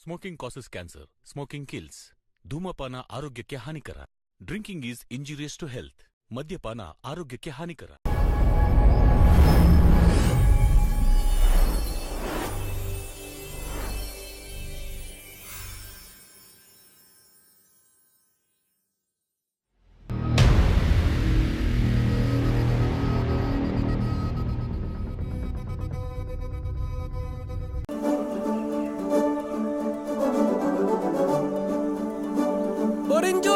Smoking causes cancer smoking kills ಧೂಮಪಾನ ಆರೋಗ್ಯಕ್ಕೆ ಹಾನಿಕರ drinking is injurious to health ಮದ್ಯಪಾನ ಆರೋಗ್ಯಕ್ಕೆ ಹಾನಿಕರ ಒರೆಂಜು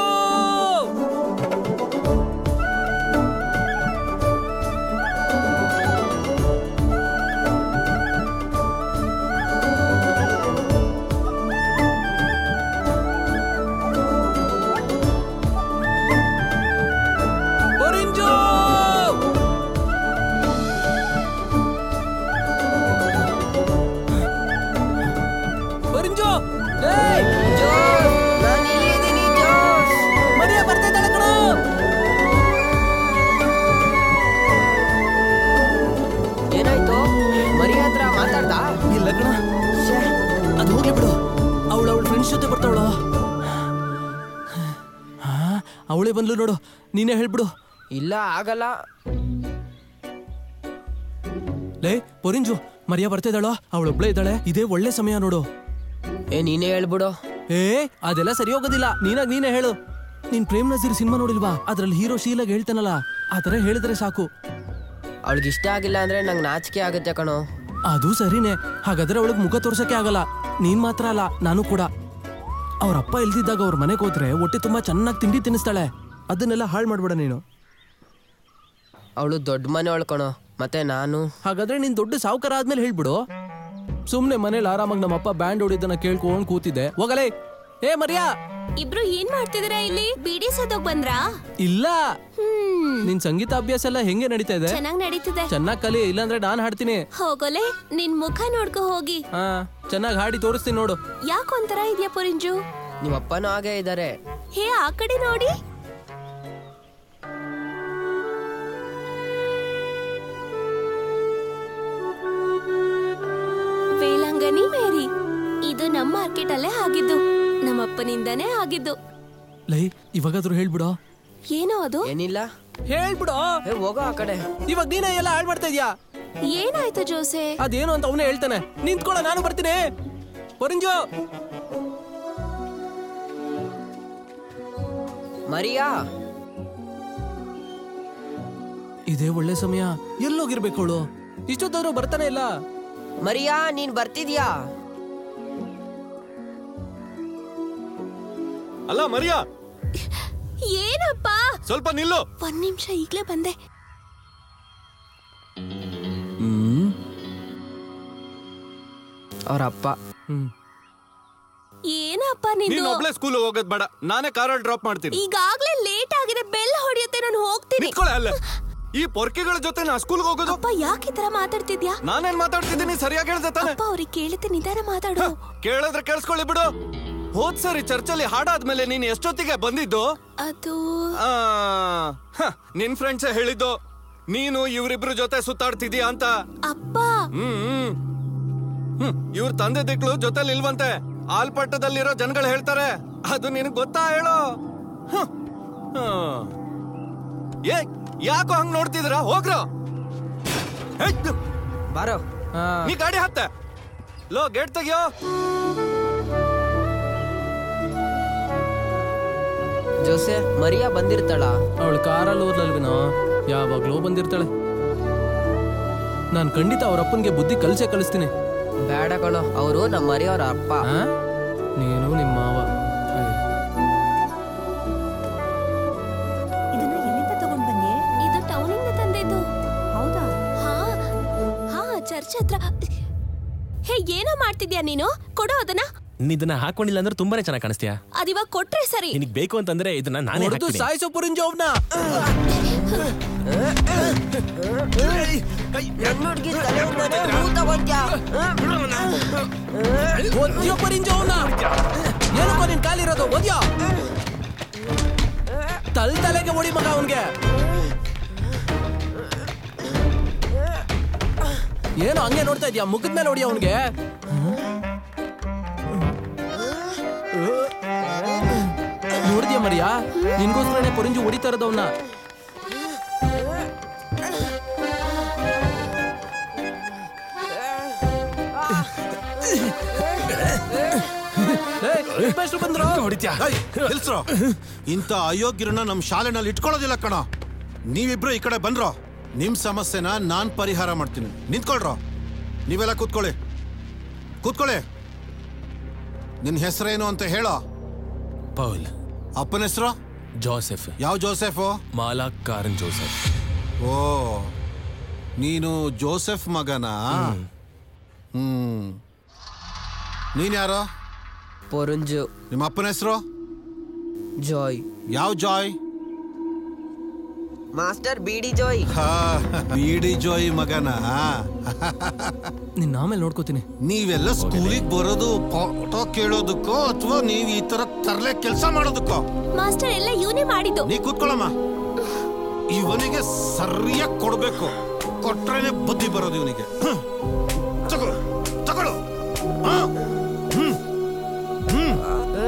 ಒರೆಂಜು ಒರೆಂಜು ಏಯ್ ಜೋಸ್ ನಾನು ಇಲ್ಲಿದ್ದೀನಿ ಜೋಸ್ ಮರಿಯ ಬರ್ತಾ ಇದ್ದಾಳೆ ಕಣೋ ಏನಾಯ್ತು ಮರಿ ಹತ್ರ ಮಾತಾಡ್ದ ಇಲ್ಲ ಕಣ ಅದು ಹೋಗ್ಲಿ ಬಿಡು ಅವಳು ಅವಳ ಫ್ರೆಂಡ್ಸ್ ಜೊತೆ ಬರ್ತಾವಳು ಅವಳೇ ಬಂದ್ಲು ನೋಡು ನೀನೇ ಹೇಳ್ಬಿಡು ಇಲ್ಲ ಆಗಲ್ಲ ಲೇ ಪೊರಿಂಜು ಮರಿಯ ಬರ್ತಾ ಇದ್ದಾಳೋ ಅವಳೊಬ್ಳೇ ಇದ್ದಾಳೆ ಇದೇ ಒಳ್ಳೆ ಸಮಯ ನೋಡು ಏ ನೀನೇ ಹೇಳ್ಬಿಡು ಏ ಅದೆಲ್ಲ ಸರಿ ಹೋಗೋದಿಲ್ಲ ನೀನಾಗ್ ನೀನೇ ಹೇಳು ನೀನ್ ಪ್ರೇಮ್ ನಜೀರ್ ಸಿನಿಮಾ ನೋಡಿಲ್ವಾ ಅದ್ರಲ್ಲಿ ಹೀರೋ ಶೀಲಾಗ್ ಹೇಳ್ತಾನಲ್ಲ ಆ ಥರ ಹೇಳಿದ್ರೆ ಸಾಕು ಅವಳಿಗೆ ಇಷ್ಟ ಆಗಿಲ್ಲ ಅಂದ್ರೆ ನಂಗೆ ನಾಚಿಕೆ ಆಗುತ್ತೆ ಕಣೋ ಅದು ಸರಿನೇ ಹಾಗಾದ್ರೆ ಅವಳಿಗೆ ಮುಖ ತೋರ್ಸಕ್ಕೆ ಆಗಲ್ಲ ನೀನ್ ಮಾತ್ರ ಅಲ್ಲ ನಾನು ಕೂಡ ಅವ್ರ ಅಪ್ಪ ಇಲ್ದಿದ್ದಾಗ ಅವ್ರ ಮನೆಗೆ ಹೋದ್ರೆ ಹೊಟ್ಟೆ ತುಂಬಾ ಚೆನ್ನಾಗಿ ತಿಂಡಿ ತಿನ್ನಿಸ್ತಾಳೆ ಅದನ್ನೆಲ್ಲ ಹಾಳು ಮಾಡ್ಬೇಡ ನೀನು ಅವಳು ದೊಡ್ಡ ಮನೆ ಕಣೋ ಮತ್ತೆ ನಾನು ಹಾಗಾದ್ರೆ ನೀನ್ ದೊಡ್ಡ ಸಾವುಕಾರ ಆದ್ಮೇಲೆ ಹೇಳ್ಬಿಡು ಸುಮ್ನೆ ಮನೇಲಿ ಆರಾಮಾಗಿ ನಮ್ಮಪ್ಪ ಬ್ಯಾಂಡ್ ಹೊಡಿದನ್ನ ಕೇಳ್ಕೊಂಡ್ ಕೂತಿದ್ದೆ ಹೋಗಲೇ ಏ ಮರಿಯಾ ಇಬ್ರು ಏನ್ ಮಾಡ್ತಿದ್ದೀರಾ ಇಲ್ಲಿ ಬಿಡಿ ಸದೋಗ್ ಬಂದ್ರಾ ಇಲ್ಲ ಹ್ಮ್ ನಿನ್ ಸಂಗೀತ ಅಭ್ಯಾಸ ಎಲ್ಲ ಹೆಂಗೆ ನಡೀತಾ ಇದೆ ಚೆನ್ನಾಗ್ ನಡೀತಿದೆ ಚೆನ್ನಾಗ್ ಕಲಿ ಇಲ್ಲಾಂದ್ರೆ ನಾನ್ ಹಾಡ್ತೀನಿ ಹೋಗೋಲೆ ನಿನ್ ಮುಖ ನೋಡ್ಕೊ ಹೋಗಿ ಹಾ ಚೆನ್ನಾಗಿ ಹಾಡಿ ತೋರಿಸ್ತೀನಿ ನೋಡು ಯಾಕೊಂತರ ಇದ್ಯಾ ಪುರಿಂಜು ನಿಮ್ಮಪ್ಪನೂ ಹಾಗೆ ಇದ್ದಾರೆ ಹೇ ಆ ಕಡೆ ನೋಡಿ ವೇಳಂಗನಿ ಮೇರಿ ಇದು ನಮ್ಮ ಮಾರ್ಕೆಟ್ ಅಲ್ಲೇ ಆಗಿದ್ದು ನಮ್ಮಪ್ಪನಿಂದನೇ ಆಗಿದ್ದು ಲೈ ಇವಾಗಾದ್ರೂ ಹೇಳ್ಬಿಡು ಏನೋ ಅದು ಏನಿಲ್ಲ ಹೇಳ್ಬಿಡು ಏ ಹೋಗೋ ಆ ಕಡೆ ಇವಾಗ ನೀನೇ ಎಲ್ಲ ಹಾಳು ಮಾಡ್ತಾ ಇದ್ಯಾ ಏನಾಯ್ತು ಜೋಸೆ ಅದೇನು ಅಂತ ಅವನೇ ಹೇಳ್ತಾನೆ ನಿಂತ್ಕೊಳ್ಳ ನಾನು ಬರ್ತೀನಿ ಪರಿಂಜು ಮರಿಯಾ ಇದೇ ಒಳ್ಳೆ ಸಮಯ ಎಲ್ಲೋಗಿರ್ಬೇಕು ಅವಳು ಇಷ್ಟೊತ್ತಾದ್ರೂ ಬರ್ತಾನೆ ಇಲ್ಲ ಮರಿಯಾ ನೀನ್ ಬರ್ತಿದ್ಯಾ ಅಲ್ಲ ಮರಿಯಾ ಏನಪ್ಪ ಸ್ವಲ್ಪ ನಿಲ್ಲು ಒಂದ್ ನಿಮಿಷ ಈಗ್ಲೇ ಬಂದೆ ಹ್ಮ್ ಅವ್ರ ಅಪ್ಪ ಹ್ಮ್ ಏನಪ್ಪ ನೀನ್ ನಿಂದು ಒಬ್ಳೆ ಸ್ಕೂಲ್ ಹೋಗೋದ್ ಬೇಡ ನಾನೇ ಕಾರಲ್ಲಿ ಡ್ರಾಪ್ ಮಾಡ್ತೀನಿ ಈಗಾಗ್ಲೇ ಲೇಟ್ ಆಗಿದೆ ಬೆಲ್ ಹೊಡಿಯುತ್ತೆ ನಾನು ಹೋಗ್ತೀನಿ ನಿಂತ್ಕೊಳ್ಳೆ ಅಲ್ಲೇ ಈ ಪೊರ್ಕೆಗಳ ಜೊತೆ ನಾ ಸ್ಕೂಲ್ಗೆ ಹೋಗೋದು ಅಪ್ಪ ಯಾಕೆ ಈ ತರ ಮಾತಾಡ್ತಿದ್ಯಾ ನಾನೇನ್ ಮಾತಾಡ್ತಿದ್ದೀನಿ ಸರಿಯಾಗಿ ಹೇಳ್ದೆ ತಾನೆ ಅಪ್ಪ ಅವ್ರಿಗೆ ಕೇಳಿದ್ರೆ ನಿಧಾನ ಮಾತಾಡು ಕೇಳಿದ್ರೆ ಕೇಳಿಸ್ಕೊಳ್ಳಿ ಬಿಡು ಹೋದ್ ಸರಿ ಚರ್ಚಲ್ಲಿ ಹಾಡಾದ್ಮೇಲೆ ನೀನ್ ಎಷ್ಟೊತ್ತಿಗೆ ಬಂದಿದ್ದು ಅದು ಆ, ಹ, ನಿನ್ ಫ್ರೆಂಡ್ಸೇ ಹೇಳಿದ್ದು ನೀನು ಇವ್ರಿಬ್ರ ಜೊತೆ ಸುತ್ತಾಡ್ತಿದೀಯ ಅಂತ ಅಪ್ಪ ಹ್ಮ್ ಹ್ಮ್. ಹ್ಮ್ ಇವ್ರ ತಂದೆ ದಿಕ್ಳು ಜೊತೆಲಿ ಇಲ್ವಂತೆ ಆಲ್ಪಟ್ಟದಲ್ಲಿರೋ ಜನಗಳು ಹೇಳ್ತಾರೆ ಅದು ನಿನಗ್ ಗೊತ್ತಾ ಹೇಳೋ ಹ್ಮ್. ಹ್ಮ್. ಏ ಯಾಕೋ ಹಂಗ್ ನೋಡ್ತಿದ್ರ ಹೋಗ್ರೋ ಹೇ, ಬಾರೋ ಹಾ ನೀ ಗಾಡಿ ಹತ್ತ ಲೋ ಗೇಟ್ ತೆಗಿಯೋ ಜೋಸೆ ಮರಿಯಾ ಬಂದಿರ್ತಾಳ ಅವಳು ಕಾರಲ್ಲಿ ಓದ್ಲಲ್ವೇನೋ ಯಾವಾಗ್ಲೂ ಬಂದಿರ್ತಾಳೆ ನಾನು ಖಂಡಿತ ಅವ್ರ ಅಪ್ಪನ್ಗೆ ಬುದ್ಧಿ ಕಲಿಸೇ ಕಲಿಸ್ತೀನಿ ಬೇಡ ಕಣೋ ಅವರು ನಮ್ಮ ಮರಿ ಅವ್ರ ಅಪ್ಪ ಆ? ನೀನು ನಿಮ್ಮ ಮಾವ ಅಯ್ಯ್. ಇದನ್ನ ಎಲ್ಲಿಂದ ತಗೊಂಡ್ ಬಂದೆ ಇದು ಟೌನಿಂದ ತಂದಿದ್ದು ಹೌದಾ ಹಾ ಹಾ ಚರ್ಚ್ ಹತ್ರ ಹೇ ಏನೋ ಮಾಡ್ತಿದ್ಯಾ ನೀನು ಕೊಡು ಅದನ್ನ ನೀನ್ ಇದನ್ನ ಹಾಕೊಂಡಿಲ್ಲ ಅಂದ್ರೆ ತುಂಬಾನೇ ಚೆನ್ನಾಗಿ ಕಾಣಿಸ್ತೀಯ ಅದಿವಾಗ ಕೊಟ್ರೆ ಸರಿ ನಿನಗ್ ಬೇಕು ಅಂತಂದ್ರೆ ಇದನ್ನ ನಾನೇ ಹೊಡ್ದು ಹಾಕ್ತೀನಿ. ಸಾಯಿಸೋ ಪುರಿಂಜು ಅವ್ನ ನನ್ನೊಡ್ಗಿ ತಲೆ ಉಂಡನೆ ಭೂತ ಬಂದ್ಯಾ ಒದ್ಯೋ ಪರಿಂಜು ಅವ್ನ ಏನಪ್ಪ ನಿನ್ ಕಾಲಿರೋದು ಒದ್ಯೋ ತಲ್ ತಲೆಗೆ ಹೊಡಿ ಮಗ ಅವನ್ಗೆ ಏನು ಹಂಗೆ ನೋಡ್ತಾ ಇದ್ಯಾ ಮುಖದ ಮೇಲೆ ಹೊಡಿ ಅವನ್ಗೆ ಮರಿಯಾ ನಿನ್ಗೋಸ್ಕರನೇ ಪೊರಿಂಜು ಹೊಡಿತಾ ಇರೋದವನ್ನ ಬಂದ್ರು ಏಯ್, ನಿಲ್ಸ್ರೋ. ಇಂಥ ಅಯೋಗ್ಯರನ್ನ ನಮ್ ಶಾಲೆನಲ್ಲಿ ಇಟ್ಕೊಳ್ಳೋದಿಲ್ಲ ಕಣ ನೀವಿಬ್ರು ಈ ಕಡೆ ಬಂದ್ರೋ ನಿಮ್ ಸಮಸ್ಯೆನ ನಾನ್ ಪರಿಹಾರ ಮಾಡ್ತೀನಿ ನಿಂತ್ಕೊಳ್ರೋ ನೀವೆಲ್ಲ ಕೂತ್ಕೊಳ್ಳಿ ಕೂತ್ಕೊಳ್ಳಿ ನಿನ್ ಹೆಸರೇನು ಅಂತ ಹೇಳೋ ಪೌಲ್ ಅಪ್ಪನ ಹೆಸರು ಜೋಸೆಫ್ ಯಾವ ಜೋಸೆಫು ಮಾಲಾ ಕಾರನ್ ಜೋಸೆಫ್ ಓ ನೀನು ಜೋಸೆಫ್ ಮಗನಾ ಹ್ಮ್ ನೀನ್ ಯಾರು ಪೊರುಂಜು ನಿಮ್ಮ ಅಪ್ಪನ ಹೆಸರು ಜಾಯ್ ಯಾವ ಜಾಯ್ ಮಾಸ್ಟರ್ ಬಿಡಿ ಜಾಯ್ ಹಾ, ಬೀಡಿ ಜೋಯ್ ಮಗನ ನಿನ್ನ ಆಮೇಲೆ ನೋಡ್ಕೋತೀನಿ ನೀವೆಲ್ಲ ಸ್ಕೂಲಿಗೆ ಬರೋದು ಫೋಟೋ ಕೇಳೋದಕ್ಕೋ ಅಥವಾ ನೀವ್ ಈ ತರ ತರ್ಲೆ ಕೆಲಸ ಮಾಡೋದಕ್ಕೋ ಮಾಸ್ಟರ್ ಎಲ್ಲ ಇವನೇ ಮಾಡಿದ್ದು ನೀ ಕೂತ್ಕೊಳ್ಳಮ್ಮ ಇವನಿಗೆ ಸರಿಯಾಗಿ ಕೊಡ್ಬೇಕು ಕೊಟ್ರೇನೆ ಬುದ್ಧಿ ಬರೋದು ಇವನಿಗೆ ಹ್ಮ್. ತಗೋ ತಗೊಳ್ಳು ಹಾ. ಹ್ಮ್. ಹ್ಮ್.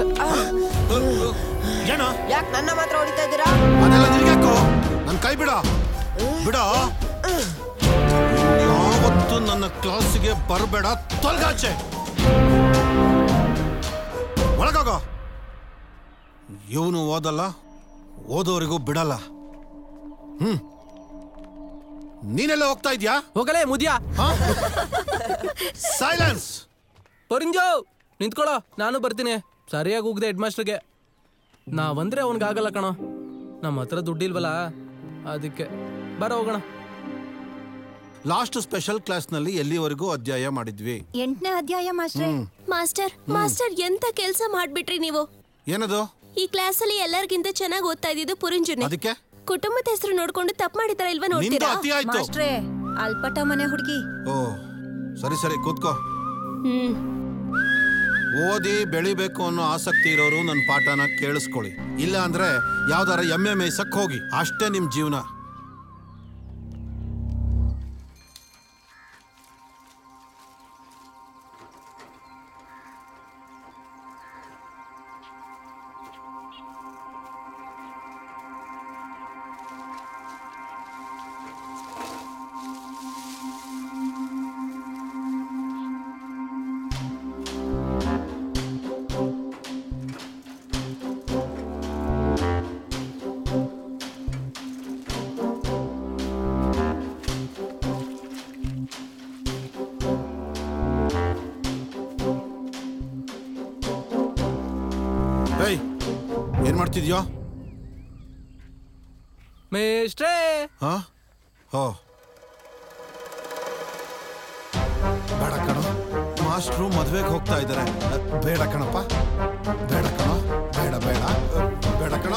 ಏನ ಯಾಕೆ ನನ್ನ ಮಾತ್ರ ಹೊಡಿತಾ ಇದ್ದೀರಾ ಅದೆಲ್ಲ ನಿನ್ಗ್ಯಾಕೋ ನನ್ ಕೈ ಬಿಡ ಬಿಡ ಯಾವತ್ತು ನನ್ನ ಕ್ಲಾಸಿಗೆ ಬರಬೇಡ ತೊಲ್ಗಾಚೆ ಒಳಗೋಗೋ ಇವನು ಓದಲ್ಲ ಓದೋರಿಗೂ ಬಿಡಲ್ಲ ಹ್ಮ್ ನೀನೆಲ್ಲ ಹೋಗ್ತಾ ಇದ್ಯಾ ಹೋಗಲೇ ಮುದ್ಯಾ ಸೈಲೆನ್ಸ್ ಪೊರಿಂಜು ನಿಂತ್ಕೊಳ್ಳೋ ನಾನು ಬರ್ತೀನಿ ಸರಿಯಾಗಿ ಹೋಗ್ದೆ ಹೆಡ್ ಮಾಸ್ಟರ್ಗೆ ನಾವಂದ್ರೆ ಅವನಿಗಾಗಲ್ಲ ಕಣೋ ನಮ್ಮ ಹತ್ರ ದುಡ್ಡಿಲ್ವಲ್ಲ ಅದಕ್ಕೆ ಬರ ಹೋಗೋಣ ಲಾಸ್ಟ್ ಸ್ಪೆಷಲ್ ಕ್ಲಾಸ್ನಲ್ಲಿ ಎಲ್ಲಿವರೆಗೂ ಅಧ್ಯಾಯ ಮಾಡಿದ್ವಿ ಎಂಟನೇ ಅಧ್ಯಾಯ ಮಾಸ್ಟ್ರೆ ಮಾಸ್ಟರ್ ಮಾಸ್ಟರ್ ಎಂತ ಕೆಲಸ ಮಾಡ್ಬಿಟ್ರಿ ನೀವು ಏನದು ಈ ಕ್ಲಾಸಲ್ಲಿ ಎಲ್ಲರಿಗಿಂತ ಚೆನ್ನಾಗಿ ಓದ್ತಾ ಇದ್ದಿದ್ದು ಪುರಿಂಜುನೆ ಅದಕ್ಕೆ ಕುಟುಂಬದ ಹೆಸರು ನೋಡ್ಕೊಂಡು ತಪ್ಪು ಮಾಡಿದಾರ ಇಲ್ವಾ ನಿಂದು ನೋಡ್ತೀರಾ ಅತಿ ಆಯ್ತು ಮಾಸ್ಟ್ರೆ ಅಲ್ಪಟ ಮನೆ ಹುಡುಗಿ ಓ ಸರಿ ಸರಿ ಕೂತ್ಕೋ ಹ್ಮ್ ಓದಿ ಬೆಳಿಬೇಕು ಅನ್ನೋ ಆಸಕ್ತಿ ಇರೋರು ನನ್ನ ಪಾಠನ ಕೇಳಿಸ್ಕೊಳ್ಳಿ ಇಲ್ಲ ಅಂದ್ರೆ ಯಾವ್ದಾರ ಎಮ್ಮೆ ಮೇಯ್ಸಕ್ ಹೋಗಿ ಅಷ್ಟೇ ನಿಮ್ ಜೀವನ ಏಯ್ ಏನ್ ಮಾಡ್ತಿದ್ಯೋ ಮೇಷ್ಟ್ರೇ ಹಾ ಹೋ ಬೇಡ ಕಣ ಮಾಸ್ಟ್ರು ಮದ್ವೆಗೆ ಹೋಗ್ತಾ ಇದ್ದಾರೆ ಬೇಡ ಕಣಪ್ಪ ಬೇಡ ಕಣ ಬೇಡ ಬೇಡ ಬೇಡ ಕಣ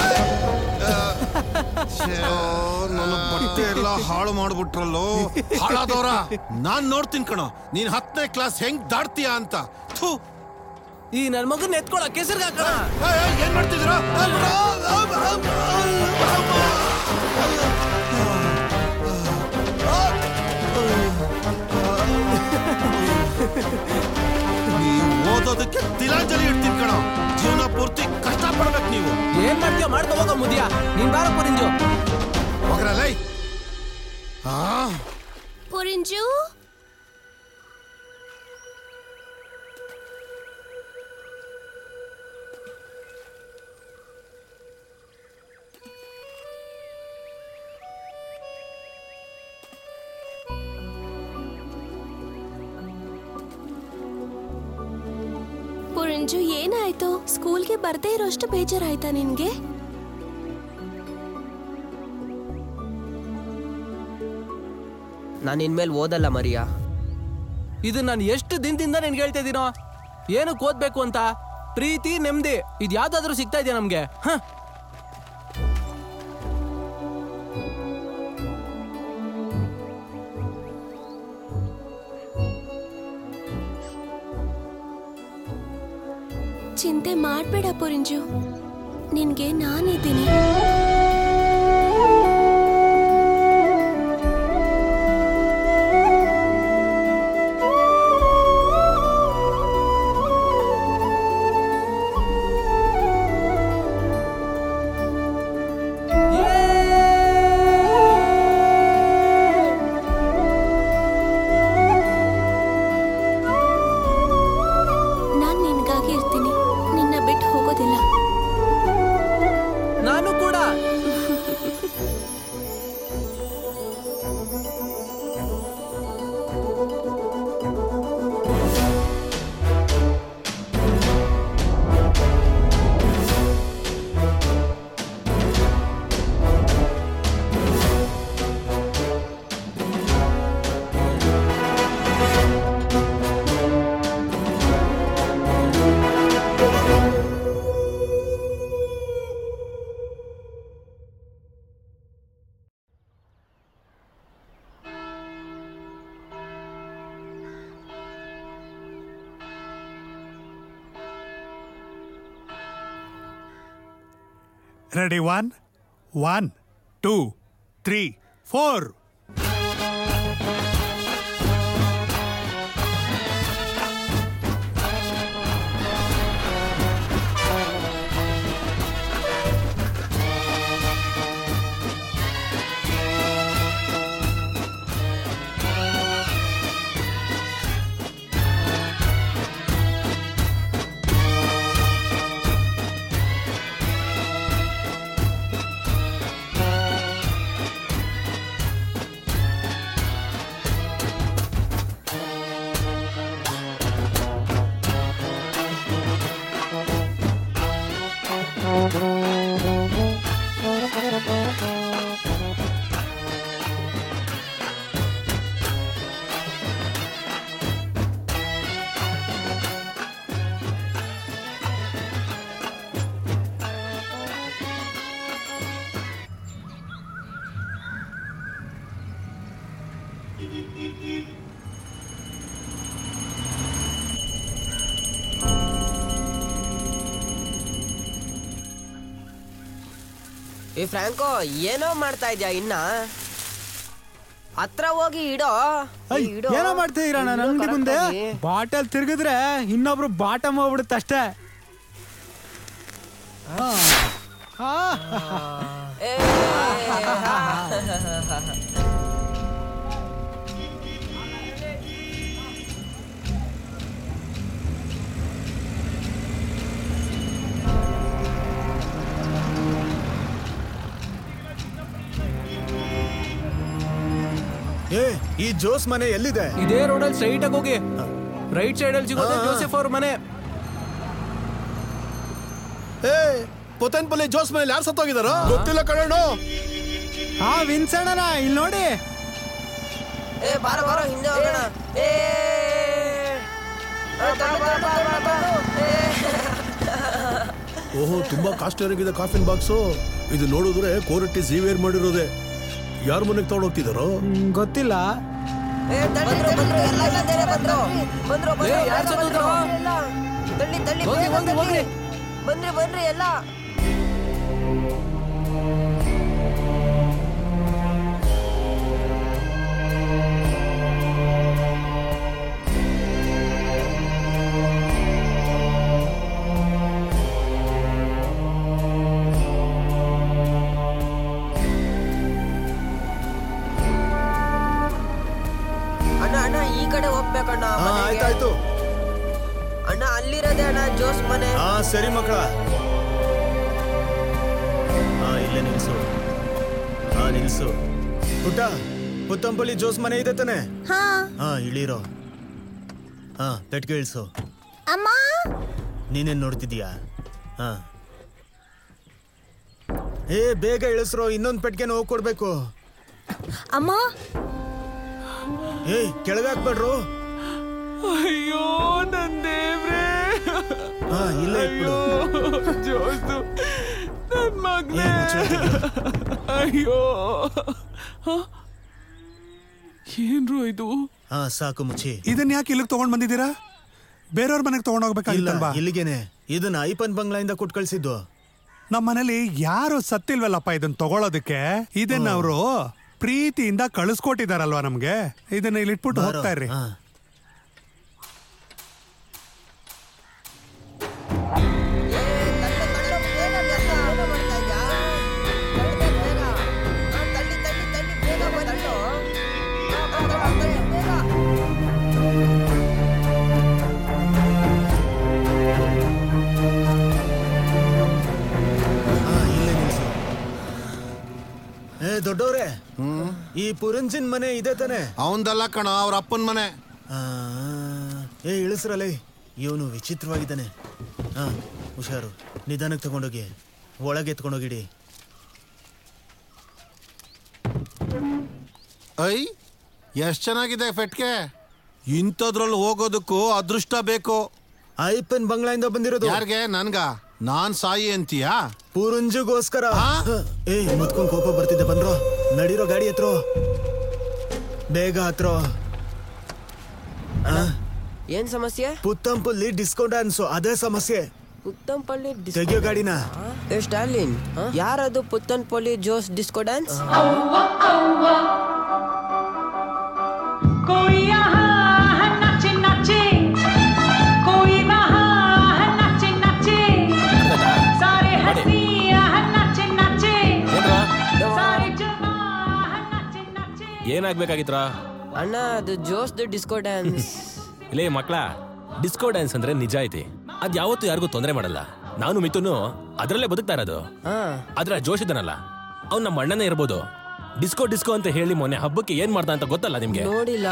ಶ್ಯೋ, ನನ್ನ ಬಟ್ಟೆ ಎಲ್ಲ ಹಾಳು ಮಾಡ್ಬಿಟ್ರಲ್ಲೋ ಹಾಳಾದವ್ರ ನಾನ್ ನೋಡ್ತೀನಿ ಕಣ ನೀನ್ ಹತ್ತನೇ ಕ್ಲಾಸ್ ಹೆಂಗ್ ದಾಟ್ತೀಯ ಅಂತ ಥೂ ಈ ನನ್ ಮಗನ್ ಎತ್ಕೊಳ ಕೆಸರ್ಗೆ ಹಾಕೋಣ ಏಯ್, ಏಯ್, ಏನ್ ಮಾಡ್ತಿದ್ದೀರಾ ನೀವು ಓದೋದಕ್ಕೆ ತಿಲಾಂಜಲಿ ಇಡ್ತೀನಿ ಕಣ ಜೀವನ ಪೂರ್ತಿ ಕಷ್ಟ ಪಡ್ಬೇಕು ನೀವು ಏನ್ ಮಾಡ್ತೀಯ ಮಾಡ್ಕೊ ಹೋಗೋ ಮುದ್ಯಾ ನೀನ್ ಬಾರ ಪೊರಿಂಜು ಹೋಗ್ರಲ್ಲ ಆ ಪುರಿಂಜು ಪುರಿಂಜು ಏನಾಯ್ತು ಸ್ಕೂಲ್ಗೆ ಬರ್ದೇ ಇರೋಷ್ಟು ಬೇಜಾರಾಯ್ತಾ ನಿನ್ಗೆ ನಾನು ಇನ್ಮೇಲೆ ಓದಲ್ಲ ಮರಿಯಾ ಇದು ನಾನು ಎಷ್ಟು ದಿನದಿಂದ ನಿನ್ಗೆ ಹೇಳ್ತಾ ಇದೀನೋ ಏನಕ್ಕೆ ಓದ್ಬೇಕು ಅಂತ ಪ್ರೀತಿ ನೆಮ್ಮದಿ ಇದು ಯಾವ್ದಾದ್ರೂ ಸಿಗ್ತಾ ಇದೆಯಾ ನಮ್ಗೆ ಹ ಚಿಂತೆ ಮಾಡ್ಬೇಡ ಪುರಿಂಜು ನಿನ್ಗೆ ನಾನಿದ್ದೀನಿ ready one one two three four ಈ ಫ್ರಾಂಕೋ ಏನೋ ಮಾಡ್ತಾ ಇದ್ಯಾ ಇನ್ನ ಹತ್ರ ಹೋಗಿ ಇಡೋ ಈ ಇಡೋ. ಏನೋ ಮಾಡ್ತಿದ್ದೀರಾ ನನ್ನ ಇಡೋ ಅಂಗಡಿ ಮುಂದೆ correct ಆಗಿ. ಬಾಟಲ್ ತಿರುಗಿದ್ರೆ ಇನ್ನೊಬ್ರು ಬಾಟಮ್ ಹೋಗ್ಬಿಡುತ್ತೆ ಅಷ್ಟೇ ಏ, ಏ ಈ ಜೋಸ್ ಮನೆ ಎಲ್ಲಿದೆ ಇದೇ ರೋಡಲ್ಲಿ ಸ್ಟ್ರೈಟ್ ಆಗಿ ಹೋಗಿ ರೈಟ್ ಸೈಡ್ ಅಲ್ಲಿ ಸಿಗೋದು ಜೋಸೆಫ್ ಅವ್ರ ಮನೆ ಏ ಪೊತನ್ಪಲ್ಲಿ ಜೋಸ್ ಮನೆ ಯಾರು ಸತ್ತೋಗಿದಾರೋ ಗೊತ್ತಿಲ್ಲ ಕಣೋ ಹಾ ವಿನ್ಸಣ್ಣನ ಇಲ್ಲಿ ನೋಡಿ ಏ ಬಾರೋ ಬಾರೋ ಹಿಂದೆ ಹೋಗೋಣ ಏ ಏ, ತಳ್ಳು, ತಳ್ಳು, ತಳ್ಳು, ತಳ್ಳು. ಏ. ಓಹೋ ತುಂಬಾ ಕಾಸ್ಟ್ಲಿ ಆಗಿದೆ ಕಾಫಿನ್ ಬಾಕ್ಸು ಇದು ನೋಡಿದ್ರೆ ಕೋರಟ್ಟಿ ಝೀವೇರ್ ಮಾಡಿರೋದೆ ಯಾರ ಮನೆಗೆ ತಗೊಂಡೋಗ್ತಿದಾರೋ ಹ್ಮ್, ಗೊತ್ತಿಲ್ಲ ಏ, ತಳ್ಳಿ, ಬಂದ್ರು, ಎಲ್ಲ ಇಲ್ಲಿಂದಲೇ ಬಂದ್ರು. ಬಂದ್ರು, ಬಂದ್ರು, ಏ, ಯಾರ್ ಎಲ್ಲ ಸತ್ತೋದ್ರು? ಬಂದ್ರು, ಎಲ್ಲ. ತಳ್ಳಿ, ತಳ್ಳಿ, ಹೋಗಿ, ಬೇಗ ಹೋಗಿ, ತಳ್ಳಿ. ಹೋಗಿ. ಬನ್ರಿ ಬನ್ರಿ ಎಲ್ಲ ಅಣ್ಣ ಅಣ್ಣ ಈ ಕಡೆ ಹೋಗ್ಬೇಕಣ್ಣ ಮನೆಗೆ. ಆಯ್ತಾಯ್ತು ಅಣ್ಣ ಅಲ್ಲಿರೋದೇ ಅಣ್ಣ ಜೋಸ್ ಮನೆ ಹಾ ಸರಿ ಮಕ್ಕಳ ಹಾ ಇಲ್ಲೇ ನಿಲ್ಸು ಹಾ ನಿಲ್ಸು ಪುಟ್ಟ ಪುತ್ತಂಪಲ್ಲಿ ಜೋಸ್ ಮನೆ ಇದೆ ತಾನೆ ಹಾ ಹಾ ಇಳೀರೋ ಹಾ ಪೆಟ್ಗೆ ಇಳಿಸು ಅಮ್ಮ ನೀನೇನ್ ನೋಡ್ತಿದೀಯಾ ಹಾ ಏ ಬೇಗ ಇಳಿಸ್ರೋ ಇನ್ನೊಂದ್ ಪೆಟ್ಗೆನ ಹೋಗ್ ಕೊಡ್ಬೇಕು ಅಮ್ಮ ಏಯ್ ಕೆಳಗೆ ಹಾಕ್ಬೇಡ್ರು ಅಯ್ಯೋ ನನ್ ದೇವ್ರೇ ಹಾ ಇಲ್ಲೇ ಇಟ್ಬಿಡು ಜೋಸು ನನ್ ಮಗ್ನೇ ಏ, ಮುಚ್ಚಳ ತೆಗ್ಯೋ. ಅಯ್ಯೋ ಹ? ಏನ್ರು ಇದು ಹಾ ಸಾಕು ಮುಚ್ಚಿ ಇದನ್ನ ಯಾಕೆ ಇಲ್ಲಿಗೆ ತಗೊಂಡ್ ಬಂದಿದ್ದೀರಾ ಬೇರೆಯವ್ರ ಮನೆಗೆ ತಗೊಂಡ್ ಇಲ್ಲ ಹೋಗ್ಬೇಕಾಗಿತ್ತಲ್ವಾ ಇಲ್ಲಿಗೇನೆ ಇದನ್ನ ಐಪನ್ ಬಂಗ್ಲಾಯಿಂದ ಕೊಟ್ಟು ಕಳ್ಸಿದ್ದು ನಮ್ಮ ಮನೇಲಿ ಯಾರು ಸತ್ತಿಲ್ವಲ್ಲಪ್ಪ ಇದನ್ನ ತಗೊಳೋದಕ್ಕೆ ಇದನ್ನ ಅವರು ಪ್ರೀತಿಯಿಂದ ಕಳಿಸ್ಕೊಟ್ಟಿದಾರಲ್ವಾ ನಮ್ಗೆ ಇದನ್ನ ಇಲ್ಲಿ ಇಟ್ಬಿಟ್ಟು ಬಾರೋ. ಹೋಗ್ತಾ ಇರ್ರಿ ಹಾ. ಏ, ತಳ್ಳು, ತಳ್ಳು, ಬೇಗ ಬೇಗ. ಏನು ಮಾಡ್ತಾ ಇದ್ಯಾ? ತಳ್ಳು, ಬೇಗ. ಆ, ತಳ್ಳಿ, ತಳ್ಳಿ, ತಳ್ಳಿ, ಬೇಗ ಬಾ, ತಳ್ಳು. ಆ, ಬಾ, ಬಾ, ತಳ್ಳಿ, ಬೇಗ. ಹಾ, ಇಲ್ಲೇ ನಿಲ್ಸು ಏ ದೊಡ್ಡವ್ರೆ ಈ ಪುರಂಜಿನ್ ಮನೆ ಇದೆ ತಾನೆ ಅವಂದಲ್ಲ ಕಣ ಅವ್ರ ಅಪ್ಪನ ಮನೆ ಆ, ಏ ಇಳಿಸ್ರಲ್ಲ ಇವನು ವಿಚಿತ್ರವಾಗಿದ್ದಾನೆ ಹಾ ಹುಷಾರು ನಿಧಾನಕ್ಕೆ ತಗೊಂಡೋಗಿ ಒಳಗೆ ಎತ್ಕೊಂಡೋಗಿಡಿ ಐ ಎಷ್ಟ್ ಚೆನ್ನಾಗಿದೆ ಫೆಟ್ಕೆ ಇಂಥದ್ರಲ್ಲಿ ಹೋಗೋದಕ್ಕೂ ಅದೃಷ್ಟ ಬೇಕು ಐಪನ್ ಬಂಗ್ಲಾಯಿಂದ ಬಂದಿರೋದು ಯಾರ್ಗೆ ನನ್ಗ ನಾನ್ ಸಾಯಿ ಅಂತೀಯಾ ಪುರಂಜಿಗೋಸ್ಕರ ಹಾ? ಏ ಮುತ್ಕೊಂಡ್ ಕೋಪ ಬರ್ತಿದ್ದೆ ಬಂದ್ರೋ ನಡೀರೋ ಗಾಡಿ ಹತ್ರೋ ಬೇಗ ಹತ್ರೋ ಏನ್ ಸಮಸ್ಯೆ ಪುತ್ತಂಪಲ್ಲಿ ಡಿಸ್ಕೋ ಡ್ಯಾನ್ಸು ಅದೇ ಸಮಸ್ಯೆ ಪುತ್ತಂಪಳ್ಳಿ ತೆಗಿಯೋ ಗಾಡಿನ ಏ ಸ್ಟಾಲಿನ್ ಯಾರದು ಪುತ್ತನ್ಪಳ್ಳಿ ಜೋಸ್ ಡಿಸ್ಕೋ ಡ್ಯಾನ್ಸ್ कोई यहाँ है नाचे नाचे कोई वहाँ है नाचे नाचे सारे हंसिया है नाचे नाचे सारे जवां है नाचे नाचे ಏನಾಗ್ಬೇಕಾಗಿತ್ರ ಅಣ್ಣ ಅದು ಜೋಸ್ ಡಿಸ್ಕೋ ಡ್ಯಾನ್ಸ್ ಇಲ್ಲೇ ಮಕ್ಳ ಡಿಸ್ಕೋ ಡ್ಯಾನ್ಸ್ ಅಂದ್ರೆ ನಿಜ ಐತಿ ಅದ್ ಯಾವತ್ತೂ ಯಾರಿಗೂ ತೊಂದರೆ ಮಾಡಲ್ಲ ನಾನು ಮಿಥುನು ಅದ್ರಲ್ಲೇ ಬದುಕ್ತಾ ಇರೋದು ಆದ್ರೆ ಆ ಜೋಶ್ ಇದ್ದಾನಲ್ಲ ಅವ್ನು ನಮ್ಮ ಅಣ್ಣನೇ ಇರ್ಬೋದು ಡಿಸ್ಕೋ ಡಿಸ್ಕೋ ಅಂತ ಹೇಳಿ ಮೊನ್ನೆ ಹಬ್ಬಕ್ಕೆ ಏನ್ ಮಾಡ್ದ ಅಂತ ಗೊತ್ತಲ್ಲ ನಿಮ್ಗೆ ನೋಡಿಲ್ಲ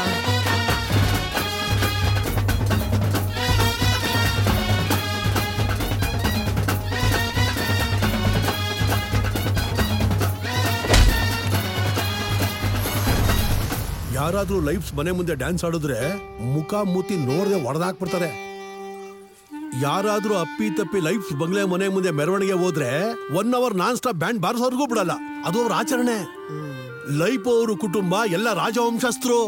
ಯಾರಾದ್ರೂ ಲೈಫ್ಸ್ ಮನೆ ಮುಂದೆ ಡ್ಯಾನ್ಸ್ ಆಡಿದ್ರೆ ಮುಖ ಮೂತಿ ನೋಡದೆ ಹೊಡೆದಾಕ್ಬಿಡ್ತಾರೆ ಯಾರಾದ್ರೂ ಅಪ್ಪಿ ತಪ್ಪಿ ಲೈಫ್ ಬಂಗ್ಲೆ ಮನೆ ಮುಂದೆ ಮೆರವಣಿಗೆ ಹೋದ್ರೆ one hour non stop band ಬಾರಿಸೋರ್ಗೂ ಬಿಡಲ್ಲ ಅದು ಅವ್ರ ಆಚರಣೆ ಲೈಫ್ ಅವರು ಕುಟುಂಬ ಎಲ್ಲ ರಾಜವಂಶಸ್ಥರು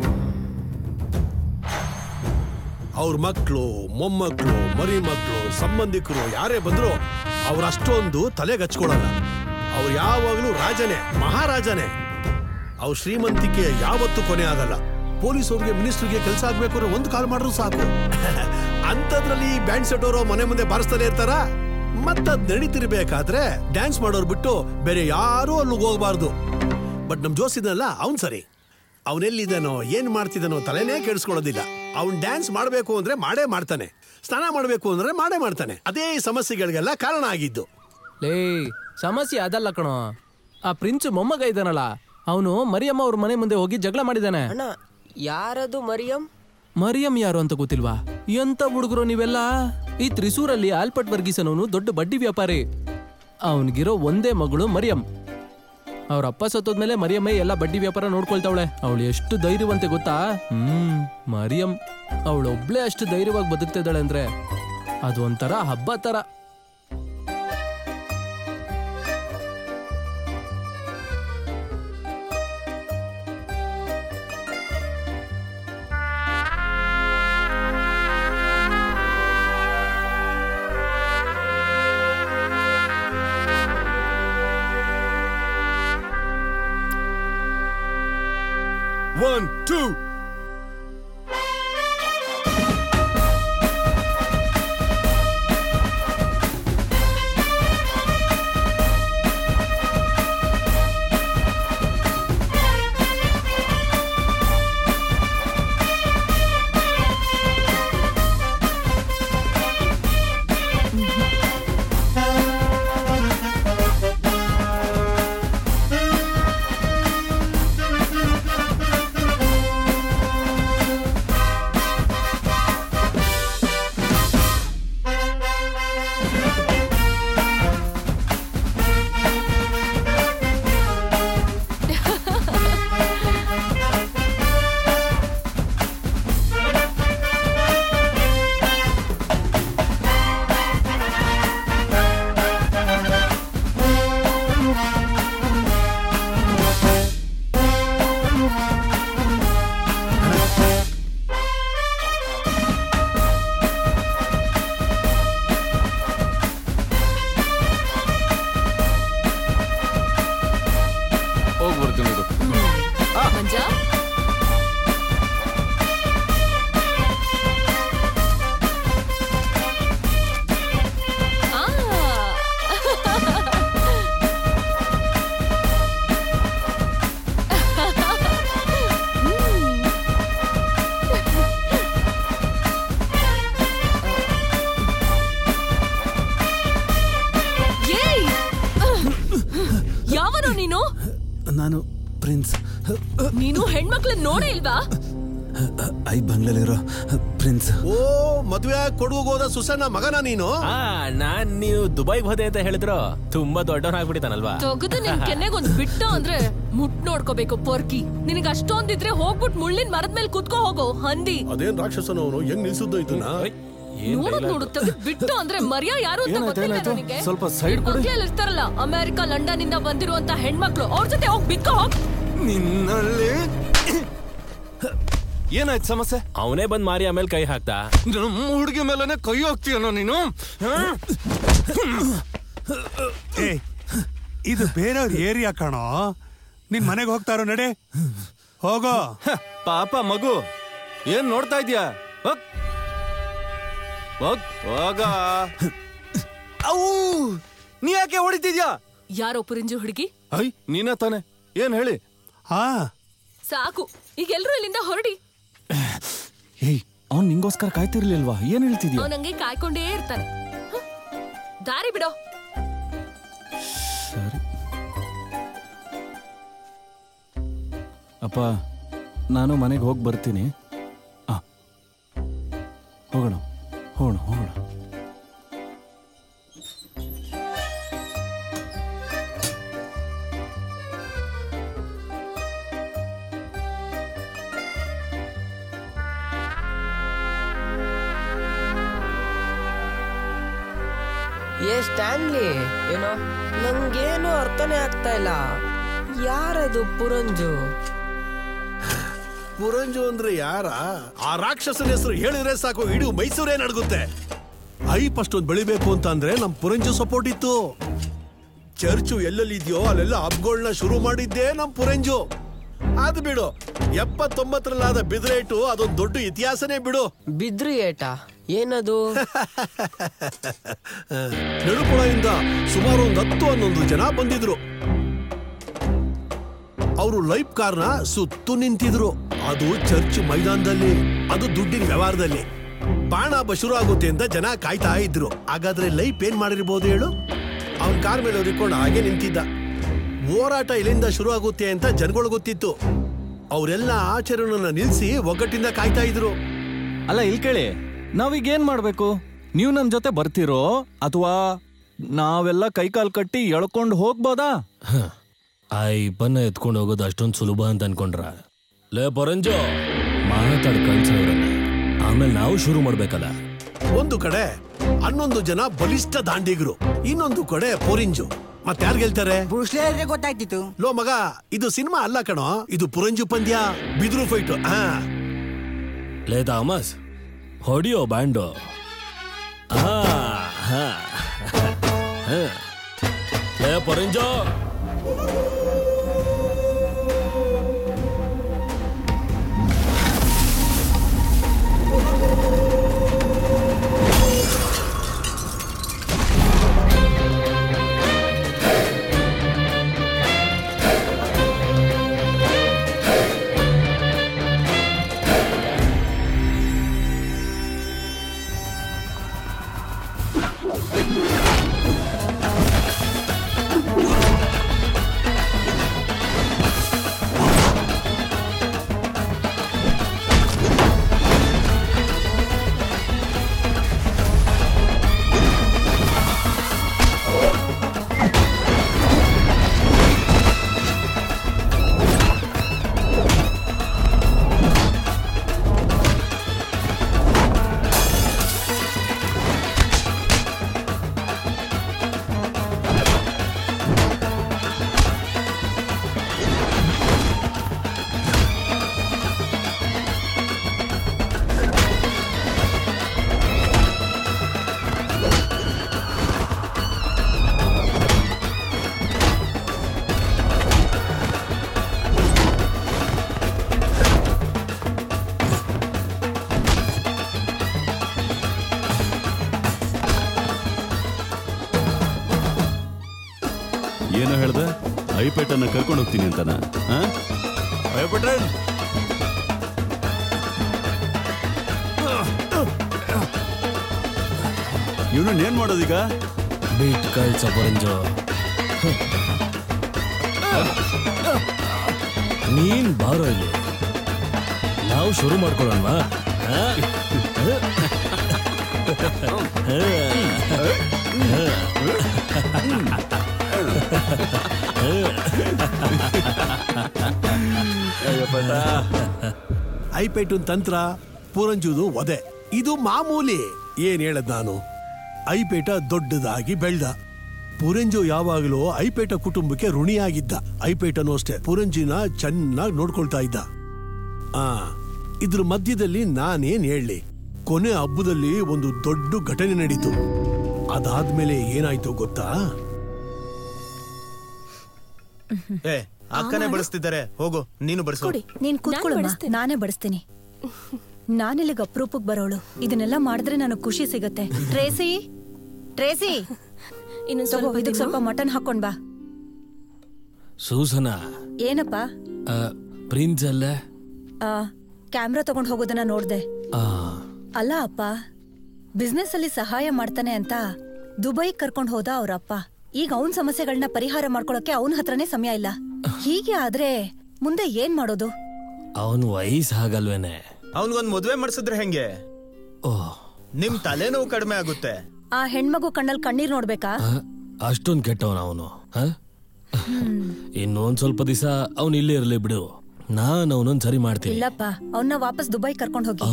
ಅವ್ರ ಮಕ್ಕಳು ಮೊಮ್ಮಕ್ಕಳು ಮರಿ ಮಕ್ಕಳು ಸಂಬಂಧಿಕರು ಯಾರೇ ಬಂದ್ರು ಅವ್ರ ಅಷ್ಟೊಂದು ತಲೆಗೆ ಹಚ್ಕೊಳಲ್ಲ ಅವ್ರು ಯಾವಾಗಲೂ ರಾಜನೇ ಮಹಾರಾಜನೇ ಅವ್ರ ಶ್ರೀಮಂತಿಕೆ ಯಾವತ್ತೂ ಕೊನೆ ಆಗಲ್ಲ ಪೊಲೀಸ್ ಅವ್ರಿಗೆ ಮಿನಿಸ್ಟರ್ಗೆ ಕೆಲಸ ಆಗ್ಬೇಕು ಅಂದ್ರೆ ಒಂದು ಕಾಲ್ ಮಾಡಿದ್ರು ಸಾಕು ಅಂಥದ್ರಲ್ಲಿ ಈ ಬ್ಯಾಂಡ್ ಸೆಟ್ ಅವರು ಮನೆ ಮುಂದೆ ಬಾರಿಸ್ತಾನೆ ಇರ್ತಾರ ಮತ್ತದ್ ನಡೀತಿರ್ಬೇಕಾದ್ರೆ ಡ್ಯಾನ್ಸ್ ಮಾಡೋರ್ ಬಿಟ್ಟು ಬೇರೆ ಯಾರೂ ಅಲ್ಲಿಗೆ ಹೋಗ್ಬಾರ್ದು ಬಟ್ ನಮ್ ಜೋಸ್ ಇದನ್ನಲ್ಲ ಅವ್ನ್ ಸರಿ ಅವನೆಲ್ಲಿದ್ದಾನೋ ಏನ್ ಮಾಡ್ತಿದ್ದಾನೋ ತಲೆನೇ ಕೆಡಿಸ್ಕೊಳ್ಳೋದಿಲ್ಲ ಅವ್ನ್ ಡ್ಯಾನ್ಸ್ ಮಾಡ್ಬೇಕು ಅಂದ್ರೆ ಮಾಡೇ ಮಾಡ್ತಾನೆ ಸ್ನಾನ ಮಾಡ್ಬೇಕು ಅಂದ್ರೆ ಮಾಡೇ ಮಾಡ್ತಾನೆ ಅದೇ ಈ ಸಮಸ್ಯೆಗಳಿಗೆಲ್ಲ ಕಾರಣ ಆಗಿದ್ದು ಲೇ ಸಮಸ್ಯೆ ಅದಲ್ಲ ಕಣೋ ಆ ಪ್ರಿನ್ಸ್ ಮೊಮ್ಮಗ ಇದ್ದಾನಲ್ಲ ಅವನು ಮರಿಯಮ್ಮ ಅವ್ರ ಮನೆ ಮುಂದೆ ಹೋಗಿ ಜಗಳ ಮಾಡಿದಾನೆ ಅಣ್ಣ ಯಾರದು ಮರಿಯಂ ಮರಿಯಂ ಯಾರು ಅಂತ ಗೊತ್ತಿಲ್ವಾ ಎಂತ ಹುಡುಗರು ನೀವೆಲ್ಲ ಈ ತ್ರಿಸೂರಲ್ಲಿ ಆಲ್ಪಟ್ ವರ್ಗೀಸನವನು ದೊಡ್ಡ ಬಡ್ಡಿ ವ್ಯಾಪಾರಿ ಅವನಿಗಿರೋ ಒಂದೇ ಮಗಳು ಮರಿಯಂ ಅವ್ರ ಅಪ್ಪ ಸತ್ತೋದ್ಮೇಲೆ ಮರಿಯಮ್ಮೆ ಎಲ್ಲ ಬಡ್ಡಿ ವ್ಯಾಪಾರ ನೋಡ್ಕೊಳ್ತಾವಳೆ ಅವಳು ಎಷ್ಟು ಧೈರ್ಯವಂತೆ ಗೊತ್ತಾ ಹ್ಮ್ ಮರಿಯಂ ಅವಳೊಬ್ಳೆ ಅಷ್ಟು ಧೈರ್ಯವಾಗಿ ಬದುಕ್ತಿದ್ದಾಳೆ ಅಂದ್ರೆ ಅದು ಒಂಥರ ಹಬ್ಬ ತರ ಒನ್ ಟೂ ಹೋಗ್ಬರ್ತೀನಿ ಇದು ಮಂಜ ಆ. ಏಯ್! ಯಾವನು ನೀನು ನಾನು ಪ್ರಿನ್ಸ್ ನೀನು ಹೆಣ್ಮಕ್ಳನ್ನ ನೋಡೇ ಇಲ್ವಾ ಐ ಬಂಗ್ಲಲ್ಲಿರೋ ಪ್ರಿನ್ಸ್ ಓ ಮದ್ವೆ ಕೊಡುಗೆ ಹೋದ ಸುಸಣ್ಣ ಮಗನ ನೀನು ಆ ನಾನ್ ನೀವು ದುಬೈಗೆ ಹೋದೆ ಅಂತ ಹೇಳಿದ್ರು ತುಂಬಾ ದೊಡ್ಡವನಾಗ್ಬಿಟ್ಟಿತಾನಲ್ವಾ ತೊಗದು ನಿನ್ ಕೆನ್ನೆಗ್ ಒಂದ್ ಬಿಟ್ಟು ಅಂದ್ರೆ ಮುಟ್ ನೋಡ್ಕೋಬೇಕು ಪೊರ್ಕಿ ನಿನಗೆ ಅಷ್ಟೊಂದಿದ್ರೆ ಹೋಗ್ಬಿಟ್ ಮುಳ್ಳಿನ ಮರದ ಮೇಲೆ ಕುತ್ಕೋ ಹೋಗೋ ಹಂದಿ ಅದೇನ್ ರಾಕ್ಷಸನವನು ಹೆಂಗ್ ನಿಲ್ಸಿದ್ದು ಇದನ್ನ ನೋಡೋದ್ ನೋಡು ತೆಗೆದ್ ಬಿಟ್ಟು ಅಂದ್ರೆ ಮರ್ಯಾ ಯಾರು ಅಂತ ಏನಾಯ್ತು, ಗೊತ್ತಿಲ್ಲ ಏನಾಯ್ತು? ನಿನಗೆ ಸ್ವಲ್ಪ side ಕೊಡಿ. ಇರ್ತಾರಲ್ಲ ಅಮೆರಿಕ ಲಂಡನ್ ಇಂದ ಬಂದಿರುವಂತ ಹೆಣ್ಮಕ್ಳು ಅವ್ರ ಜೊತೆ ಹೋಗ್ ಬಿಕ್ಕ ಹೋಗ್ ನಿನ್ನಲ್ಲಿ ಏನಾಯ್ತು ಸಮಸ್ಯೆ ಅವನೇ ಬಂದ್ ಮಾರಿ ಆಮೇಲೆ ಕೈ ಹಾಕ್ತಾ ನಮ್ಮ ಹುಡುಗಿ ಮೇಲೆನೆ ಕೈ ಹೋಗ್ತೀಯನೋ ನೀನು ಹಾ? ಏ ಇದು ಬೇರೆಯವ್ರ ಏರಿಯಾ ಕಣೋ ನಿನ್ ಮನೆಗೆ ಹೋಗ್ತಾರೋ ನಡೆ ಹೋಗೋ ಹ, ಪಾಪ ಮಗು ಏನ್ ನೋಡ್ತಾ ಇದ್ಯಾ ಹೋಗ್. ಹೋಗ್, ಹೋಗ ಅವು ನೀ ಯಾಕೆ ಹೊಡಿತಿದ್ಯಾ ಯಾರೋ ಪುರಿಂಜು ಹುಡುಗಿ ಐ ನೀನ ತಾನೆ ಏನ್ ಹೇಳಿ ಹಾ ಸಾಕು ಈಗ ಎಲ್ರು ಇಲ್ಲಿಂದ ಹೊರಡಿ ಏಯ್ ಅವ್ನ್ ನಿಂಗೋಸ್ಕರ ಕಾಯ್ತಿರ್ಲಿಲ್ವಾ ಏನ್ ಹೇಳ್ತಿದ್ಯಾ ಅವನಂಗೆ ಕಾಯ್ಕೊಂಡೇ ಇರ್ತಾನೆ ಹ? ದಾರಿ ಬಿಡೋ ಸರಿ ಅಪ್ಪ ನಾನು ಮನೆಗೆ ಹೋಗಿ ಬರ್ತೀನಿ ಆ ಹೋಗೋಣ ಹೋಗೋಣ ಹೋಗೋಣ ಏ ಸ್ಟ್ಯಾನ್ಲಿ ಏನೋ ನಂಗೇನು ಅರ್ಥನೇ ಆಗ್ತಾ ಇಲ್ಲ ಯಾರದು ಪುರಂಜು ಪುರಂಜು ಅಂದ್ರೆ ಯಾರ ಆ ರಾಕ್ಷಸನ ಹೆಸರು ಹೇಳಿದ್ರೆ ಸಾಕು ಇಡೀ ಮೈಸೂರೇ ನಡಗುತ್ತೆ ಐಪ್ ಅಷ್ಟೊಂದು ಬೆಳಿಬೇಕು ಅಂತ ಅಂದ್ರೆ ನಮ್ ಪುರಂಜು ಸಪೋರ್ಟ್ ಇತ್ತು ಚರ್ಚು ಎಲ್ಲೆಲ್ಲಿ ಇದೆಯೋ ಅಲ್ಲೆಲ್ಲ ಹಬ್ಗಳನ್ನ ಶುರು ಮಾಡಿದ್ದೇ ನಮ್ ಪುರಂಜು ಅದು ಬಿಡು ಎಪ್ಪತ್ತೊಂಬತ್ತರಲ್ಲಾದ ಬಿದ್ರೇಟು ಅದೊಂದು ದೊಡ್ಡ ಇತಿಹಾಸನೇ ಬಿಡು ಬಿದ್ರಿ ಏಟಾ ಏನದು ನಡುಪುಳದಿಂದ ಸುಮಾರು ಒಂದು ಹತ್ತು ಹನ್ನೊಂದು ಜನ ಬಂದಿದ್ರು ಅವರು ಲೈಫ್ ಕಾರ್ನ ಸುತ್ತು ನಿಂತಿದ್ರು ಅದು ಚರ್ಚ್ ಮೈದಾನದಲ್ಲಿ ಅದು ದುಡ್ಡಿನ ವ್ಯವಹಾರದಲ್ಲಿ ಬಾಣ ಹಬ್ಬ ಶುರು ಆಗುತ್ತೆ ಅಂತ ಜನ ಕಾಯ್ತಾ ಇದ್ರು ಹಾಗಾದ್ರೆ ಲೈಫ್ ಏನ್ ಮಾಡಿರ್ಬೋದು ಹೇಳು ಅವನ್ ಕಾರ್ ಮೇಲೆ ಹೊರಿಕೊಂಡು ಹಾಗೆ ನಿಂತಿದ್ದ ಹೋರಾಟ ಇಲ್ಲಿಂದ ಶುರು ಆಗುತ್ತೆ ಅಂತ ಜನಗಳು ಗೊತ್ತಿತ್ತು ಅವರೆಲ್ಲ ಆಚರಣೆನ ನಿಲ್ಸಿ ಒಗ್ಗಟ್ಟಿಂದ ಕಾಯ್ತಾ ಇದ್ರು ಅಲ್ಲ ಇಲ್ಲಿ ಕೇಳಿ ನಾವೀಗ ಏನ್ ಮಾಡ್ಬೇಕು ನೀವು ನಮ್ ಜೊತೆ ಬರ್ತಿರೋ ಅಥವಾ ನಾವೆಲ್ಲ ಕೈಕಾಲ್ ಕಟ್ಟಿ ಎಳ್ಕೊಂಡು ಹೋಗ್ಬೋದಾ ಆ ಇಬ್ಬನ್ನ ಎತ್ಕೊಂಡು ಹೋಗೋದು ಅಷ್ಟೊಂದು ಸುಲಭ ಅಂತ ಅನ್ಕೊಂಡ್ರ ಲೇ ಪರಂಜು ಮಾತಾಡ್ ಕಳ್ಸವ್ರನ್ನ ಆಮೇಲೆ ನಾವು ಶುರು ಮಾಡ್ಬೇಕಲ್ಲ ಒಂದು ಕಡೆ ಹನ್ನೊಂದು ಜನ ಬಲಿಷ್ಠ ದಾಂಡಿಗರು ಇನ್ನೊಂದು ಕಡೆ ಪೊರಿಂಜು ಮತ್ತೆ ಯಾರು ಗೆಲ್ತಾರೆ ಗೊತ್ತಾಯ್ತಿತ್ತು ಲೋ ಮಗ ಇದು ಸಿನಿಮಾ ಅಲ್ಲ ಕಣೋ ಇದು ಪುರಂಜು ಪಂದ್ಯ ಬಿದ್ರು ಫೈಟ್ ಹಾ ಲೇ ಥಾಮಸ್ ಹೊಡಿಯೋ ಬ್ಯಾಂಡು ಆ, ಹಾ. ಹಾ. ಲೇ ಪರಂಜು ಏನೋ ಹೇಳ್ದೆ ಐಪೇಟನ್ನ ಕರ್ಕೊಂಡು ಹೋಗ್ತೀನಿ ಅಂತನ ಭಯಪಟ್ರೆ ಇವನನ್ನ ಏನ್ ಮಾಡೋದೀಗ ಬಿಟ್ ಕಳ್ಸ ಪರಂಜು ನೀನ್ ಬಾರೋ ಇಲ್ಲಿ ನಾವು ಶುರು ಮಾಡ್ಕೊಳ್ಳೋಣವಾ ಆ? ಐಪೇಟುನ್ ತಂತ್ರ ಪುರಂಜುದು ಒದೆ ಇದು ಮಾಮೂಲಿ ಏನ್ ಹೇಳದ್ ನಾನು ಐಪೇಟ ದೊಡ್ಡದಾಗಿ ಬೆಳ್ದ ಪುರಂಜು ಯಾವಾಗಲೂ ಐಪೇಟ ಕುಟುಂಬಕ್ಕೆ ಋಣಿಯಾಗಿದ್ದ ಐಪೇಟನು ಅಷ್ಟೇ ಪುರಂಜಿನ ಚೆನ್ನಾಗಿ ನೋಡ್ಕೊಳ್ತಾ ಇದ್ದ ಆ ಇದ್ರ ಮಧ್ಯದಲ್ಲಿ ನಾನೇನ್ ಹೇಳಿ ಕೊನೆ ಹಬ್ಬದಲ್ಲಿ ಒಂದು ದೊಡ್ಡ ಘಟನೆ ನಡೀತು ಅದಾದ್ಮೇಲೆ ಏನಾಯ್ತು ಗೊತ್ತಾ ಏ ಅಕ್ಕನೇ ಬಳಸ್ತಿದ್ದಾರೆ ಹೋಗು ನೀನು ಬಳಸು ನೀನ್ ಕೂತ್ಕೊಳ್ಳಮ್ಮ ನಾನೇ ಬಡಿಸ್ತೀನಿ ನಾನಿಲ್ಲಿಗೆ ಅಪ್ರೂಪಕ್ ಬರೋಳು ಇದನ್ನೆಲ್ಲ ಮಾಡಿದ್ರೆ ನನಗ್ ಖುಷಿ ಸಿಗತ್ತೆ ಟ್ರೇಸಿ ಟ್ರೇಸಿ ಇನ್ನೊಂದ್ ತಗೋ, ಸ್ವಲ್ಪ ಇದಕ್ ತಿನ್ನು. ಸ್ವಲ್ಪ ಮಟನ್ ಹಾಕೊಂಡ್ ಬಾ ಸೂಸನ ಏನಪ್ಪ ಆ, ಪ್ರಿನ್ಸ್ ಅಲ್ಲ ಕ್ಯಾಮ್ರಾ ತಗೊಂಡ್ ಹೋಗೋದನ್ನ ನೋಡ್ದೆ ಆ, ಅಲ್ಲ ಅಪ್ಪ ಬಿಸ್ನೆಸ್ ಅಲ್ಲಿ ಸಹಾಯ ಮಾಡ್ತಾನೆ ಅಂತ ದುಬೈ ಕರ್ಕೊಂಡ್ ಹೋದ ಅವ್ರ ಅಪ್ಪ ಈಗ ಅವನ್ ಸಮಸ್ಯೆಗಳನ್ನ ಪರಿಹಾರ ಮಾಡ್ಕೊಳಕ್ಕೆ ಅವನ ಹತ್ರನೇ ಸಮಯ ಇಲ್ಲ ಹೀಗೆ ಆದ್ರೆ ಮುಂದೆ ಏನ್ ಮಾಡೋದು ಅವನ್ ವಯಸ್ಸು ಹಾಗಲ್ವೇನೆ ಅವನ್ಗೊಂದ್ ಮದ್ವೆ ಮಾಡ್ಸಿದ್ರೆ ಹೆಂಗೆ ನಿಮ್ ತಲೆನೋವು ಕಡಿಮೆ ಆಗುತ್ತೆ ಆ ಹೆಣ್ಮಗು ಕಣ್ಣಲ್ಲಿ ಕಣ್ಣೀರ್ ನೋಡ್ಬೇಕಾ ಅಷ್ಟೊಂದ್ ಕೆಟ್ಟವನ ಅವನು ಇನ್ನೊಂದ್ ಸ್ವಲ್ಪ ದಿವಸ ಅವನ್ ಇಲ್ಲೇ ಇರ್ಲಿ ಬಿಡು ನಾನ್ ಅವನೊಂದ್ ಸರಿ ಮಾಡ್ತೀನಿ ಇಲ್ಲಪ್ಪ ಅವನ್ನ ವಾಪಸ್ ದುಬೈ ಕರ್ಕೊಂಡ್ ಹೋಗಿ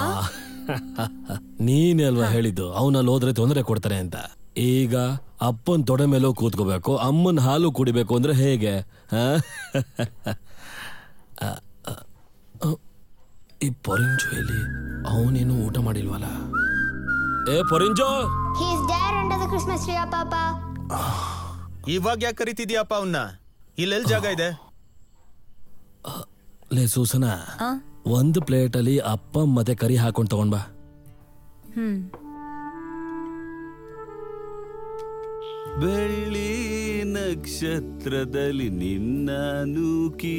ನೀನೇ ಅಲ್ವಾ ಹೇಳಿದ್ದು ಅವನಲ್ಲಿ ಹೋದ್ರೆ ತೊಂದರೆ ಕೊಡ್ತಾರೆ ಅಂತ ಈಗ ಅಪ್ಪನ್ ತೊಡೆ ಮೇಲೂ ಕೂತ್ಕೋಬೇಕು ಅಮ್ಮನ್ ಹಾಲು ಕುಡಿಬೇಕು ಅಂದ್ರೆ ಹೇಗೆ ಆ? ಆ, ಆ, ಆ, ಈ ಪೊರಿಂಜು ಎಲ್ಲಿ ಅವನೇನು ಊಟ ಮಾಡಿಲ್ವಲ್ಲ ಏ ಪೊರಿಂಜೋ He's there under the Christmas tree, Papa. ಇವಾಗ ಯಾಕೆ ಕರಿತಿದ್ಯಪ್ಪ ಅವನ್ನ ಇಲ್ಲೆಲ್ ಜಾಗ ಇದೆ ಲೇ ಸೂಸನ ಒಂದು ಪ್ಲೇಟಲ್ಲಿ ಅಪ್ಪ ಮತ್ತೆ ಕರಿ ಹಾಕೊಂಡ್ ತಗೊಂಡ್ ಬಾ ಹ್ಮ್ ಬೆಳ್ಳಿ ನಕ್ಷತ್ರದಲ್ಲಿ ನಿನ್ನ ನೂಕಿ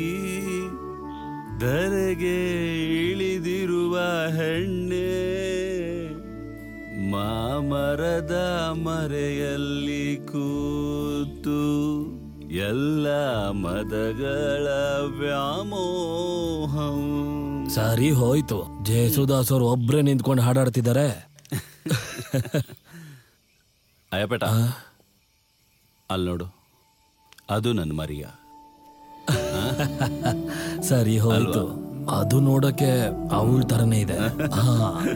ಧರೆಗೆ ಇಳಿದಿರುವ ಹೆಣ್ಣೆ ಮಾಮರದ ಮರೆಯಲ್ಲಿ ಕೂತು ಎಲ್ಲ ಮದಗಳ ವ್ಯಾಮೋಹಂ ಸರಿ ಹೋಯ್ತು ಜೇಸುದಾಸ್ ಅವ್ರು ಒಬ್ರೇ ನಿಂತ್ಕೊಂಡು ಹಾಡಾಡ್ತಿದ್ದಾರೆ ಅಯ್ಯಪೇಟ ಅಲ್ಲಿ ನೋಡು ಅದು ನನ್ನ ಮರಿಯ ಸರಿ ಹೋಯ್ತು ಅದು ನೋಡಕ್ಕೆ ಅವಳ ತರನೇ ಇದೆ ಹಾ.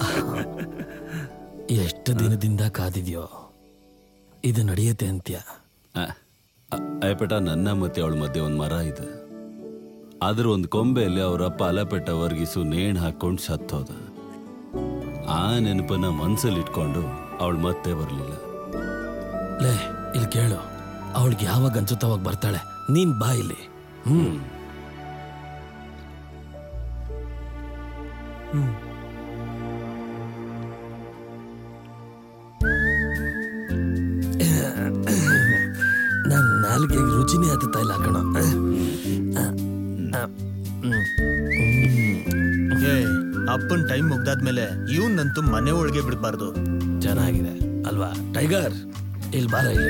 ಎಷ್ಟು ದಿನದಿಂದ ಕಾದಿದ್ಯೋ ಇದು ನಡೆಯುತ್ತೆ ಅಂತ್ಯ ಅಯ್ಯಪೇಟ ನನ್ನ ಮತ್ತೆ ಅವಳ ಮಧ್ಯೆ ಒಂದು ಮರ ಇದೆ ಅದ್ರ ಒಂದು ಕೊಂಬೆಯಲ್ಲಿ ಅವರಪ್ಪ ಅಲಪೆಟ್ಟ ವರ್ಗಿಸು ನೇಣು ಹಾಕೊಂಡು ಸತ್ತೋದ ಆ ನೆನಪನ್ನ ಮನ್ಸಲ್ಲಿ ಇಟ್ಕೊಂಡು ಅವಳು ಮತ್ತೆ ಬರಲಿಲ್ಲ ಲೇ ಇಲ್ಲಿ ಕೇಳು ಅವಳಿಗೆ ಯಾವಾಗ ಅನ್ಸುತ್ತೋ ಅವಾಗ ಬರ್ತಾಳೆ ನೀನ್ ಬಾ ಇಲ್ಲಿ ಹ್ಮ್ ಹ್ಮ್ ನನ್ ನಾಲ್ಗೆಗೆ ರುಚಿನೇ ಹತ್ತುತ್ತಾ ಇಲ್ಲ ಕಣ ಏ ಅಪ್ಪನ್ ಟೈಮ್ ಮುಗ್ದಾದ್ಮೇಲೆ ಇವನ್ನಂತೂ ಮನೆ ಒಳಗೆ ಬಿಡಬಾರ್ದು ಚೆನ್ನಾಗಿದೆ ಅಲ್ವಾ ಟೈಗರ್ ಇಲ್ಲಿ ಬಾರ ಇಲ್ಲಿ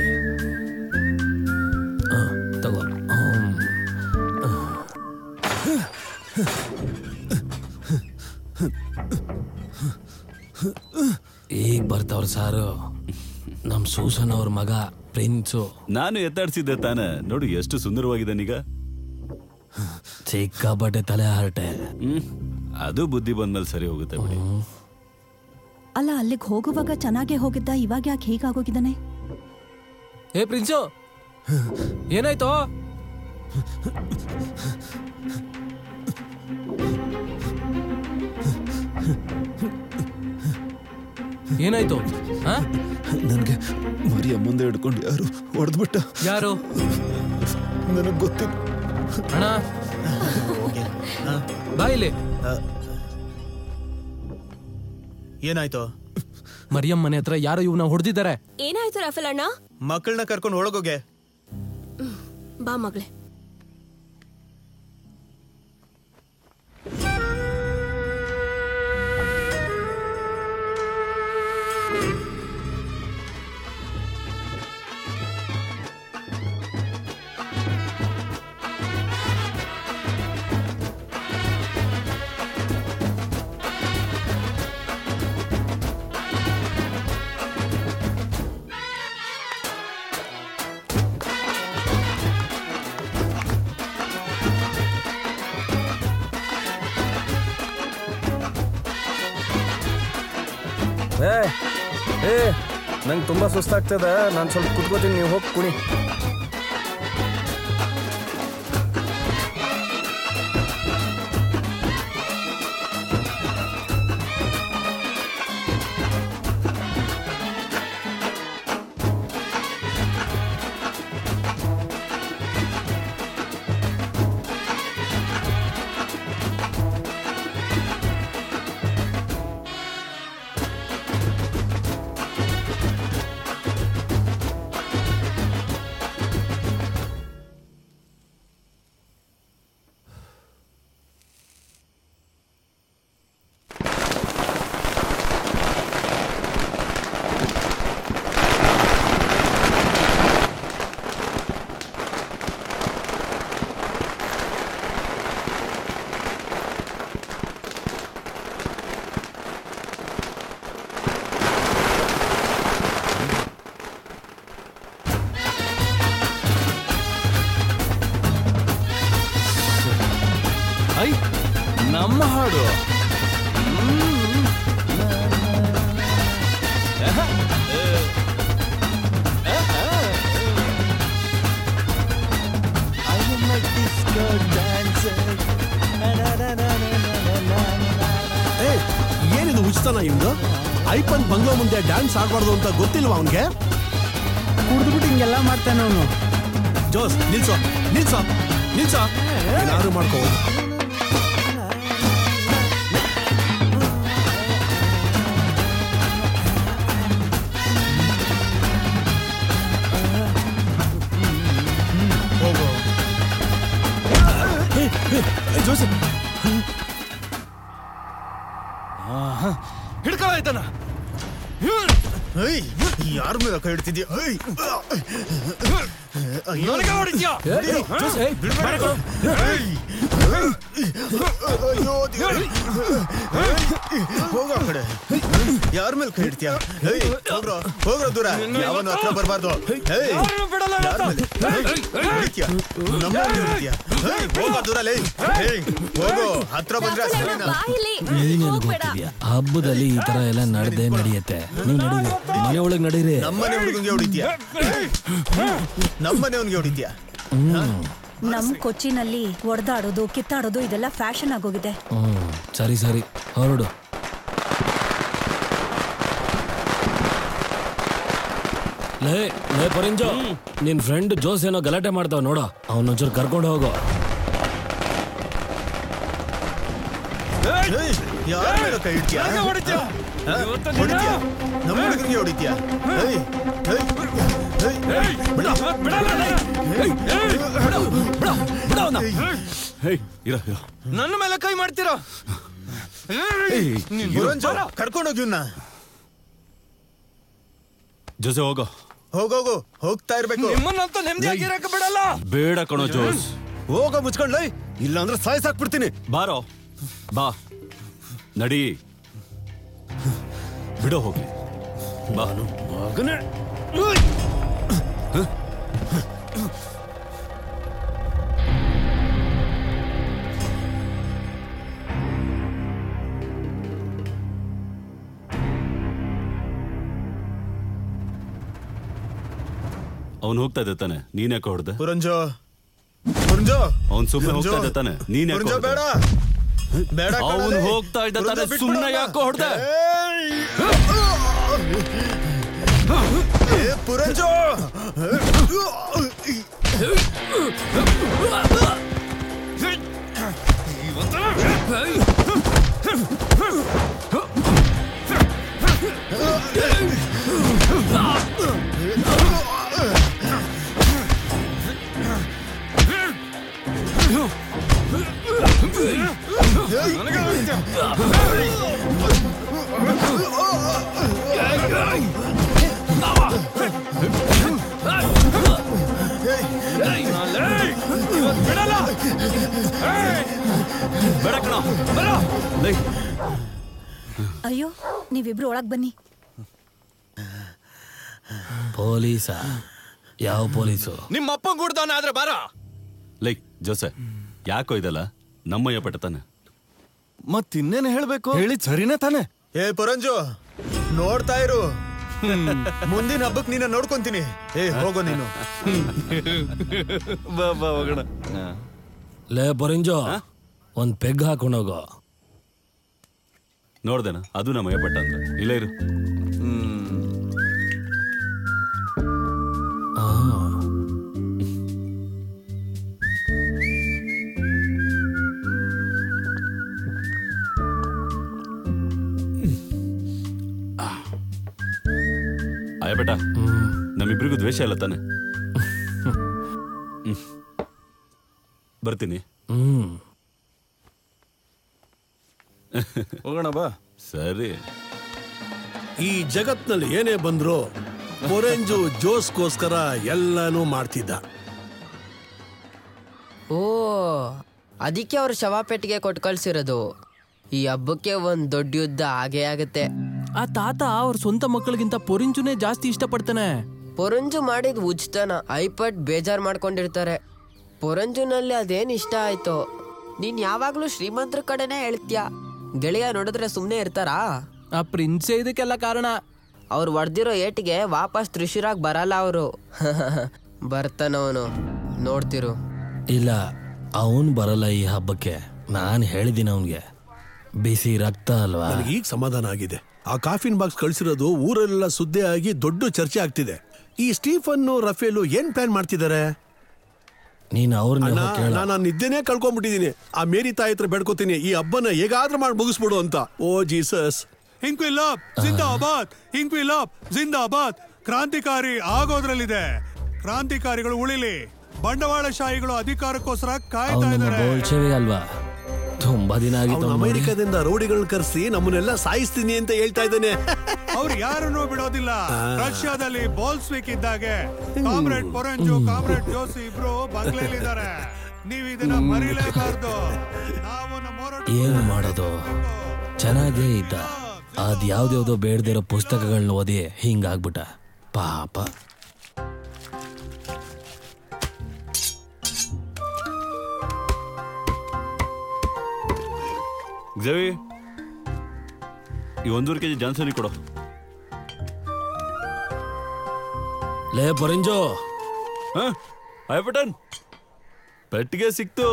ಆ, ತಗೋ ಹ್ಮ್. ಈಗ ಬರ್ತಾವ್ರ ಸಾರು ನಮ್ ಸೂಸನ್ ಅವ್ರ ಮಗ ಪ್ರಿನ್ಸು ನಾನು ಎತ್ತಾಡ್ಸಿದ್ದೆ ತಾನೆ ನೋಡು ಎಷ್ಟು ಸುಂದರವಾಗಿದ್ದಾನೀಗ ಸಿಕ್ಕಾಪಟ್ಟೆ ತಲೆ ಹರಟೆ ಹ್ಮ್ ಅದು ಬುದ್ಧಿ ಬಂದ್ಮೇಲೆ ಸರಿ ಹೋಗುತ್ತೆ ಬಿಡಿ ಅಲ್ಲ ಅಲ್ಲಿಗೆ ಹೋಗುವಾಗ ಚೆನ್ನಾಗೇ ಹೋಗಿದ್ದ ಇವಾಗ ಯಾಕೆ ಹೀಗಾಗೋಗಿದ್ದಾನೆ ಏ ಪ್ರಿನ್ಸು ಏನಾಯ್ತು ಏನಾಯ್ತು ನನಗೆ ಮರಿಯ ಮುಂದೆ ಹಿಡ್ಕೊಂಡು ಯಾರು ಹೊಡೆದ್ಬಿಟ್ಟ ಯಾರು ನನಗೆ ಗೊತ್ತಿಲ್ಲ ಅಣ್ಣ ಬಾ ಇಲ್ಲಿ ಏನಾಯ್ತು ಮರಿಯಮ್ ಮನೆ ಹತ್ರ ಯಾರೋ ಇವನ ಹೊಡೆದಿದ್ದಾರೆ ಏನಾಯ್ತು ರಾಫೆಲ್ ಅಣ್ಣ ಮಕ್ಕಳನ್ನ ಕರ್ಕೊಂಡು ಒಳಗೋಗೆ ಬಾ ಮಗಳೇ ಏ ಏ ನಂಗೆ ತುಂಬ ಸುಸ್ತಾಗ್ತದೆ ನಾನು ಸ್ವಲ್ಪ ಕುತ್ಕೋತೀನಿ ನೀವು ಹೋಗಿ ಕುಣಿ ನಮ್ಮ ಹಾಡು ಏ ಏನಿದು ಉಚಿತನ ಇಂದು ಐಪನ್ ಬಂಗ್ಲೋ ಮುಂದೆ ಡ್ಯಾನ್ಸ್ ಆಡ್ಬಾರ್ದು ಅಂತ ಗೊತ್ತಿಲ್ವಾ ಅವನ್ಗೆ ಕುಡ್ದ್ಬಿಟ್ಟು ಹಿಂಗೆಲ್ಲ ಮಾಡ್ತಾನೆ ಅವನು ಜೋಸ್ ನಿಲ್ಸೋ ನಿಲ್ಸೋ ನಿಲ್ಸೋ ಏನಾದ್ರು ಮಾಡ್ಕೋ ಹೋಗು. ಹೋಗು ಜೋಸೆಫ್ ಹಿಡ್ಕೊ ಆಯ್ತಾನ ಯಾರ ಮೇಲೆ ಕೈ ಇಡ್ತಿದ್ಯಾ ಏಯ್! ಅಯ್ಯೋ. ನನಗೆ ಹೊಡಿತ್ಯಾ? ಬಿಡು. ಜೋಸ್, ಏಯ್, ಬಿಡ್ಬೇಡ. ಏಯ್! ಅಯ್ಯೋ ದೇವ್ರೇ. ಹೋಗೋ ಆ ಕಡೆ ಯಾರ ಮೇಲೆ ಕೈ ಇಡ್ತೀಯಾ ಏಯ್ ಹೋಗ್ರೋ ಹೋಗ್ರೋ ದೂರ ಯಾವನು ಹತ್ರ ಬರಬಾರ್ದು ಏಯ್ ಯಾರ್ ಮೇಲೆ? ಏಯ್, ಹಿಡಿತ್ಯಾ? ನಮ್ಮನ್ನ ಹಿಡಿತ್ಯಾ? ಏಯ್, ಹೋಗೋ ದೂರ ಲೇ ಏಯ್ ಹೋಗು ಹತ್ರ ಬಂದ್ರೆ ಅಷ್ಟೇನಾ? ನೀನೇನು ಗೊತ್ತಿದ್ಯಾ ಹಬ್ಬದಲ್ಲಿ ಈ ತರ ಎಲ್ಲ ನಡೆದೇ ನಡೆಯುತ್ತೆ ನೀವು ನಡೀರಿ ಮನೆ ಒಳಗೆ ನಡೀರಿ ನಮ್ಮನೆ ಹುಡುಗಂಗೆ ಹೊಡಿತ್ಯಾ ನಮ್ಮನೆ ಅವನಿಗೆ ಹೊಡಿತ್ಯಾ ಹ್ಮ್ ನಮ್ ಕೊಚ್ಚಿನಲ್ಲಿ ಒಡೆದಾಡೋದು ಕಿತ್ತಾಡೋದು ಇದೆಲ್ಲ ಫ್ಯಾಷನ್ ಆಗೋಗಿದೆ ಹ್ಮ್ ಸರಿ ಸರಿ ಹೊರಡು ಲೇ ಲೇ ಪರಿಂಜು ನಿನ್ ಫ್ರೆಂಡ್ ಜೋಸ್ ಏನೋ ಗಲಾಟೆ ಮಾಡ್ತಾವ ನೋಡು ಅವನ ಒಂಚೂರು ಕರ್ಕೊಂಡು ಹೋಗೋ ಏಯ್, ಯಾರ ಮೇಲೆ ಕೈ ಇಡ್ತೀಯಾ ಹಾ? ಹೊಡಿತ್ಯಾ ನಮ್ಮ ಹುಡುಗನಿಗೆ ಹೊಡಿತ್ಯಾ ಏಯ್ ಏಯ್ ಏಯ್ ಬಿಡ ಹೇಯ್ ಇರೋ ಇರೋ ನನ್ನ ಮೇಲೆ ಕೈ ಮಾಡ್ತೀರಾ ಕರ್ಕೊಂಡೋಗಿ ಇವ್ನ ಜೊತೆ ಹೋಗೋ ಹೋಗೋಗು ಹೋಗ್ತಾ ಇರ್ಬೇಕು ನಿಮ್ಮನ್ನಂತೂ ನೆಮ್ಮದಿಯಾಗಿರಕ್ಕೆ ಬಿಡಲ್ಲ ಬೇಡ ಕಣೋ ಜೋಸ್ ಹೋಗೋ ಮುಚ್ಕೊಂಡ್ಲೈ ಇಲ್ಲ ಅಂದ್ರೆ ಸಾಯ್ಸಾಕ್ಬಿಡ್ತೀನಿ ಬಾರೋ ಬಾ ನಡಿ ಬಿಡೋ ಹೋಗ್ಲಿ ಬಾ ಮಗನೇ ಅವ್ನು ಹೋಗ್ತಾ ಇದ್ದ ತಾನೆ ನೀನ್ ಯಾಕೆ ಹೊಡ್ದೆ ಪುರಂಜೋ ಪುರಂಜೋ ಅವ್ನ್ ಸುಮ್ನೆ ಹೋಗ್ತಾ ಇದ್ದ ತಾನೆ ನೀನ್ ಯಾಕೆ ಪುರಂಜೋ ಬೇಡ ಬೇಡ ಅವ್ನು ಹೋಗ್ತಾ ಇದ್ದ ತಾನೆ ಸುಮ್ನೆ ಯಾಕೋ ಹೊಡ್ದೆ ಏ ಪುರಂಜೋ ಬೇಡ ಕಣ ಲೈ ಅಯ್ಯೋ ನೀವಿಬ್ರು ಒಳಗ್ ಬನ್ನಿ ಪೊಲೀಸ ಯಾವ ಪೊಲೀಸು ನಿಮ್ಮ ಅಪ್ಪ ಗುಡ್ದಾನ ಆದ್ರೆ ಬಾರ ಲೈ ಜೋಸೆ ಯಾಕೋ ಇದಲ್ಲ ನಮ್ಮಯ್ಯ ಪಟ್ಟ ತಾನೆ ಮತ್ತಿನ್ನೇನು ಹೇಳ್ಬೇಕು ಹೇಳಿದ್ ಸರಿನೇ ತಾನೆ ಏ ಪರಂಜು ನೋಡ್ತಾ ಇರು ಮುಂದಿನ ಹಬ್ಬಕ್ ನೀನ ನೋಡ್ಕೊಂತೀನಿ ಏ ಹೋಗೋ ನೀನು ಬಾ ಬಾ ಹೋಗೋಣ ಲೇ ಪರಿಂಜು ಒಂದ್ ಪೆಗ್ ಹಾಕೊಂಡೋಗೋ ನೋಡ್ದೇನ ಅದು ನಮ್ಮಯ್ಯ ಪಟ್ಟ ಅಂತ ಇಲ್ಲ ಇರು ಆಯ ಬೇಟ ನಮ್ಮಿಬ್ರಿಗೂ ದ್ವೇಷ ಇಲ್ಲ ತಾನೆ ಹ್ಮ್. ಬರ್ತೀನಿ ಹ್ಮ್ ಹೋಗೋಣ ಬಾ ಸರಿ ಈ ಜಗತ್ನಲ್ಲಿ ಏನೇ ಬಂದ್ರು ಮೊರೆಂಜು ಜೋಸ್ಗೋಸ್ಕರ ಎಲ್ಲಾನು ಮಾಡ್ತಿದ್ದ ಓ ಅದಕ್ಕೆ ಅವ್ರು ಶವಪೆಟ್ಟಿಗೆ ಕೊಟ್ಟು ಕಳ್ಸಿರೋದು ಈ ಹಬ್ಬಕ್ಕೆ ಒಂದ್ ದೊಡ್ಡ ಯುದ್ಧ ಆಗೇ ಆಗತ್ತೆ ಆ ತಾತ ಅವ್ರ ಸ್ವಂತ ಮಕ್ಕಳಿಗಿಂತ ಪೊರಿಂಜುನೇ ಜಾಸ್ತಿ ಇಷ್ಟಪಡ್ತಾನೆ ಪೊರಂಜು ಮಾಡಿದ ಉಜ್ತನ ಐಪಟ್ ಬೇಜಾರ್ ಮಾಡ್ಕೊಂಡಿರ್ತಾರೆ ಪೊರಂಜುನಲ್ಲಿ ಅದೇನ್ ಇಷ್ಟ ಆಯ್ತೋ ನೀನ್ ಯಾವಾಗ್ಲೂ ಶ್ರೀಮಂತರ ಕಡೆನೇ ಹೇಳ್ತೀಯ ಗೆಳೆಯ ನೋಡಿದ್ರೆ ಸುಮ್ನೆ ಇರ್ತಾರಾ ಆ ಪ್ರಿನ್ಸೇ ಇದಕ್ಕೆಲ್ಲ ಕಾರಣ ಅವ್ರು ಹೊಡ್ದಿರೋ ಏಟಿಗೆ ವಾಪಸ್ ತ್ರಿಶೂರಾಗ್ ಬರಲ್ಲ ಅವರು ಬರ್ತಾನವನು ನೋಡ್ತಿರು ಇಲ್ಲ ಅವನ್ ಬರಲ್ಲ ಈ ಹಬ್ಬಕ್ಕೆ ನಾನು ಹೇಳಿದ್ದೀನಿ ಅವನ್ಗೆ ಬಿಸಿ ರಕ್ತ ಅಲ್ವಾ ನನಗೆ ಈಗ ಸಮಾಧಾನ ಆಗಿದೆ ಆ ಕಾಫಿನ್ ಬಾಕ್ಸ್ ಕಳ್ಸಿರೋದು ಊರಲ್ಲೆಲ್ಲ ಸುದ್ದಿ ಆಗಿ ದೊಡ್ಡ ಚರ್ಚೆ ಆಗ್ತಿದೆ ಈ ಸ್ಟೀಫನ್ ರಫೇಲು ಏನ್ ಪ್ಲಾನ್ ಮಾಡ್ತಿದ್ದಾರೆ ನೀನ್ ಅವ್ರನ್ನ ಅಣ್ಣ ಕೇಳ ನಾನು ನಿದ್ದೆನೇ ಕಳ್ಕೊಂಡ್ಬಿಟ್ಟಿದೀನಿ ಆ ಮೇರಿ ತಾಯಿ ಹತ್ರ ಬೇಡ್ಕೋತೀನಿ ಈ ಹಬ್ಬನ ಹೇಗಾದ್ರೂ ಮಾಡಿ ಮುಗಿಸ್ಬಿಡು ಅಂತ ಓ ಜೀಸಸ್ ಇಂಕ್ವಿಲಾಬ್ ಜಿಂದಾಬಾದ್ ಇಂಕ್ವಿಲಾಬ್ ಜಿಂದಾಬಾದ್ ಕ್ರಾಂತಿಕಾರಿ ಆಗೋದ್ರಲ್ಲಿದೆ ಕ್ರಾಂತಿಕಾರಿಗಳು ಉಳಿಲಿ ಬಂಡವಾಳಶಾಹಿಗಳು ಅಧಿಕಾರಕ್ಕೋಸ್ಕರ ಕಾಯ್ತಾ ಅವನ ಇದ್ದಾರೆ ಬೋಲ್ಚೆವೆ ಅಲ್ವಾ ತುಂಬಾ ದಿನ ಆಗಿತ್ತು ಅವನು ಅವ್ನ್ ನೋಡಿ. ಅಮೆರಿಕದಿಂದ ರೌಡಿಗಳನ್ನ ಕರೆಸಿ ನಮ್ಮನ್ನೆಲ್ಲ ಸಾಯಿಸ್ತೀನಿ ಅಂತ ಹೇಳ್ತಾ ಇದ್ದಾನೆ ಅವ್ರು ಯಾರನ್ನೂ ಬಿಡೋದಿಲ್ಲ ರಷ್ಯಾದಲ್ಲಿ ಬೋಲ್ಸ್ವಿಕ್ ಇದ್ದಾಗೆ ಕಾಮ್ರೇಡ್ ಪೊರೆಂಜು ಕಾಮ್ರೇಡ್ ಜೋಸಿ ಇಬ್ರು ಬಂಗ್ಲೆಲಿದ್ದಾರೆ ನೀವು ಇದನ್ನ ಮರಿಲೇಬಾರ್ದು ನಾವು ನಮ್ಮ ಹೋರಾಟ ಏನು ಮಾಡೋದು ಚೆನ್ನಾಗೇ ಇದ್ದ ಅದ್ ಯಾವ್ದ್ಯಾವ್ದೋ ಬೇಡದಿರೋ ಪುಸ್ತಕಗಳನ್ನ ಓದಿ ಹಿಂಗಾಗ್ಬಿಟ್ಟ ಪಾಪ ಜವಿ ಈ ಒಂದೂವರೆ ಕೆಜಿ ಜಾನ್ಸನಿ ಕೊಡು ಲೇ ಪರಂಜೋ ಹಾಯ್ ಪಟನ್ ಪೆಟ್ಟಿಗೆ ಸಿಕ್ತು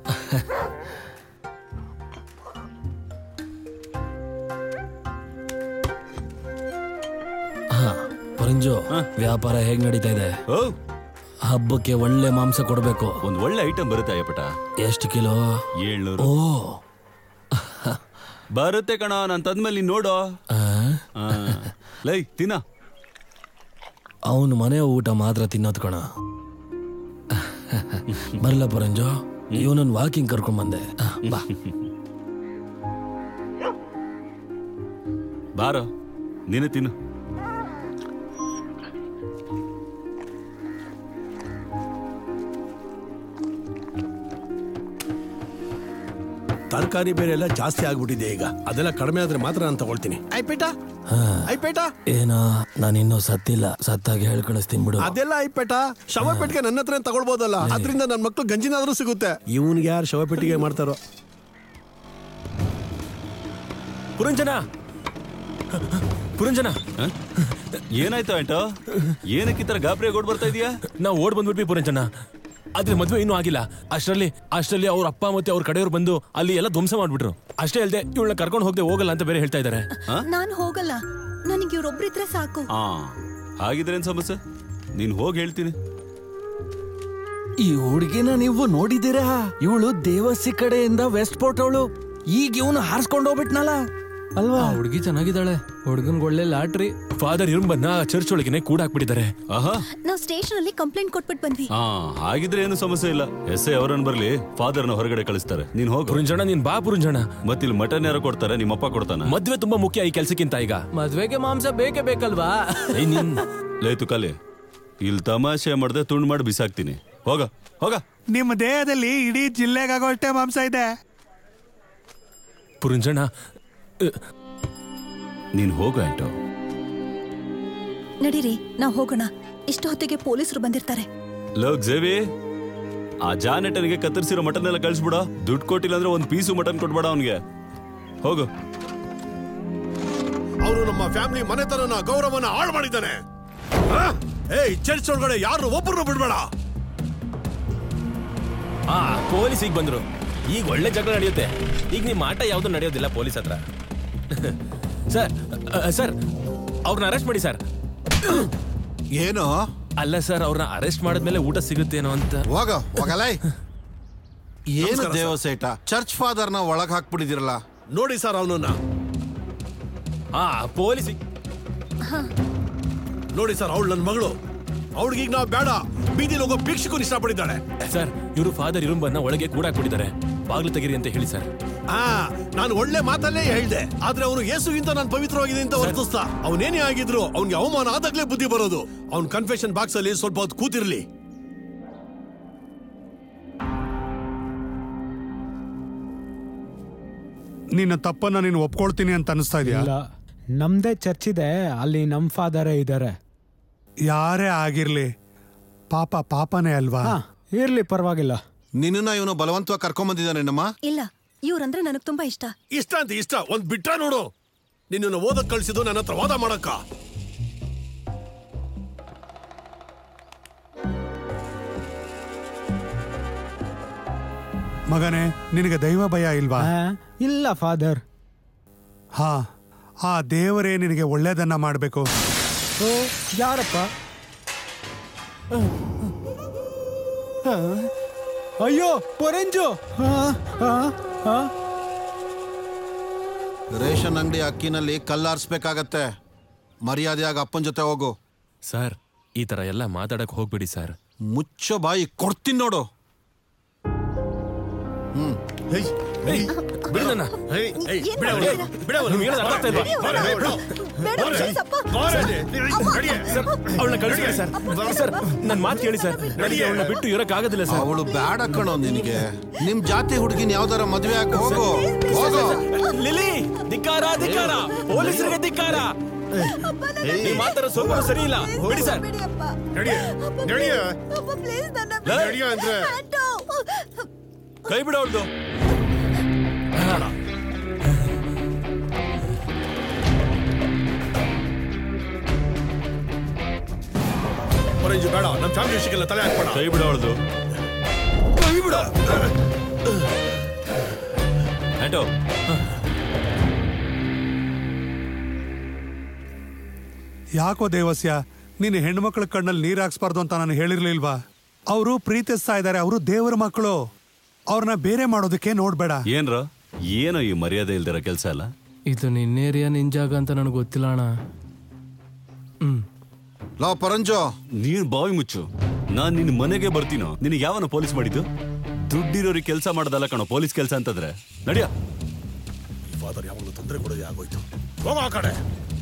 ಹಾ ಪರಂಜೋ ವ್ಯಾಪಾರ ಹೇಗ್ ನಡೀತಾ ಇದೆ ಹಬ್ಬಕ್ಕೆ ಒಳ್ಳೆ ಮಾಂಸ ಕೊಡ್ಬೇಕು ಒಂದ್ ಒಳ್ಳೆ ಐಟಮ್ ಬರುತ್ತೆ ಅಯ್ಯಪಟ ಎಷ್ಟು ಕಿಲೋ ಏಳ್ನೂರು ಓ ಬರುತ್ತೆ ಕಣ ನಾನ್ ತಂದ್ಮೇಲೆ ನೀನ್ ನೋಡು ಆ? ಆ. ಲೈ ತಿನ್ನ ಅವನು ಮನೆ ಊಟ ಮಾತ್ರ ತಿನ್ನೋದು ಕಣ ಬರಲ್ಲ ಪರಂಜೋ ಇವನನ್ನ ವಾಕಿಂಗ್ ಕರ್ಕೊಂಡ್ ಬಂದೆ ಆ, ಬಾ ಬಾರೋ ನೀನೆ ತಿನ್ನು ತರಕಾರಿ ಬೇರೆ ಎಲ್ಲ ಜಾಸ್ತಿ ಆಗ್ಬಿಟ್ಟಿದೆ ಈಗ ಅದೆಲ್ಲ ಕಡಿಮೆ ಆದ್ರೆ ಮಾತ್ರ ನಾನು ತಗೊಳ್ತೀನಿ ಐಪೇಟ ಹಾ. ಐಪೇಟ ಏನೋ ನಾನು ಇನ್ನೂ ಸತ್ತಿಲ್ಲ ಸತ್ತಾಗ ಹೇಳ್ ಕಳಿಸ್ತೀನಿ ಬಿಡು ಅದೆಲ್ಲ ಐಪೇಟ ಶವ ಪೆಟ್ಟಿಗೆ ನನ್ನ ಹತ್ರ ತಗೊಳ್ಬೋದಲ್ಲ ಅದರಿಂದ ನನ್ನ ಮಕ್ಳು ಗಂಜಿನಾದ್ರೂ ಸಿಗುತ್ತೆ ಇವನ್ಗೆ ಯಾರು ಶವ ಪೆಟ್ಟಿಗೆ ಮಾಡ್ತಾರೋ ಪುರಂಜನ ಪುರಂಜನ ಏನಾಯ್ತು ಆಂಟೋ ಏನಕ್ಕೆ ಈ ತರ ಗಾಬರಿ ಓಡ್ ಬರ್ತಾ ಇದೀಯಾ ನಾವು ಓಡ್ ಬಂದ್ಬಿಟ್ವಿ ಪುರಂಜನ ಆದ್ರೆ ಮದ್ವೆ ಇನ್ನೂ ಆಗಿಲ್ಲ ಅಷ್ಟರಲ್ಲಿ ಅಷ್ಟರಲ್ಲಿ ಅವ್ರ ಅಪ್ಪ ಮತ್ತೆ ಅವ್ರ ಕಡೆಯವ್ರು ಬಂದು ಅಲ್ಲಿ ಎಲ್ಲ ಧ್ವಂಸ ಮಾಡ್ಬಿಟ್ರು ಅಷ್ಟೇ ಅಲ್ದೆ ಇವಳನ್ನ ಕರ್ಕೊಂಡು ಹೋಗದೆ ಹೋಗಲ್ಲ ಅಂತ ಬೇರೆ ಹೇಳ್ತಾ ಇದ್ದಾರೆ ನಾನ್ ಹೋಗಲ್ಲ ನನಗೆ ಇವ್ರೊಬ್ರಿದ್ರೆ ಸಾಕು ಹಾ ಹಾಗಿದ್ರೇನ್ ಸಮಸ್ಯೆ ನೀನ್ ಹೋಗಿ ಹೇಳ್ತೀನಿ ಈ ಹುಡುಗಿನ ನೀವು ನೋಡಿದ್ದೀರಾ ಇವಳು ದೇವಸಿ ಕಡೆಯಿಂದ ವೆಸ್ಟ್ ಪೋರ್ಟ್ ಅವಳು ಈಗ ಇವನು ಹಾರಿಸ್ಕೊಂಡು ಹೋಗ್ಬಿಟ್ನಲ್ಲ ಅಲ್ವಾ ಹುಡುಗಿ ಚೆನ್ನಾಗಿದ್ದಾಳೆ ಹುಡುಗನ್ಗೆ ಒಳ್ಳೆ ಲಾಟ್ರಿ ಫಾದರ್ ಇರುಂಬನ್ನ ಚರ್ಚ್ ಒಳಗೆನೆ ಕೂಡ ಹಾಕ್ಬಿಟ್ಟಿದ್ದಾರೆ ಆಹಾ ನಾವ್ ಸ್ಟೇಷನ್ ಅಲ್ಲಿ ಕಂಪ್ಲೇಂಟ್ ಕೊಟ್ಬಿಟ್ ಬಂದ್ವಿ ಹಾ ಹಾಗಿದ್ರೆ ಏನು ಸಮಸ್ಯೆ ಇಲ್ಲ ಎಸ್ ಐ ಅವರನ್ನ ಬರ್ಲಿ ಫಾದರ್ನ ಹೊರಗಡೆ ಕಳಿಸ್ತಾರೆ ನೀನ್ ಹೋಗು ಪುರಂಜಣ ನೀನ್ ಬಾ ಪುರಂಜಣ ಮತ್ತಿಲ್ಲಿ ಮಟನ್ ಯಾರೋ ಕೊಡ್ತಾರೆ ನಿಮ್ಮಪ್ಪ ಕೊಡ್ತಾನ ಮದ್ವೆ ತುಂಬಾ ಮುಖ್ಯ ಈ ಕೆಲ್ಸಕ್ಕಿಂತ ಈಗ ಮದ್ವೆಗೆ ಮಾಂಸ ಬೇಕೇ ಬೇಕಲ್ವಾ ಏಯ್ ನೀನ್ ಲೇ ತುಕಾಲಿ ಇಲ್ಲಿ ತಮಾಷೆ ಮಾಡ್ದೆ ತುಂಡು ಮಾಡಿ ಬಿಸಾಕ್ತೀನಿ ಹೋಗ ಹೋಗ ನಿಮ್ಮ ದೇಹದಲ್ಲಿ ಇಡೀ ಜಿಲ್ಲೆಗಾಗೋಷ್ಟೇ ಮಾಂಸ ಇದೆ ಪುರಂಜಣ ನೀನ್ ಹೋಗು ಆಂಟೋ ನಡೀರಿ ನಾವ್ ಹೋಗೋಣ ಇಷ್ಟು ಹೊತ್ತಿಗೆ ಪೊಲೀಸರು ಬಂದಿರ್ತಾರೆ ಲೋಕ್ ಜೇವಿ ಆ ಜಾನೆಟನ್ಗೆ ಕತ್ತರಿಸಿರೋ ಮಟನ್ ಎಲ್ಲ ಕಳಿಸ್ಬಿಡ ದುಡ್ಡು ಕೊಟ್ಟಿಲ್ಲ ಅಂದ್ರೆ ಒಂದ್ ಪೀಸು ಮಟನ್ ಕೊಡ್ಬೇಡ ಅವನ್ಗೆ ಹೋಗು ಅವನು ನಮ್ಮ ಫ್ಯಾಮಿಲಿ ಮನೆತನನ ಗೌರವನ ಹಾಳು ಮಾಡಿದ್ದಾನೆ ಆ? ಏಯ್ ಚರ್ಚ್ ಒಳಗಡೆ ಯಾರು ಒಬ್ಬರನ್ನು ಬಿಡ್ಬೇಡ ಆ ಪೊಲೀಸ್ ಈಗ ಬಂದ್ರು ಈಗ ಒಳ್ಳೆ ಜಗಳ ನಡೆಯುತ್ತೆ ಈಗ ನಿಮ್ಮ ಆಟ ಯಾವ್ದು ನಡೆಯೋದಿಲ್ಲ ಪೊಲೀಸ್ ಹತ್ರ ಸರ್ ಅ, ಸರ್ ಅವ್ರನ್ನ ಅರೆಸ್ಟ್ ಮಾಡಿ ಸರ್ ಏನು ಅಲ್ಲ ಸರ್ ಅವ್ರನ್ನ ಅರೆಸ್ಟ್ ಮಾಡಿದ್ಮೇಲೆ ಊಟ ಸಿಗುತ್ತೇನೋ ಅಂತ ಹೋಗ ಹೋಗಲ್ಲ ಏನು ನಮಸ್ಕಾರ, ಸರ್. ದೇವಸೇಟ ಚರ್ಚ್ ಫಾದರ್ನ ಒಳಗ್ ಹಾಕ್ಬಿಟ್ಟಿದಿರಲ್ಲ ನೋಡಿ ಸರ್ ಅವನನ್ನ ಆ ಪೊಲೀಸ್ ನೋಡಿ ಸರ್ ಅವಳು ನನ್ನ ಮಗಳು ಅವಳಿಗೀಗ ನಾವು ಬೇಡ ಬೀದಿಲಿ ಹೋಗೋ ಭಿಕ್ಷುಕು ಇಷ್ಟಪಟ್ಟಿದ್ದಾಳೆ ಸರ್ ಇವರು ಫಾದರ್ ಇರುಂಬನ್ನ ಒಳಗೆ ಕೂಡ ಹಾಕ್ಬಿಟ್ಟಿದ್ದಾರೆ ಬಾಗ್ಲು ತೆಗೀರಿ ಅಂತ ಹೇಳಿ ಸರ್ ಆ ನಾನು ಒಳ್ಳೆ ಮಾತಲ್ಲೇ ಹೇಳ್ದೆ ಆದ್ರೆ ಅವನು ಯೇಸುಗಿಂತ ನಾನು ಪವಿತ್ರವಾಗಿದೆ ಅಂತ ವರ್ತಿಸ್ತಾ ಅವನೇನೇ ಆಗಿದ್ರು ಅವ್ನಿಗೆ ಅವಮಾನ ಆದಾಗ್ಲೇ ಬುದ್ಧಿ ಬರೋದು ಅವ್ನ್ ಕನ್ಫೆಷನ್ ಬಾಕ್ಸ್ ಅಲ್ಲಿ ಸ್ವಲ್ಪ ಹೊತ್ತು ಕೂತಿರ್ಲಿ ನಿನ್ನ ತಪ್ಪನ್ನ ನೀನು ಒಪ್ಕೊಳ್ತೀನಿ ಅಂತ ಅನಿಸ್ತಾ ಇದೆಯಾ ಇಲ್ಲ ನಮ್ದೇ ಚರ್ಚ್ ಇದೆ ಅಲ್ಲಿ ನಮ್ ಫಾದರೇ ಇದ್ದಾರೆ ಯಾರೇ ಆಗಿರ್ಲಿ ಪಾಪ ಪಾಪನೇ ಅಲ್ವಾ ಹಾ ಇರ್ಲಿ ಪರವಾಗಿಲ್ಲ ನಿನ್ನ ಇವನು ಬಲವಂತವಾಗಿ ಕರ್ಕೊಂಬಂದಿದ್ದಾನೇನಮ್ಮ ಇಲ್ಲ ಇವ್ರಂದ್ರೆ ನನಗ್ ತುಂಬಾ ಇಷ್ಟ ಇಷ್ಟ ಅಂತ ಇಷ್ಟ ಒಂದ್ ಬಿಟ್ಟ ನೋಡು ನಿನ್ನನ್ನು ಓದಕ್ ಕಳ್ಸಿದ್ದು ನನ್ನ ಹತ್ರ ವಾದ ಮಾಡಕ್ಕ ಮಗನೇ ನಿನಗೆ ದೈವ ಭಯ ಇಲ್ವಾ ಇಲ್ಲ ಫಾದರ್ ಹಾ ಆ ದೇವರೇ ನಿನಗೆ ಒಳ್ಳೇದನ್ನ ಮಾಡಬೇಕು ಓ ಯಾರಪ್ಪ ಆ, ಅಯ್ಯೋ ಪೊರೆಂಜು ಆ, ಆ, ಆ. ರೇಷನ್ ಅಂಗಡಿ ಅಕ್ಕಿನಲ್ಲಿ ಕಲ್ಲಾರ್ಸ್ಬೇಕಾಗತ್ತೆ ಮರ್ಯಾದೆಯಾಗಿ ಅಪ್ಪನ ಜೊತೆ ಹೋಗು ಸರ್ ಈ ತರ ಎಲ್ಲ ಮಾತಾಡಕ್ ಹೋಗ್ಬಿಡಿ ಸರ್ ಮುಚ್ಚೋ ಬಾಯಿ ಕೊಡ್ತೀನಿ ನೋಡು ಹ್ಮ್ ಬಿಡಿ ನನ್ನ ನಿಮ್ಗೆ ಹೇಳೋದು ಅರ್ಥ ಆಗ್ತಾ ಇಲ್ವಾ? ಸರ್, ಅವಳನ್ನ ಕಳಿಸ್ಬಿಡಿ ಸರ್ ಸರ್ ನನ್ನ ಮಾತು ಕೇಳಿ ಸರ್ ನನಗೆ ಅವಳನ್ನ ಬಿಟ್ಟು ಇರಕ್ ಆಗೋದಿಲ್ಲ ಸರ್ ಅವಳು ಬ್ಯಾಡ ಕಣೋ ನಿನಗೆ ನಿಮ್ ಜಾತಿ ಹುಡುಗಿನ ಯಾವ್ದಾರ ಮದ್ವೆ ಆಗಿ ಹೋಗು ಹೋಗು ಲಿಲಿ ಧಿಕ್ಕಾರ ಧಿಕ್ಕಾರ ಪೊಲೀಸರಿಗೆ ಧಿಕ್ಕಾರ ನೀವು ಮಾತಾಡೋ ಸ್ವಲ್ಪ ಸರಿ ಇಲ್ಲ ಬಿಡಿ ಸರ್ ಲೇ, ಕೈ ಬಿಡ ಅವಳ್ದು ಪರಂಜು ಬೇಡ ನಮ್ಮ ಫ್ಯಾಮಿಲಿ ವಿಷಯಕ್ಕೆಲ್ಲ ತಲೆ ಹಾಕ್ಬೇಡ ಕೈ ಬಿಡ ಅವಳ್ದು ಕೈ ಬಿಡ ಆಂಟೋ ಯಾಕೋ ದೇವಸ್ಯ ನೀನು ಹೆಣ್ಮಕ್ಳ ಕಣ್ಣಲ್ಲಿ ನೀರ್ ಹಾಕ್ಸ್ಬಾರ್ದು ಅಂತ ನಾನು ಹೇಳಿರ್ಲಿಲ್ವಾ ಅವರು ಪ್ರೀತಿಸ್ತಾ ಇದ್ದಾರೆ ಅವರು ದೇವರ ಮಕ್ಕಳು ಅವ್ರನ್ನ ಬೇರೆ ಮಾಡೋದಕ್ಕೆ ನೋಡ್ಬೇಡ ಏನ್ರ ಏನೋ ಈ ಮರ್ಯಾದೆ ಇಲ್ದಿರೋ ಕೆಲಸ ಅಲ್ಲ ಇದು ನಿನ್ನೇರಿಯಾ ನಿನ್ ಜಾಗ ಅಂತ ನನಗೆ ಗೊತ್ತಿಲ್ಲ ಅಣ್ಣ ಹ್ಮ್ ಲೋ ಪರಂಜು ನೀನ್ ಬಾವಿ ಮುಚ್ಚು ನಾನ್ ನಿನ್ ಮನೆಗೆ ಬರ್ತೀನೋ ನಿನಗೆ ಯಾವನ ಪೊಲೀಸ್ ಮಾಡಿದ್ದು ದುಡ್ಡಿರೋರಿಗೆ ಕೆಲಸ ಮಾಡೋದಲ್ಲ ಕಣೋ ಪೊಲೀಸ್ ಕೆಲಸ ಅಂತಂದ್ರೆ ನಡಿಯ ಫಾದರ್ ಯಾವಾಗಲೂ ತೊಂದರೆ ಕೊಡೋದೇ ಆಗೋಯ್ತು ಹೋಗ ಆ ಕಡೆ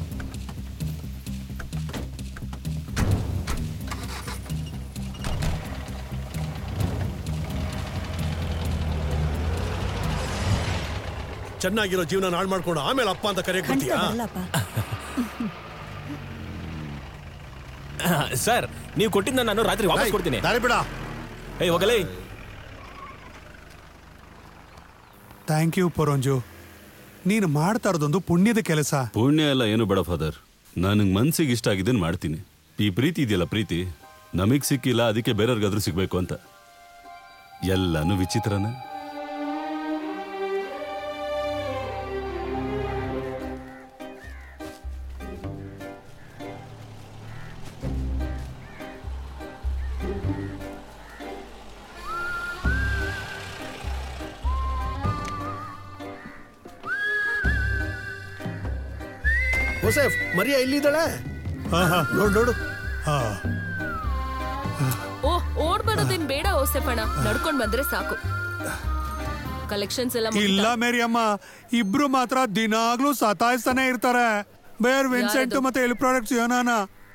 ಚೆನ್ನಾಗಿರೋ ಜೀವನ ಹಾಳು ಮಾಡ್ಕೊಂಡು ಆಮೇಲೆ ಅಪ್ಪ ಅಂತ ಕರೆಯಕ್ ಖಂಡಿತ ಬರ್ತೀಯಾ ಬರಲ್ಲಪ್ಪ ಸರ್ ನೀವು ಕೊಟ್ಟಿದ್ದ ನಾನು ರಾತ್ರಿ ವಾಪಸ್ ಕೊಡ್ತೀನಿ ದಾರಿ ಬಿಡ ಏಯ್ ಹೋಗಲೇ ಥ್ಯಾಂಕ್ ಯು ಪೊರಂಜು ನೀನು ಮಾಡ್ತಾ ಇರೋದೊಂದು ಪುಣ್ಯದ ಕೆಲಸ ಪುಣ್ಯ ಎಲ್ಲ ಏನು ಬೇಡ ಫಾದರ್ ನನಗೆ ಮನ್ಸಿಗೆ ಇಷ್ಟ ಆಗಿದ್ದನ್ನು ಮಾಡ್ತೀನಿ ಈ ಪ್ರೀತಿ ಇದೆಯಲ್ಲ ಪ್ರೀತಿ ನಮಗ್ ಸಿಕ್ಕಿಲ್ಲ ಅದಕ್ಕೆ ಬೇರೆಯವ್ರಿಗಾದ್ರೂ ಸಿಗ್ಬೇಕು ಅಂತ ಎಲ್ಲಾನು ವಿಚಿತ್ರನೇ ಹೊಸೇಫ್ ಮರಿಯಾ ಇಲ್ಲಿದ್ದಾಳೆ ನೋಡು ನೋಡು ಓ ಓಡ್ಬರೋದೇನ್ ಬೇಡ ಓಸೆಪಣ ನಡ್ಕೊಂಡ್ ಬಂದ್ರೆ ಸಾಕು ಕಲೆಕ್ಷನ್ಸ್ ಎಲ್ಲ ಮುಗೀತಾ? ಇಲ್ಲ ಮೇರಿಯಮ್ಮ ಇಬ್ರು ಮಾತ್ರ ದಿನಾಗ್ಲೂ ಸತಾಯಿಸ್ತಾನೆ ಇರ್ತಾರೆ ಬೇರ್ ವಿನ್ಸೆಂಟ್ ಯಾರದು? ಮತ್ತೆ ಎಲ್ ಪ್ರಾಡಕ್ಟ್ಸ್ ಯೋನಾನ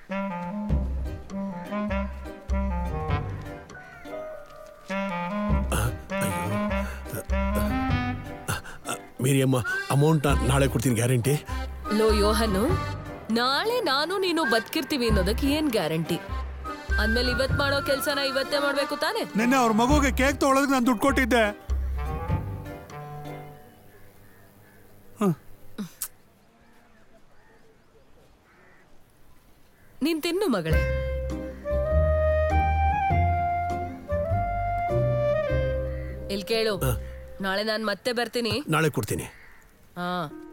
ಮೀರಿಯಮ್ಮ ಅಮೌಂಟ್ ನಾಳೆ ಕೊಡ್ತೀನಿ ಗ್ಯಾರಂಟಿ ಲೋ ಯೋಹನು ನಾಳೆ ನಾನು ನೀನು ಬದುಕಿರ್ತೀವಿ ಅನ್ನೋದಕ್ಕೆ ಏನ್ ಗ್ಯಾರಂಟಿ ಅಂದ್ಮೇಲೆ ಇವತ್ ಮಾಡೋ ಕೆಲ್ಸನ ಇವತ್ತೇ ಮಾಡ್ಬೇಕು ತಾನೆ ನಿನ್ನೆ ಅವ್ರ ಮಗುಗೆ ಕೇಕ್ ತಗೊಳೋದಕ್ಕೆ ನಾನು ದುಡ್ಡು ಕೊಟ್ಟಿದ್ದೆ ನೀನ್ ತಿನ್ನು ಮಗಳೇ ಇಲ್ ಕೇಳು ನಾಳೆ ನಾನ್ ಮತ್ತೆ ಬರ್ತೀನಿ ನಾಳೆ ಕೊಡ್ತೀನಿ ಹಾ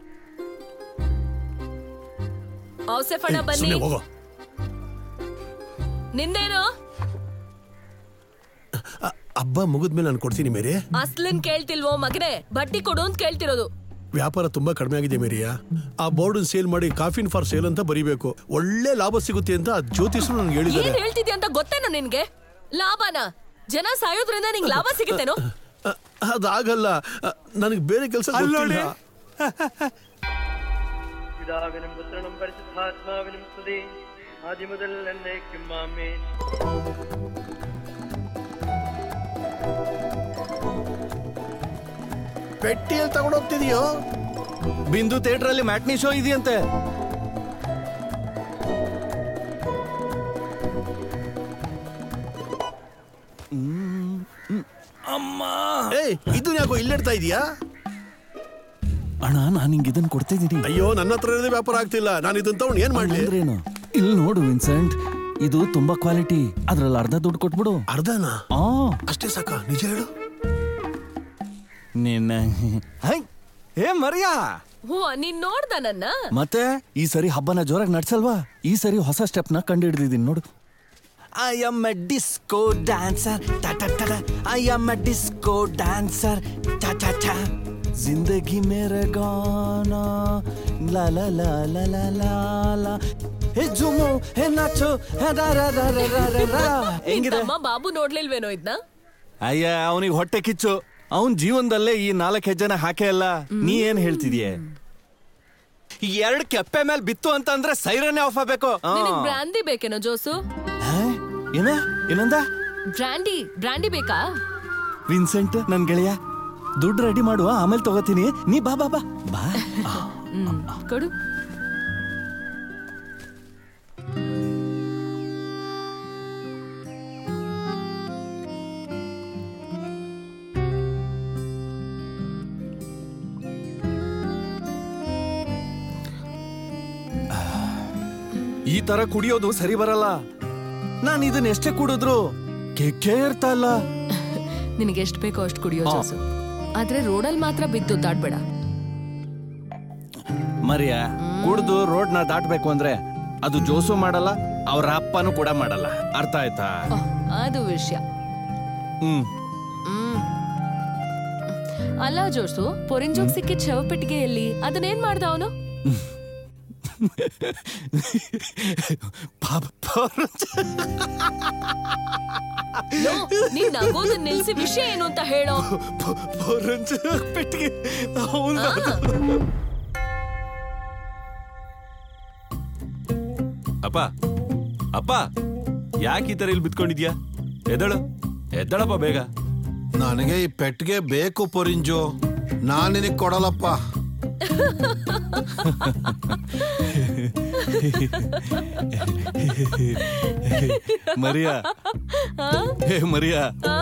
ಔಸೆಫಣ್ಣ ಬನ್ನಿ ಸುಮ್ಮನೆ ಹೋಗೋ ನಿಂದೇನು ಹಬ್ಬ ಮುಗಿದ್ಮೇಲೆ ನಾನು ಕೊಡ್ತೀನಿ ಮೇರಿ ಅಸ್ಲನ್ ಕೇಳ್ತಿಲ್ವೋ ಮಗನೇ ಬಟ್ಟಿ ಕೊಡು ಅಂತ ಕೇಳ್ತಿರೋದು ವ್ಯಾಪಾರ ತುಂಬಾ ಕಡಿಮೆ ಆಗಿದೆ ಮೇರಿಯಾ ಆ ಬೋರ್ಡ್ ಸೇಲ್ ಮಾಡಿ ಕಾಫಿನ್ ಫಾರ್ ಸೇಲ್ ಅಂತ ಬರೀಬೇಕು ಒಳ್ಳೆ ಲಾಭ ಸಿಗುತ್ತೆ ಅಂತ ಆ ಜ್ಯೋತಿಷ್ರು ನನ್ಗೆ ಹೇಳಿದ್ದಾರೆ ಏನ್ ಹೇಳ್ತಿದ್ಯಾ ಅಂತ ಗೊತ್ತೇನೋ ನಿನ್ಗೆ ಲಾಭನ ಜನ ಸಾಯೋದ್ರಿಂದ ನಿಂಗೆ ಲಾಭ ಸಿಗುತ್ತೇನೋ ಅ- ಅದಾಗಲ್ಲ ನನಗೆ ಬೇರೆ ಕೆಲಸ ಅಲ್ಲೋಡಿ. പിതാവിനും പുത്രനും പരിശുദ്ധാത്മാവിനും സ്തുതി ആദ്യം മുതൽ എന്നേക്കും ആമേൻ ಪೆಟ್ಟಿಯಲ್ಲಿ ತಗೊಂಡೋಗ್ತಿದೀಯೋ ಬಿಂದು ಥಿಯೇಟರ್ ಅಲ್ಲಿ ಮ್ಯಾಟ್ನಿ ಶೋ ಇದೆಯಂತೆ ಏಯ್ ಇದನ್ನ ಯಾಕೋ ಇಲ್ಲಿಡ್ತಾ ಇದೀಯಾ ಅಣ್ಣ ನಾನು ಹಿಂಗೆ ಇದನ್ನ ಕೊಡ್ತಿದ್ದೀನಿ ಅಯ್ಯೋ ನನ್ನ ಹತ್ರ ಇರೋದೇ ವ್ಯಾಪಾರ ಆಗ್ತಿಲ್ಲ ನಾನು ಇದನ್ನ ತಗೊಂಡು ಏನ್ ಮಾಡ್ಲಿ ಅಂದ್ರೇನು ಇಲ್ಲಿ ನೋಡು ವಿನ್ಸೆಂಟ್ ಇದು ತುಂಬಾ ಕ್ವಾಲಿಟಿ ಅದ್ರಲ್ಲಿ ಅರ್ಧ ದುಡ್ಡು ಕೊಟ್ಬಿಡು ಅರ್ಧನಾ ಆ ಅಷ್ಟೇ ಸಾಕ ನಿಜ ಹೇಳು ನಿನ್ನ ಹೈ ಏ ಮರಿಯಾ ಹ್ಞೂ ನೀನ್ ನೋಡ್ದ ನನ್ನ ಮತ್ತೆ ಈ ಸರಿ ಹಬ್ಬನ ಜೋರಾಗಿ ನಡ್ಸಲ್ವಾ ಈ ಸರಿ ಹೊಸ ಸ್ಟೆಪ್ನ ಕಂಡು ಹಿಡಿದಿದ್ದೀನಿ ನೋಡು I am a disco dancer I am a disco dancer ಟಾ ಟಾ ಟಾ ಜಿಂದಗಿ ಮೇರೆ ಗಾನಾ ಲಾ ಲಾ ಲಾ ಲಾ ಲಾ ಲಾ ಲಾ ಹೇ ಜುಮು ಹೇ ನಾಚೋ ಹೇ ರಾ ರಾ ರಾ ರಾ ರಾ ರಾ ರಾ. ನಿನ್ ಹೆಂಗಿದೆ ತಮ್ಮ ಬಾಬು ನೋಡ್ಲಿಲ್ವೇನೋ ಇದ್ನ ಅಯ್ಯ ಅವನಿಗೆ ಹೊಟ್ಟೆ ಕಿಚ್ಚು ಅವನ್ ಜೀವನದಲ್ಲೇ ಈ ನಾಲ್ಕು ಹೆಜ್ಜೆನ ಹಾಕೇ ಅಲ್ಲ ನೀ ಏನ್ ಹೇಳ್ತಿದೀಯ ಎರಡು ಕೆಪ್ಪೆ ಮೇಲೆ ಬಿತ್ತು ಅಂತಂದ್ರೆ ಸೈರನ್ನೇ ಆಫ್ ಆಗ್ಬೇಕು ಆ. ನಿನಗ್ ಬ್ರಾಂದಿ ಬೇಕೇನೋ ಜೋಸು ಹಾ? ಏನ ಏನಂದ ಬ್ರಾಂಡಿ ಬ್ರಾಂಡಿ ಬೇಕಾ ವಿನ್ಸೆಂಟ್ ನನ್ ಗೆಳೆಯ ದುಡ್ಡು ರೆಡಿ ಮಾಡುವ ಆಮೇಲೆ ತಗೋತೀನಿ ನೀ ಬಾ ಬಾ ಬಾ ಬಾ ಹ್ಮ್ ಕೊಡು ಈ ತರ ಕುಡಿಯೋದು ಸರಿ ಬರಲ್ಲ ನಾನು ಇದನ್ನ ಎಷ್ಟೇ ಕುಡಿದ್ರು ಕೆಕ್ಕೆ ಇರ್ತಾ ಇಲ್ಲ ನಿನಗೆ ಎಷ್ಟು ಬೇಕೋ ಅಷ್ಟು ಕುಡಿಯೋ ಜೋಸು ಆದ್ರೆ ರೋಡಲ್ಲಿ ಮಾತ್ರ ಬಿದ್ದು ದಾಟ್ಬೇಡ ಮರಿಯ ಕುಡ್ದು ರೋಡ್ನ ದಾಟ್ಬೇಕು ಅಂದ್ರೆ ಅದು ಜೋಸು ಮಾಡಲ್ಲ ಅವ್ರ ಅಪ್ಪನೂ ಕೂಡ ಮಾಡಲ್ಲ ಅರ್ಥ ಆಯ್ತಾ ಓಹ್, ಅದು ವಿಷಯ ಹ್ಮ್ ಹ್ಮ್ ಅಲ್ಲ ಜೋಸು ಪೊರಿಂಜೋಗ್ ಸಿಕ್ಕಿದ ಶವಪೆಟ್ಟಿಗೆಯಲ್ಲಿ ಅದನ್ನೇನ್ ಮಾಡ್ದ ಅವನು ನೀನ್ ನಗೋದನ್ನ ನಿಲ್ಸಿ ವಿಷಯ ಏನು ಅಂತ ಹೇಳೋ ಪೆಟ್ಟಿಗೆ ಅಪ್ಪ ಅಪ್ಪ ಯಾಕೆ ಈ ತರ ಇಲ್ಲಿ ಬಿತ್ಕೊಂಡಿದ್ಯಾ ಎದ್ದಳು ಎದ್ದಳಪ್ಪ ಬೇಗ ನನಗೆ ಈ ಪೆಟ್ಟಿಗೆ ಬೇಕು ಪೊರಿಂಜು ನಾನ್ ನಿನಗ್ ಕೊಡಲ್ಲಪ್ಪ ಮರಿಯಾ ಹೇ ಮರಿಯಾ ಆ,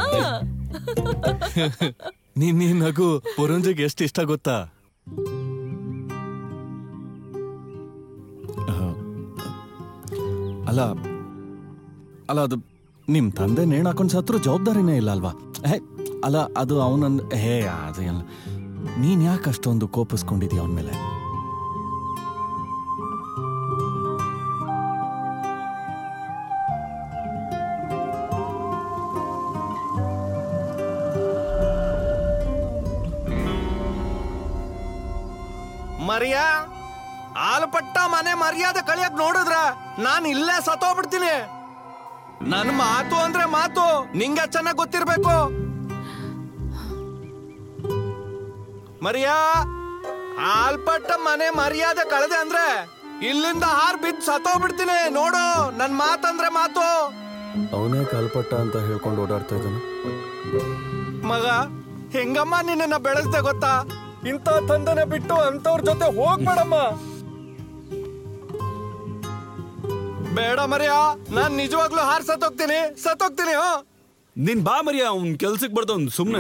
ನೀನ್ ನೀನ್ ನಗು ಪುರಂಜಿಗೆ ಎಷ್ಟು ಇಷ್ಟ ಗೊತ್ತಾ ಆ, ಅಲ್ಲ ಅಲ್ಲ ಅದು ನಿಮ್ ತಂದೆ ನೇಣ್ ಹಾಕೊಂಡ್ ಸತ್ರು ಜವಾಬ್ದಾರಿನೇ ಇಲ್ಲ ಅಲ್ವಾ ಹೇ ಅಲ್ಲ ಅದು ಅವನಂದ್ ಹೇ ಅದು ಎಲ್ಲ ನೀನ್ ಯಾಕೆ ಅಷ್ಟೊಂದು ಕೋಪಿಸ್ಕೊಂಡಿದ್ಯ ಅವನ ಮೇಲೆ ಮರಿಯಾ ಆಲ್ಪಟ್ಟ ಮನೆ ಮರ್ಯಾದೆ ಕಳಿಯಕ್ ನೋಡಿದ್ರ ನಾನ್ ಇಲ್ಲೇ ಸತ್ತೋಗ್ಬಿಡ್ತೀನಿ ನನ್ ಮಾತು ಅಂದ್ರೆ ಮಾತು ನಿಂಗೆ ಚೆನ್ನಾಗ್ ಗೊತ್ತಿರ್ಬೇಕು ಮರಿಯಾ ಆಲ್ಪಟ್ಟ ಮನೆ ಮರ್ಯಾದೆ ಕಳೆದೆ ಅಂದ್ರೆ ಇಲ್ಲಿಂದ ಹಾರ್ ಬಿದ್ದು ಸತ್ತೋಗ್ಬಿಡ್ತೀನಿ ನೋಡು ನನ್ ಮಾತಂದ್ರೆ ಮಾತು ಅವನೇ ಕಾಲ್ಪಟ್ಟ ಅಂತ ಹೇಳ್ಕೊಂಡು ಓಡಾಡ್ತಾ ಇದ್ದಾನೆ ಮಗ ಹೆಂಗಮ್ಮ ನಿನ್ನ ಬೆಳೆಸ್ದೆ ಗೊತ್ತಾ ಇಂಥ ತಂದೆನ ಬಿಟ್ಟು ಅಂತವ್ರ ಜೊತೆ ಹೋಗ್ಬೇಡಮ್ಮ ಬೇಡ ಮರಿಯಾ ನಾನ್ ನಿಜವಾಗ್ಲೂ ಹಾರ್ ಸತ್ತೋಗ್ತೀನಿ ಸತ್ತೋಗ್ತೀನಿ ಹಾ ನಿನ್ ಬಾ ಮರಿಯ ಅವ್ನ್ ಕೆಲ್ಸಕ್ ಬರ್ದವ್ನ್ ಸುಮ್ನೆ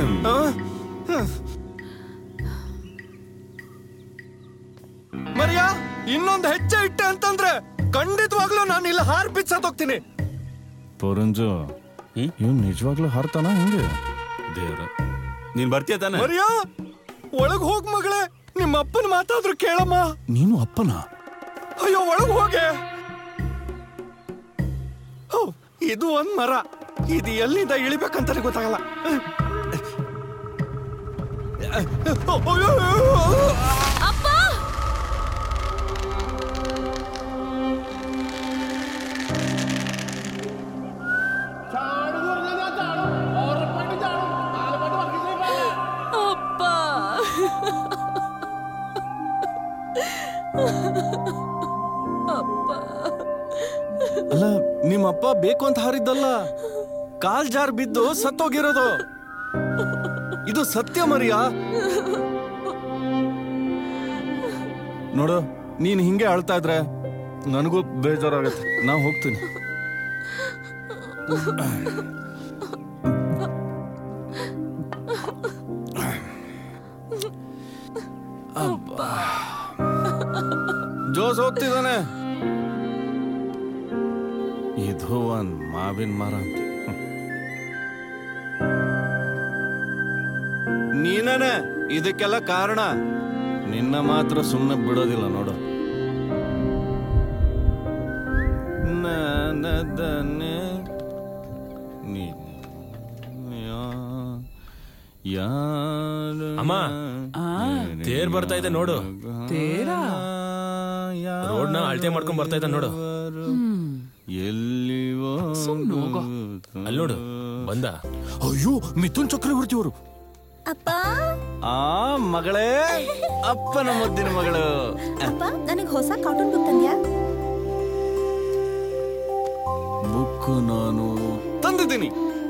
ಮರಿಯಾ ಇನ್ನೊಂದು ಹೆಜ್ಜೆ ಇಟ್ಟೆ ಅಂತಂದ್ರೆ ಖಂಡಿತವಾಗ್ಲೂ ನಾನು ಇಲ್ಲಿ ಹಾರ್ ಬಿದ್ದು ಸತ್ತೋಗ್ತೀನಿ ಪರಂಜು ಇವ್ ನಿಜವಾಗ್ಲೂ ಹಾರ್ತಾನ ಹೆಂಗೆ ದೇವ್ರ ನೀನ್ ಬರ್ತೀಯ ತಾನೆ ಮರಿಯಾ ಒಳಗ್ ಹೋಗ್ ಮಗಳೇ ನಿಮ್ಮ ಅಪ್ಪನ ಮಾತಾದ್ರು ಕೇಳಮ್ಮ ನೀನು ಅಪ್ಪನ ಅಯ್ಯೋ ಒಳಗ್ ಹೋಗೆ ಹೋ, ಇದು ಒಂದ್ ಮರ ಇದು ಎಲ್ಲಿಂದ ಇಳಿಬೇಕಂತಾನೆ ಗೊತ್ತಾಗಲ್ಲ ಅಪ್ಪ ಅಪ್ಪ ಅಪ್ಪ ಅಲ್ಲ ನಿಮ್ಮಪ್ಪ ಬೇಕು ಅಂತ ಹಾರಿದ್ದಲ್ಲ ಕಾಲ್ ಜಾರ್ ಬಿದ್ದು ಸತ್ತೋಗಿರೋದು ಇದು ಸತ್ಯ ಮರಿಯಾ ನೋಡು ನೀನ್ ಹಿಂಗೆ ಅಳ್ತಾ ಇದ್ರೆ ನನಗೂ ಬೇಜಾರಾಗತ್ತೆ ನಾ ಹೋಗ್ತೀನಿ ಹೋಗ್ತಿದ್ದಾನೆ ಇದು ಒಂದ್ ಮಾವಿನ ಮರ ಅಂತ ನೀನೇನೆ ಇದಕ್ಕೆಲ್ಲ ಕಾರಣ ನಿನ್ನ ಮಾತ್ರ ಸುಮ್ಮನೆ ಬಿಡೋದಿಲ್ಲ ನೋಡು ನನದನೆ ನೀ- ಯಾ- ಯಾರು ಅಮ್ಮ ತೇರ್ ಬರ್ತಾ ಇದೆ ನೋಡು ತೇರಾ ರೋಡ್ನ ಅಳತೆ ಮಾಡ್ಕೊಂಡ್ ಬರ್ತಾ ಇದ್ದ ನೋಡು ಎಲ್ಲಿವೋ ಅಲ್ಲಿ ನೋಡು ಬಂದ ಅಯ್ಯೋ ಮಿಥುನ್ ಚಕ್ರವರ್ತಿ ಅವರು ಅಪ್ಪ ಆ ಮಗಳೇ ಅಪ್ಪನ ಮುದ್ದಿನ ಮಗಳು ಅಪ್ಪ ನನಗ್ ಹೊಸ ಕಾಟನ್ ಬುಕ್ ತಂದ್ಯಾ ಬುಕ್ ನಾನು ತಂದಿದ್ದೀನಿ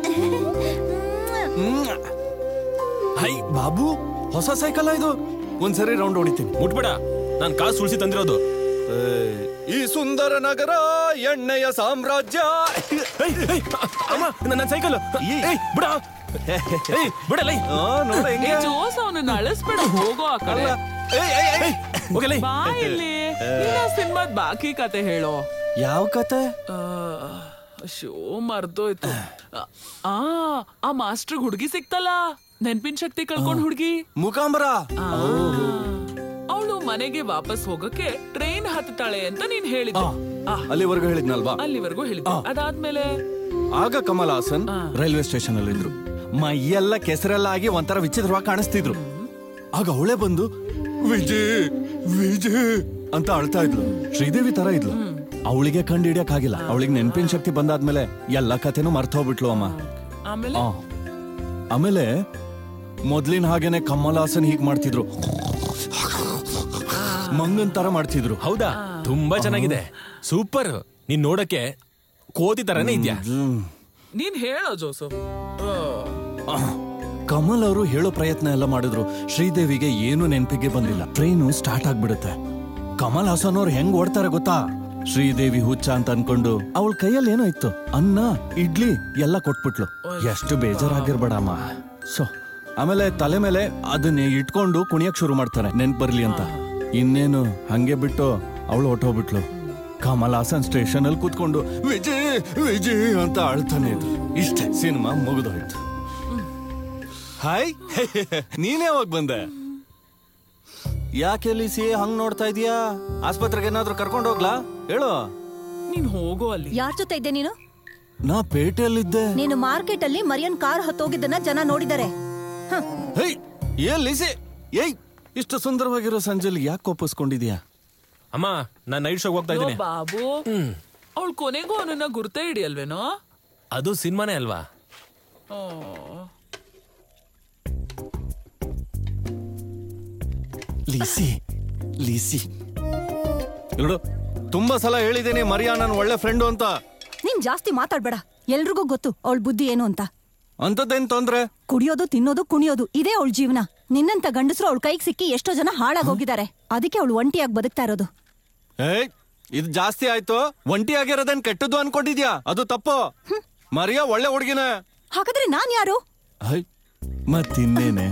ಹೈ ಬಾಬು ಹೊಸ ಸೈಕಲ್ ಇದು ಒಂದ್ಸರಿ ರೌಂಡ್ ಹೊಡಿತೀನಿ ಮುಟ್ಬೇಡ ನಾನ್ ಕಾಸು ಉಳಿಸಿ ತಂದಿರೋದು ಈ ಸುಂದರ ನಗರ ಎಣ್ಣೆಯ ಸಾಮ್ರಾಜ್ಯ ಅಮ್ಮ ನನ್ನ ಸೈಕಲ್ ಬಿಡ ಏಯ್, ಬಿಡಲ್ಲ ಏಯ್. ನೋಡ ಹೆಂಗೆ ಜೋಸ್ ಅವನನ್ನ ಅಳಿಸ್ಬೇಡ ಹೋಗೋ ಆ ಕಡೆ ಹೋಗಲೇ ಬಾ ಇಲ್ಲಿ ಸಿನಿಮಾದ್ ಬಾಕಿ ಕತೆ ಹೇಳೋ ಯಾವ ಕತೆ ಶೋ ಮರ್ದೋಯ್ತು ಆ ಆ ಮಾಸ್ಟರ್ ಹುಡ್ಗಿ ಸಿಕ್ತಲ್ಲ ನೆನ್ಪಿನ ಶಕ್ತಿ ಕಳ್ಕೊಂಡ್ ಹುಡ್ಗಿ ಮುಖಾಂಬರ ಅವಳು ಮನೆಗೆ ವಾಪಸ್ ಹೋಗಕ್ಕೆ ಟ್ರೈನ್ ಹತ್ತಾಳೆ ಅಂತ ನೀನ್ ಹೇಳಿದ್ದೆ ಆ, ಅಲ್ಲಿವರೆಗೂ ಹೇಳಿದ್ನಲ್ವಾ ಅಲ್ಲಿವರೆಗೂ ಹೇಳಿದ್ದೆ ಅದಾದ್ಮೇಲೆ ಆಗ ಕಮಲ್ ಹಾಸನ್ ರೈಲ್ವೆ ಸ್ಟೇಷನ್ ಅಲ್ಲಿ ಇದ್ರು ಮೈಯೆಲ್ಲ ಕೆಸರೆಲ್ಲ ಆಗಿ ಒಂಥರ ವಿಚಿತ್ರವಾಗಿ ಕಾಣಿಸ್ತಿದ್ರು ಆಗ ಅವಳೇ ಬಂದು ವಿಜಯ್ ವಿಜಯ್ ಅಂತ ಅಳ್ತಾ ಇದ್ಲು ಶ್ರೀದೇವಿ ತರ ಇದ್ಲು ಅವಳಿಗೆ ಕಂಡು ಹಿಡಿಯಕ್ಕಾಗಿಲ್ಲ ಅವಳಿಗೆ ನೆನಪಿನ ಶಕ್ತಿ ಬಂದಾದ್ಮೇಲೆ ಎಲ್ಲ ಕಥೆನೂ ಮರ್ತೋಗ್ಬಿಟ್ಲು ಅಮ್ಮ ಆಮೇಲೆ ಆ. ಆಮೇಲೆ ಮೊದ್ಲಿನ ಹಾಗೇನೆ ಕಮಲ್ ಹಾಸನ್ ಹೀಗ್ ಮಾಡ್ತಿದ್ರು ಮಂಗನ್ ತರ ಮಾಡ್ತಿದ್ರು ಹೌದಾ ತುಂಬಾ ಚೆನ್ನಾಗಿದೆ ಸೂಪರ್ ನೀನ್ ನೋಡಕ್ಕೆ ಕೋತಿ ತರನೇ ಇದ್ಯಾ ನೀನ್ ಹೇಳೋ ಜೋಸಫ್ ಆ. ಕಮಲ್ ಅವರು ಹೇಳೋ ಪ್ರಯತ್ನ ಎಲ್ಲ ಮಾಡಿದ್ರು ಶ್ರೀದೇವಿಗೆ ಏನು ನೆನಪಿಗೆ ಬಂದಿಲ್ಲ ಟ್ರೈನು ಸ್ಟಾರ್ಟ್ ಆಗ್ಬಿಡುತ್ತೆ ಕಮಲ್ ಹಾಸನ್ ಅವ್ರು ಹೆಂಗ್ ಓಡ್ತಾರೆ ಗೊತ್ತಾ ಶ್ರೀದೇವಿ ಹುಚ್ಚ ಅಂತ ಅನ್ಕೊಂಡು ಅವಳ ಕೈಯಲ್ಲಿ ಏನೋ ಇತ್ತು ಅನ್ನ ಇಡ್ಲಿ ಎಲ್ಲ ಕೊಟ್ಬಿಟ್ಲು ಎಷ್ಟು ಬೇಜಾರಾಗಿರ್ಬೇಡ ಅಮ್ಮ ಸೊ ಆಮೇಲೆ ತಲೆ ಮೇಲೆ ಅದನ್ನೇ ಇಟ್ಕೊಂಡು ಕುಣಿಯಕ್ ಶುರು ಮಾಡ್ತಾರೆ ನೆನ್ಪ್ ಬರ್ಲಿ ಅಂತ ಇನ್ನೇನು ಹಂಗೆ ಬಿಟ್ಟು ಅವಳು ಹೊಟ್ಟೋಗ್ಬಿಟ್ಲು ಕಮಲ್ ಹಾಸನ್ ಸ್ಟೇಷನ್ ಅಲ್ಲಿ ಕೂತ್ಕೊಂಡು ವಿಜಯ್ ವಿಜಯ್ ಅಂತ ಅಳ್ತಾನೆ ಇದ್ರು ಇಷ್ಟೇ ಸಿನಿಮಾ ಮುಗಿದೋಯ್ತು ಹಾಯ್ ನೀನೇ ಯಾವಾಗ ಬಂದೆ ಯಾಕೆ ಲಿಸಿ ಹಂಗ್ ನೋಡ್ತಾ ಇದೀಯಾ ಆಸ್ಪತ್ರೆಗೆ ಏನಾದ್ರೂ ಕರ್ಕೊಂಡು ಹೋಗ್ಲಾ ಹೇಳು ನೀನ್ ಹೋಗೋ ಅಲ್ಲಿ ಯಾರ್ ಜೊತೆ ಇದ್ದೆ ನೀನು ನಾ ಪೇಟೆಯಲ್ಲಿದ್ದೆ ನೀನು ಮಾರ್ಕೆಟ್ ಅಲ್ಲಿ ಮರಿಯನ್ ಕಾರ್ ಹತ್ತೋಗಿದ್ದನ್ನ ಜನ ನೋಡಿದ್ದಾರೆ ಹೇ ಏ ಲಿಸಿ ಏಯ್ ಇಷ್ಟು ಸುಂದರವಾಗಿರೋ ಸಂಜೆಲಿ ಯಾಕೆ ಕೋಪಿಸ್ಕೊಂಡಿದ್ಯಾ ಅಮ್ಮ ನಾನ್ ನೈಟ್ ಶೋಗ್ ಹೋಗ್ತಾ ಯೋ ಇದ್ದೀನಿ ಬಾಬು ಅವಳು ಕೊನೆಗೂ ಅವನನ್ನ ಗುರ್ತೇ ಹಿಡಿಯಲ್ವೇನೋ ಅದು ಸಿನಿಮಾನೇ ಅಲ್ವಾ ಆ. ಲಿಸಿ ಲಿಸಿ ನೋಡು ತುಂಬಾ ಸಲ ಹೇಳಿದ್ದೀನಿ ಮರಿಯಾ ನನ್ನ ಒಳ್ಳೆ ಫ್ರೆಂಡು ಅಂತ ನೀನ್ ಜಾಸ್ತಿ ಮಾತಾಡ್ಬೇಡ ಎಲ್ರಿಗೂ ಗೊತ್ತು ಅವಳ ಬುದ್ಧಿ ಏನು ಅಂತ ಅಂತದ್ದೇನ್ ತೊಂದ್ರೆ ಕುಡಿಯೋದು ತಿನ್ನೋದು ಕುಣಿಯೋದು ಇದೇ ಅವಳ ಜೀವನ ನಿನ್ನಂತ ಗಂಡಸರು ಅವಳ ಕೈಗೆ ಸಿಕ್ಕಿ ಎಷ್ಟೋ ಜನ ಹಾಳಾಗೋಗಿದ್ದಾರೆ ಅದಕ್ಕೆ ಅವಳು ಒಂಟಿಯಾಗಿ ಬದುಕ್ತಾ ಇರೋದು ಏಯ್ ಇದು ಜಾಸ್ತಿ ಆಯ್ತು ಒಂಟಿ ಆಗಿರೋದೇನ್ ಕೆಟ್ಟದ್ದು ಅನ್ಕೊಂಡಿದ್ಯಾ ಅದು ತಪ್ಪು ಮರಿಯಾ ಒಳ್ಳೆ ಹುಡುಗಿನ ಹಾಗಾದ್ರೆ ನಾನ್ ಯಾರು ಹೈ ಮತ್ತಿನ್ನೇನೆ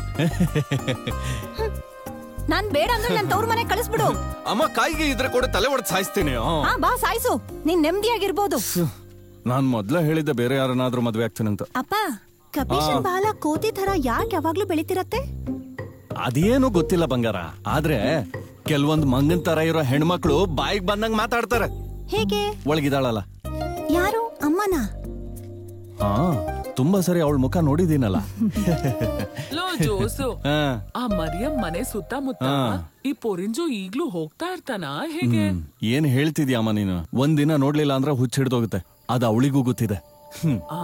ನಾನ್ ಬೇಡ ಅಂದ್ರೆ ನನ್ ತವ್ರ ಮನೆ ಕಳಿಸ್ಬಿಡು ಅಮ್ಮ ಕಾಯಿಗೆ ಇದ್ರೆ ಕೂಡ ತಲೆ ಹೊಡೆದು ಸಾಯಿಸ್ತೀನಿ ಹಾ ಬಾ ಸಾಯ್ಸು ನೀನ್ ನೆಮ್ಮದಿಯಾಗಿರ್ಬೋದು ನಾನ್ ಮೊದ್ಲೇ ಹೇಳಿದ್ದೆ ಬೇರೆ ಯಾರನ್ನಾದ್ರೂ ಮದ್ವೆ ಆಗ್ತೀನಂತ ಅಪ್ಪ ಕಪೀಶನ್ ಆ. ಬಾಲ ಕೋತಿ ತರ ಯಾಕೆ ಯಾವಾಗ್ಲೂ ಬೆಳಿತಿರತ್ತೆ ಅದೇನು ಗೊತ್ತಿಲ್ಲ ಬಂಗಾರ ಆದ್ರೆ ಕೆಲವೊಂದ್ ಮಂಗನ್ ತರ ಇರೋ ಹೆಣ್ಮಕ್ಳು ಬಾಯಿಗೆ ಬಂದಂಗ್ ಮಾತಾಡ್ತಾರೆ ಹೇಗೆ ಒಳಗಿದಾಳಲ್ಲ ಯಾರು ಅಮ್ಮನ ಹಾ ತುಂಬಾ ಸರಿ ಅವಳ ಮುಖ ನೋಡಿದೀನಲ್ಲ ಲೋ ಜೋಸು ಹಾ. ಆ ಮರಿಯಂ ಮನೆ ಸುತ್ತಮುತ್ತ ಹಾ. ಈ ಪೊರಿಂಜು ಈಗ್ಲೂ ಹೋಗ್ತಾ ಇರ್ತಾನ ಹೇಗೆ ಹ್ಮ್. ಏನ್ ಹೇಳ್ತಿದ್ಯಮ್ಮ ನೀನು ಒಂದಿನ ನೋಡ್ಲಿಲ್ಲ ಅಂದ್ರೆ ಹುಚ್ಚ ಹಿಡ್ದೋಗುತ್ತೆ ಅದು ಅವಳಿಗೂ ಗೊತ್ತಿದೆ ಹ್ಮ್ ಆ.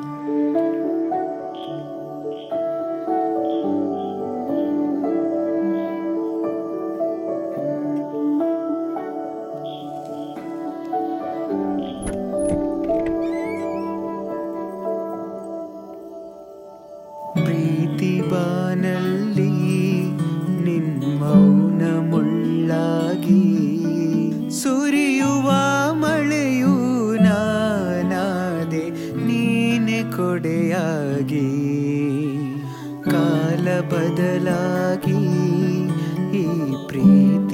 ಪ್ರೀತಿ ಬಾನಲ್ಲಿ ನಿನ್ಮೌನ ಮುಳ್ಳಾಗಿ ಸುರಿಯುವ ಮಳೆಯೂ ನಾನಾದೆ ನೀನೆ ಕೊಡೆಯಾಗಿ ಕಾಲ ಬದಲಾಗಿ ಈ ಪ್ರೀತಿ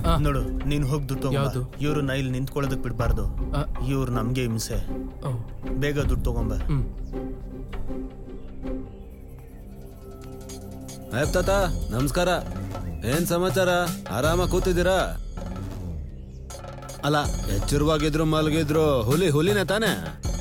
ನೋಡು ನೀನ್ ಹೋಗಿ ದುಡ್ಡು ಯಾವ್ದು? ಇವ್ರನ್ನ ಇಲ್ಲಿ ನಿಂತ್ಕೊಳ್ಳೋದಕ್ ಬಿಡ್ಬಾರ್ದು ಇವ್ರು ನಮ್ಗೆ ಹಿಂಸೆ ಬೇಗ ದುಡ್ಡು ತಗೊಂಬ ಆಯ್ತು ತಾತ ನಮಸ್ಕಾರ ಏನ್ ಸಮಾಚಾರ ಆರಾಮ ಕೂತಿದ್ದೀರಾ ಅಲ್ಲ ಎಚ್ಚರವಾಗಿದ್ರು ಮಲಗಿದ್ರು ಹುಲಿ ಹುಲಿನೇ ತಾನೇ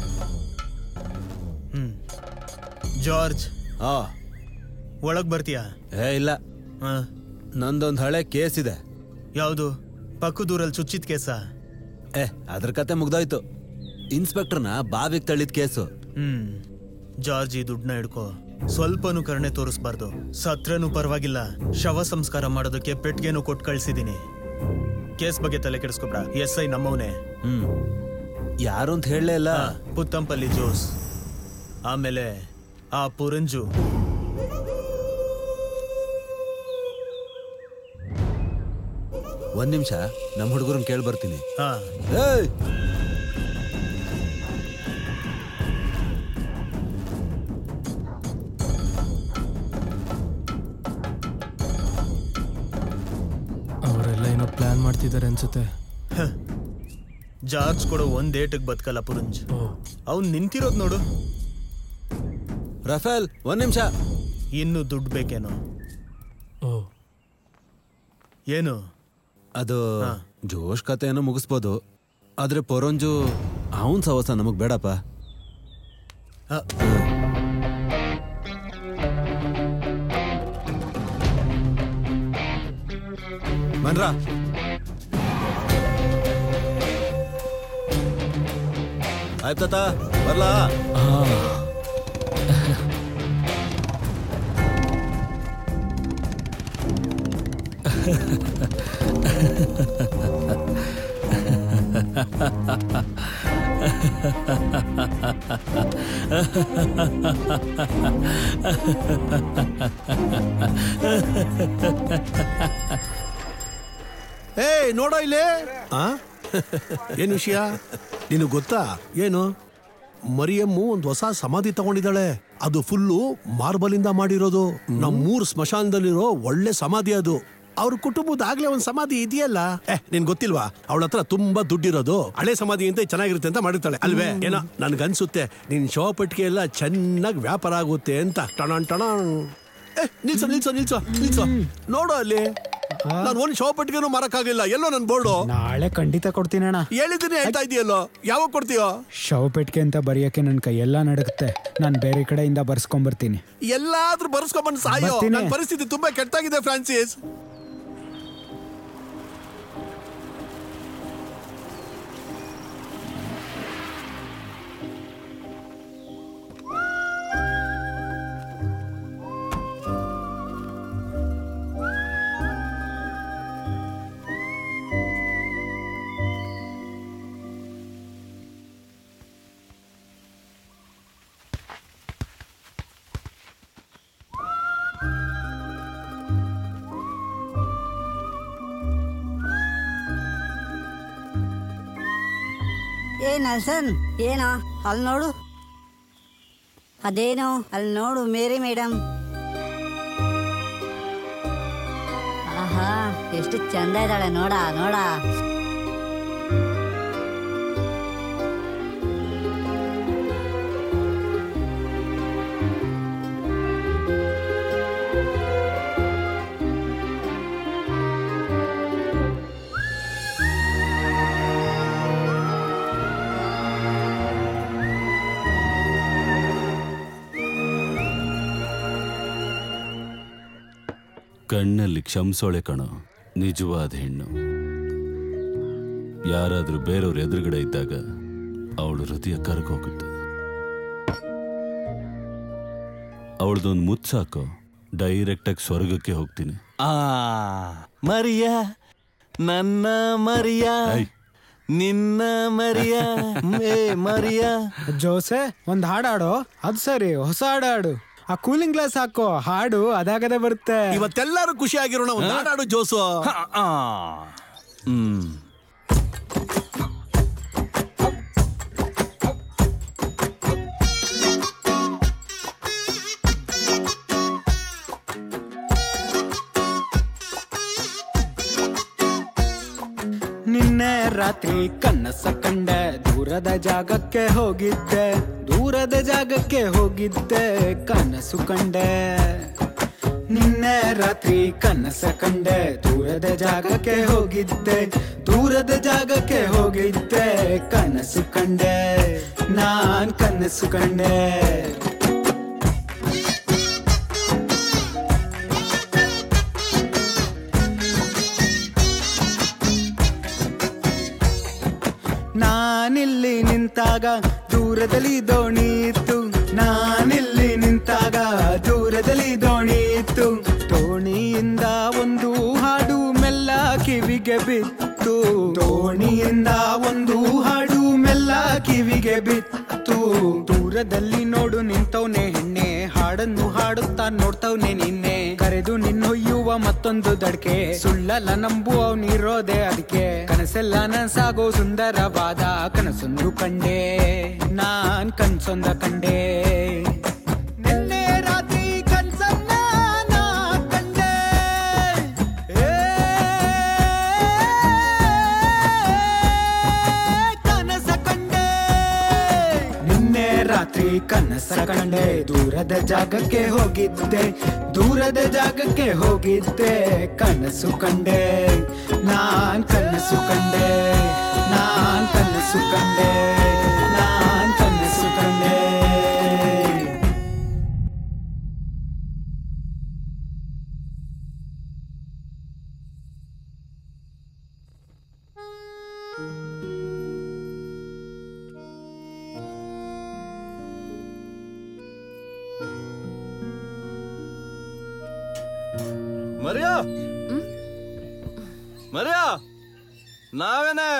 ಹ್ಮ್ ಜಾರ್ಜ್ ಆ ಒಳಗ್ ಬರ್ತೀಯಾ ಏ ಇಲ್ಲ ನಂದೊಂದು ಹಳೆ ಕೇಸ್ ಇದೆ ಯಾವುದು ಪಕ್ಕದೂರಲ್ಲಿ ಚುಚ್ಚಿದ ಕೇಸ ಏ ಅದ್ರ ಕತೆ ಮುಗ್ದೋಯ್ತು ಇನ್ಸ್ಪೆಕ್ಟರ್ನ ಬಾವಿಗೆ ತಳ್ಳಿದ ಕೇಸು ಹ್ಮ್ ಜಾರ್ಜ್ ಈ ದುಡ್ಡನ್ನ ಹಿಡ್ಕೋ ಸ್ವಲ್ಪನೂ ಕರುಣೆ ತೋರಿಸ್ಬಾರ್ದು ಸತ್ರನೂ ಪರವಾಗಿಲ್ಲ ಶವ ಸಂಸ್ಕಾರ ಮಾಡೋದಕ್ಕೆ ಪೆಟ್ಗೆನೂ ಕೊಟ್ಟು ಕಳ್ಸಿದೀನಿ ಕೇಸ್ ಬಗ್ಗೆ ತಲೆ ಕೆಡಿಸ್ಕೊಬೇಡ ಎಸ್ ಐ ನಮ್ಮವನೇ ಹ್ಮ್ ಯಾರು ಅಂತ ಹೇಳಲೇ ಇಲ್ಲ ಪುತ್ತಂಪಲ್ಲಿ ಜೋಸ್ ಆಮೇಲೆ ಆ ಪುರಂಜು ಒಂದ್ ನಿಮಿಷ ನಮ್ಮ ಹುಡುಗರನ್ನ ಕೇಳಿ ಬರ್ತೀನಿ ಹಾ ಏಯ್ ಅವರೆಲ್ಲ ಏನೋ ಪ್ಲಾನ್ ಮಾಡ್ತಿದ್ದಾರೆ ಅನ್ಸುತ್ತೆ ಜಾರ್ಜ್ ಕೊಡೋ ಒಂದ್ ಏಟಕ್ ಬದುಕಲ್ಲ ಪುರಂಜ್ ಅವ್ನ್ ನಿಂತಿರೋದ್ ನೋಡು ರಫೇಲ್ ಒಂದ್ ನಿಮಿಷ ಇನ್ನು ದುಡ್ಡು ಬೇಕೇನೋ ಓ ಏನು ಅದು ಜೋಶ್ ಕತೆಯನ್ನು ಮುಗಿಸ್ಬೋದು ಆದ್ರೆ ಪೊರಂಜು ಅವನ್ ಸವಸ ನಮಗ್ ಬೇಡಪ್ಪ ಬನ್ರ ಆಯ್ತಾತ ಬರ್ಲಾ ಏಯ್ ನೋಡೋ ಇಲ್ಲಿ ಆ ಏನ್ ವಿಷಯ ನಿನಗೆ ಗೊತ್ತಾ ಏನು ಮರಿಯಮ್ಮು ಒಂದು ಹೊಸ ಸಮಾಧಿ ತಗೊಂಡಿದ್ದಾಳೆ ಅದು ಫುಲ್ಲು ಮಾರ್ಬಲ್ ಇಂದ ಮಾಡಿರೋದು ನಮ್ಮೂರ್ ಸ್ಮಶಾನದಲ್ಲಿರೋ ಒಳ್ಳೆ ಸಮಾಧಿ ಅದು ಅವ್ರ ಕುಟುಂಬದ ಆಗ್ಲೇ ಒಂದ್ ಸಮಾಧಿ ಇದೆಯಲ್ಲ ಏ ನಿನ್ ಗೊತ್ತಿಲ್ವಾ ಅವಳ ಹತ್ರ ತುಂಬಾ ದುಡ್ಡಿರೋದು ಹಳೆ ಸಮಾಧಿ ಅಂತ ಚೆನ್ನಾಗಿರುತ್ತೆ ಅಂತ ಮಾಡಿರ್ತಾಳೆ ಅಲ್ವೇ ಏನೋ ನನ್ಗನ್ಸುತ್ತೆ ನಿನ್ ಶವಪಟ್ಟಿಗೆ ಎಲ್ಲ ಚೆನ್ನಾಗಿ ವ್ಯಾಪಾರ ಆಗುತ್ತೆ ಅಂತ ಟಣ ಟಣ ಏ ನಿಲ್ಸೋ ನಿಲ್ಸೋ ನಿಲ್ಸೋ ನಿಲ್ಸೋ ನೋಡು ಅಲ್ಲಿ ನಾನು ಒಂದ್ ಶವಪಟ್ಟಿಗೆನೂ ಮಾರಕ್ಕಾಗಿಲ್ಲ ಎಲ್ಲೋ ನನ್ ಬೋರ್ಡು ನಾಳೆ ಖಂಡಿತ ಕೊಡ್ತೀನಿ ಅಣ್ಣ ಹೇಳಿದ್ದೀನಿ ಹೇಳ್ತಾ ಇದೆಯಲ್ಲೋ ಯಾವಾಗ ಕೊಡ್ತೀಯೋ ಶವ ಪೆಟ್ಟಿಗೆ ಅಂತ ಬರೆಯಕ್ಕೆ ನನ್ನ ಕೈ ಎಲ್ಲ ನಡುತ್ತೆ ನಾನು ಬೇರೆ ಕಡೆಯಿಂದ ಬರ್ಸ್ಕೊಂಬರ್ತೀನಿ ಎಲ್ಲಾದ್ರೂ ಬರ್ಸ್ಕೊಂಬಂದ್ ಸಾಯೋ ಬರ್ತೀನಿ. ನನ್ ಪರಿಸ್ಥಿತಿ ತುಂಬಾ ಕೆಟ್ಟಾಗಿದೆ ಫ್ರಾನ್ಸಿಸ್ ಏ ನಲ್ಸನ್ ಏನೋ ಅಲ್ಲಿ ನೋಡು ಅದೇನೋ ಅಲ್ಲಿ ನೋಡು ಮೇರಿ ಮೇಡಮ್ ಆಹಾ ಎಷ್ಟು ಚಂದ ಇದ್ದಾಳೆ ನೋಡ ನೋಡ ಕಣ್ಣಲ್ಲಿ ಕ್ಷಮಿಸೋಳೆ ಕಣೋ ನಿಜವಾದ ಹೆಣ್ಣು ಯಾರಾದ್ರೂ ಬೇರೆಯವ್ರ ಎದುರುಗಡೆ ಇದ್ದಾಗ ಅವಳು ಹೃದಯ ಕರ್ಗೋಗುತ್ತೆ ಅವಳದೊಂದು ಮುಚ್ಚಾಕೋ ಡೈರೆಕ್ಟಾಗಿ ಸ್ವರ್ಗಕ್ಕೆ ಹೋಗ್ತೀನಿ ಆ ಮರಿಯ ನನ್ನ ಮರಿಯ ನಿನ್ನ ಮರಿಯ ಮೇ ಮರಿಯ ಜೋಸೆ ಒಂದ್ ಹಾಡಾಡೋ ಅದ್ ಸರಿ ಹೊಸ ಹಾಡಾಡು ಆ ಕೂಲಿಂಗ್ ಗ್ಲಾಸ್ ಹಾಕೋ ಹಾಡು ಅದಾಗದೆ ಬರುತ್ತೆ ಇವತ್ತೆಲ್ಲರೂ ಖುಷಿಯಾಗಿರೋಣ ಒಂದು ಹಾಡಾಡು ಜೋಸು ಹ್ಮ್ ರಾತ್ರಿ ಕನಸ ಕಂಡೆ ದೂರದ ಜಾಗಕ್ಕೆ ಹೋಗಿದ್ದೆ ದೂರದ ಜಾಗಕ್ಕೆ ಹೋಗಿದ್ದೆ ಕನಸು ಕಂಡೆ ನಿನ್ನೆ ರಾತ್ರಿ ಕನಸ ಕಂಡೆ ದೂರದ ಜಾಗಕ್ಕೆ ಹೋಗಿದ್ದೆ ದೂರದ ಜಾಗಕ್ಕೆ ಹೋಗಿದ್ದೆ ಕನಸು ಕಂಡೆ ನಾನ್ ಕನಸು ಕಂಡೆ ನಾನಿಲ್ಲಿ ನಿಂತಾಗ ದೂರದಲ್ಲಿ ದೋಣಿ ಇತ್ತು ನಾನಿಲ್ಲಿ ನಿಂತಾಗ ದೂರದಲ್ಲಿ ದೋಣಿ ಇತ್ತು ದೋಣಿಯಿಂದ ಒಂದು ಹಾಡು ಮೆಲ್ಲ ಕಿವಿಗೆ ಬಿತ್ತು ದೋಣಿಯಿಂದ ಒಂದು ಹಾಡು ಮೆಲ್ಲ ಕಿವಿಗೆ ಬಿತ್ತು ದೂರದಲ್ಲಿ ನೋಡು ನಿಂತವ್ನೆ ಹೆಣ್ಣೆ ಹಾಡನ್ನು ಹಾಡುತ್ತಾ ನೋಡ್ತವ್ನೆ ನಿನ್ನೆ ಕರೆದು ನಿನ್ನೊಯ್ಯುವ ಮತ್ತೊಂದು ದಡ್ಕೆ ಸುಳ್ಳಲ್ಲ ನಂಬುವವನಿರೋದೆ ಅದಕ್ಕೆ ಕನಸೆಲ್ಲ ನನ್ಸಾಗೋ ಸುಂದರವಾದ ಕನಸೊಂದು ಕಂಡೆ ನಾನ್ ಕನ್ಸೊಂದ ಕಂಡೆ ನಿನ್ನೆ ರಾತ್ರಿ ಕನ್ಸನ್ನ ನಾ ಕಂಡೆ ಏ, ಕನಸ ಕಂಡೆ ನಿನ್ನೆ ರಾತ್ರಿ ಕನಸ ಕಂಡೆ ದೂರದ ಜಾಗಕ್ಕೆ ಹೋಗಿದ್ದೆ ದೂರದ ಜಾಗಕ್ಕೆ ಹೋಗಿದ್ದೆ ಕನಸು ಕಂಡೆ ನಾನ್ ಕನಸು ಕಂಡೆ ನಾನ್ ಕನಸು ಕಂಡೆ ನಾನ್ ಕನಸು ಕಂಡೆ ಮರಿಯಾ ಮರಿಯಾ ನಾವೇನೆ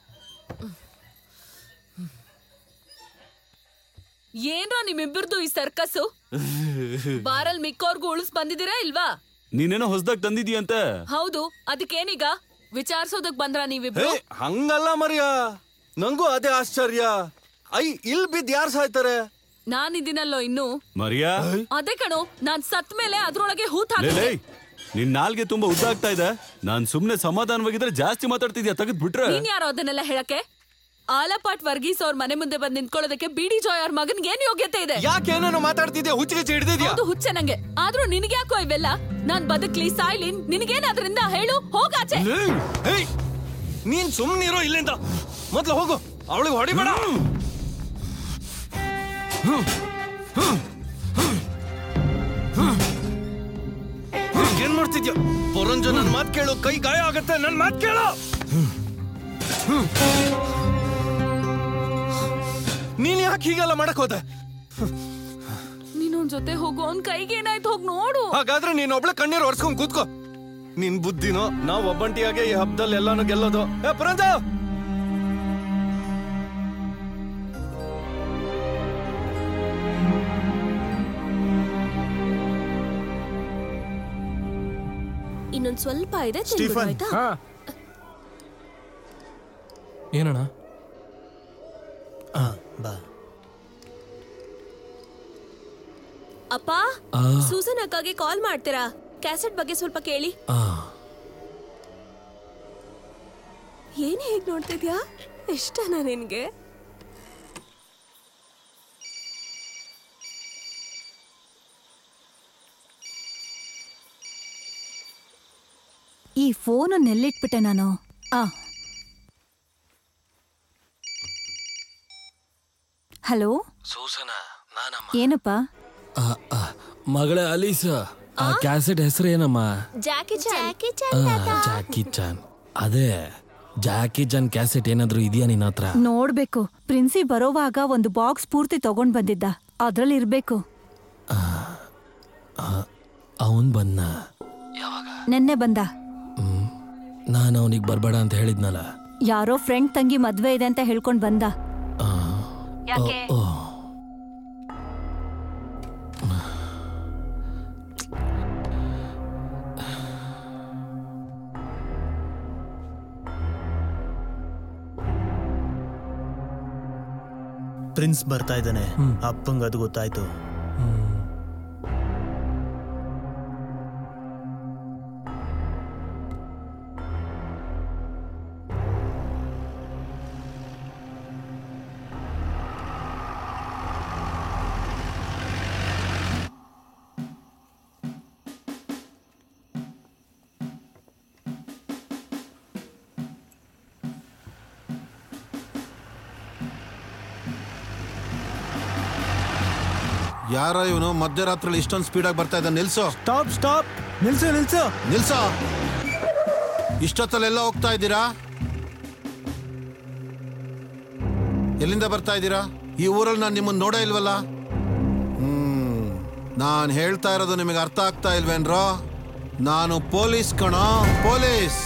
ಏನ್ರ ನಿಮ್ಮಿಬ್ಬರದು ಈ ಸರ್ಕಸ್ಸು ಬಾರಲ್ ಮಿಕ್ಕೋರ್ಗು ಉಳಿಸ್ ಬಂದಿದ್ದೀರಾ ಇಲ್ವಾ ನೀನೇನೋ ಹೊಸದಾಗಿ ತಂದಿದೀಯಂತ ಹೌದು ಅದಕ್ಕೇನೀಗ ವಿಚಾರಿಸೋದಕ್ ಬಂದ್ರ ಹೇ ನೀವಿಬ್ರು ಹಂಗಲ್ಲ ಮರಿಯಾ ನಂಗೂ ಅದೇ ಆಶ್ಚರ್ಯ ಐ ಇಲ್ ಬಿದ್ದು ಯಾರು ಸಾಯ್ತಾರೆ ನಾನಿದ್ದೀನಲ್ಲೋ ಇನ್ನು ಮರಿಯಾ ಅದೇ ಕಣೋ ನಾನ್ ಸತ್ ಮೇಲೆ ಅದ್ರೊಳಗೆ ಹೂತ್ ಲೇ ಹಾಕಿ ಲೇ, ನಿನ್ ನಾಲ್ಗೆ ತುಂಬಾ ಉದ್ದ ಆಗ್ತಾ ಇದೆ ನಾನ್ ಸುಮ್ನೆ ಸಮಾಧಾನವಾಗಿದ್ರೆ ಜಾಸ್ತಿ ಮಾತಾಡ್ತಿದ್ಯಾ ತೆಗೆದ್ ಬಿಟ್ರೆ ನೀನ್ ಯಾರೋ ಅದನ್ನೆಲ್ಲ ಹೇಳಕ್ಕೆ ಆಲಪಾಟ್ ವರ್ಗೀಸ್ ಅವ್ರ ಮನೆ ಮುಂದೆ ಬಂದ್ ನಿಂತ್ಕೊಳ್ಳೋದಕ್ಕೆ ಬಿಡಿ ಜಾಯ್ ಅವ್ರ ಮಗನ್ ಏನ್ ಯೋಗ್ಯತೆ ಇದೆ ಯಾಕೇನೇನೋ ಮಾತಾಡ್ತಿದ್ಯಾ ಹುಚ್ಚಿಗೆ ಹಿಡ್ದಿದ್ಯಾ ಹೌದು ಹುಚ್ಚೆ ನಂಗೆ ಆದ್ರೂ ನಿನಗೆ ಯಾಕೋ ಇವೆಲ್ಲ ನಾನ್ ಬದುಕ್ಲಿ ಸಾಯ್ಲಿ ನಿನಗೇನ್ ಅದ್ರಿಂದ ಹೇಳು ಹೋಗಾಚೆ ಹೇಯ್ ನೀನ್ ಸುಮ್ನಿರೋ ಇಲ್ಲಿಂದ ಮೊದ್ಲು ಹೋಗು ಅವಳಿಗೆ ಹೊಡಿಬೇಡ ಏನ್ ಮಾಡ್ತಿದ್ಯಾ ಪೊರಂಜು ನನ್ ಮಾತ್ ಕೇಳು ಕೈ ಗಾಯ ಆಗತ್ತೆ ನನ್ ಮಾತ್ ಕೇಳು ನೀನ್ ಯಾಕೆ ಹೀಗೆಲ್ಲ ಮಾಡಕ್ ಹೋದೆ ನೀನೊನ್ ಜೊತೆ ಹೋಗು ಅವ್ನ್ ಕೈಗೆ ಏನಾಯ್ತು ಹೋಗ್ ನೋಡು ಹಾಗಾದ್ರೆ ನೀನ್ ಒಬ್ಳೆ ಕಣ್ಣೀರ್ ಒರ್ಸ್ಕೊಂಡ್ ಕೂತ್ಕೋ ನಿನ್ ಬುದ್ಧಿನೋ ನಾವ್ ಒಬ್ಬಂಟಿಯಾಗೆ ಈ ಹಬ್ಬದಲ್ಲಿ ಎಲ್ಲಾನು ಗೆಲ್ಲೋದು ಏ ಪರಂಜ ಇನ್ನೊಂದ್ ಸ್ವಲ್ಪ ಇದೆ ತಿಂದ್ಬಿಡು, ಸ್ಟೀಫನ್. ಆಯ್ತಾ ಏನಣ್ಣ ಬಾ ಅಪ್ಪ ಆ. ಸೂಸನ್ ಅಕ್ಕಗೆ ಕಾಲ್ ಮಾಡ್ತೀರಾ ಕ್ಯಾಸೆಟ್ ಬಗ್ಗೆ ಸ್ವಲ್ಪ ಕೇಳಿ ಆ ಏನ್ ಹೇಗ್ ನೋಡ್ತಿದ್ಯಾ ಇಷ್ಟನಾ ನಿನ್ಗೆ ಈ ಫೋನ್ ಎಲ್ಲಿಟ್ಬಿಟ್ಟೆ ನಾನು ಆ ಹಲೋ ಸೂಸನ ನಾನಮ್ಮ ಏನಪ್ಪ ಆ, ಆ, ಮಗಳೇ ಅಲೀಸ ಆ ಕ್ಯಾಸೆಟ್ ಹೆಸರು ಏನಮ್ಮ ಜಾಕಿ ಜಾಕಿ ಆ, ಜಾಕಿ ಚಾನ್ ಅದೇ ಜಾಕಿ ಚಾನ್ ಕ್ಯಾಸೆಟ್ ಏನಾದ್ರೂ ಇದೆಯಾ ನಿನ್ನ ಹತ್ರ ನೋಡ್ಬೇಕು ಪ್ರಿನ್ಸಿ ಬರೋವಾಗ ಒಂದು ಬಾಕ್ಸ್ ಪೂರ್ತಿ ತಗೊಂಡ್ ಬಂದಿದ್ದ ಅದ್ರಲ್ಲಿ ಇರ್ಬೇಕು ಅವನ್ ಬಂದ ನೆನ್ನೆ ಬಂದ ನಾನು ಅವನಿಗೆ ಬರ್ಬೇಡ ಅಂತ ಹೇಳಿದ್ನಲ್ಲ ಯಾರೋ ಫ್ರೆಂಡ್ ತಂಗಿ ಮದ್ವೆ ಇದೆ ಅಂತ ಹೇಳ್ಕೊಂಡ್ ಬಂದ ಯಾಕೆ ಓ ಪ್ರಿನ್ಸ್ ಬರ್ತಾ ಇದ್ದಾನೆ ಅಪ್ಪಂಗ್ ಅದು ಗೊತ್ತಾಯ್ತು ಯಾರ ಇವನು ಮಧ್ಯರಾತ್ರಿ ಇಷ್ಟೊಂದು ಸ್ಪೀಡಾಗಿ ಬರ್ತಾ ಇದ್ದ ನಿಲ್ಸು ಸ್ಟಾಪ್ ಸ್ಟಾಪ್ ನಿಲ್ಸು ನಿಲ್ಸು ನಿಲ್ಸೋ ಇಷ್ಟೊತ್ತಲ್ಲೆಲ್ಲ ಹೋಗ್ತಾ ಇದ್ದೀರಾ ಎಲ್ಲಿಂದ ಬರ್ತಾ ಇದ್ದೀರಾ ಈ ಊರಲ್ಲಿ ನಾನು ನಿಮ್ಮನ್ನ ನೋಡೇ ಇಲ್ವಲ್ಲ ಹ್ಮ್ ನಾನು ಹೇಳ್ತಾ ಇರೋದು ನಿಮಗೆ ಅರ್ಥ ಆಗ್ತಾ ಇಲ್ವೇನ್ರೋ ನಾನು ಪೊಲೀಸ್ ಕಣೋ ಪೊಲೀಸ್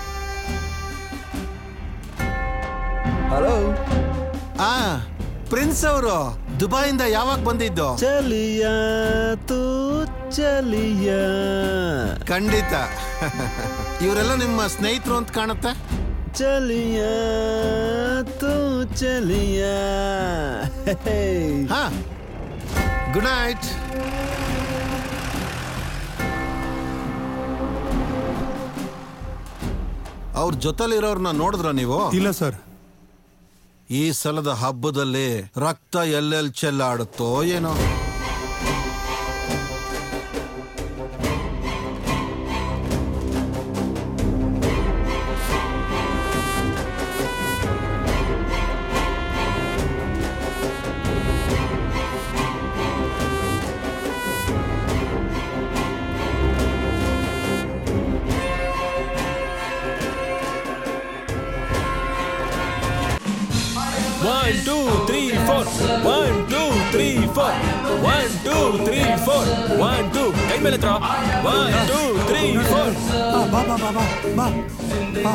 ಹಲೋ ಆ ಪ್ರಿನ್ಸ್ ಅವರು ದುಬೈಯಿಂದ ಯಾವಾಗ ಬಂದಿದ್ದು ಚಲಿಯ ತೂ ಚಲಿಯ ಖಂಡಿತ ಇವರೆಲ್ಲ ನಿಮ್ಮ ಸ್ನೇಹಿತರು ಅಂತ ಕಾಣುತ್ತೆ ಚಲಿಯ ತೂ ಚಲಿಯ ಹಾ ಗುಡ್ ನೈಟ್ ಅವ್ರ ಜೊತೆಲಿರೋರ್ನ ನೋಡಿದ್ರ ನೀವು ಇಲ್ಲ ಸರ್ ಈ ಸಲದ ಹಬ್ಬದಲ್ಲಿ ರಕ್ತ ಎಲ್ಲೆಲ್ಲಿ ಚೆಲ್ಲಾಡುತ್ತೋ ಏನೋ one two three four one two three four one two three four one two ಕೈ ಮೇಲೆ ಹತ್ರ ಒನ್ ಟೂ ತ್ರೀ ಫೋರ್ ಬಾ ಬಾ ಬಾ ಬಾ ಬಾ ಬಾ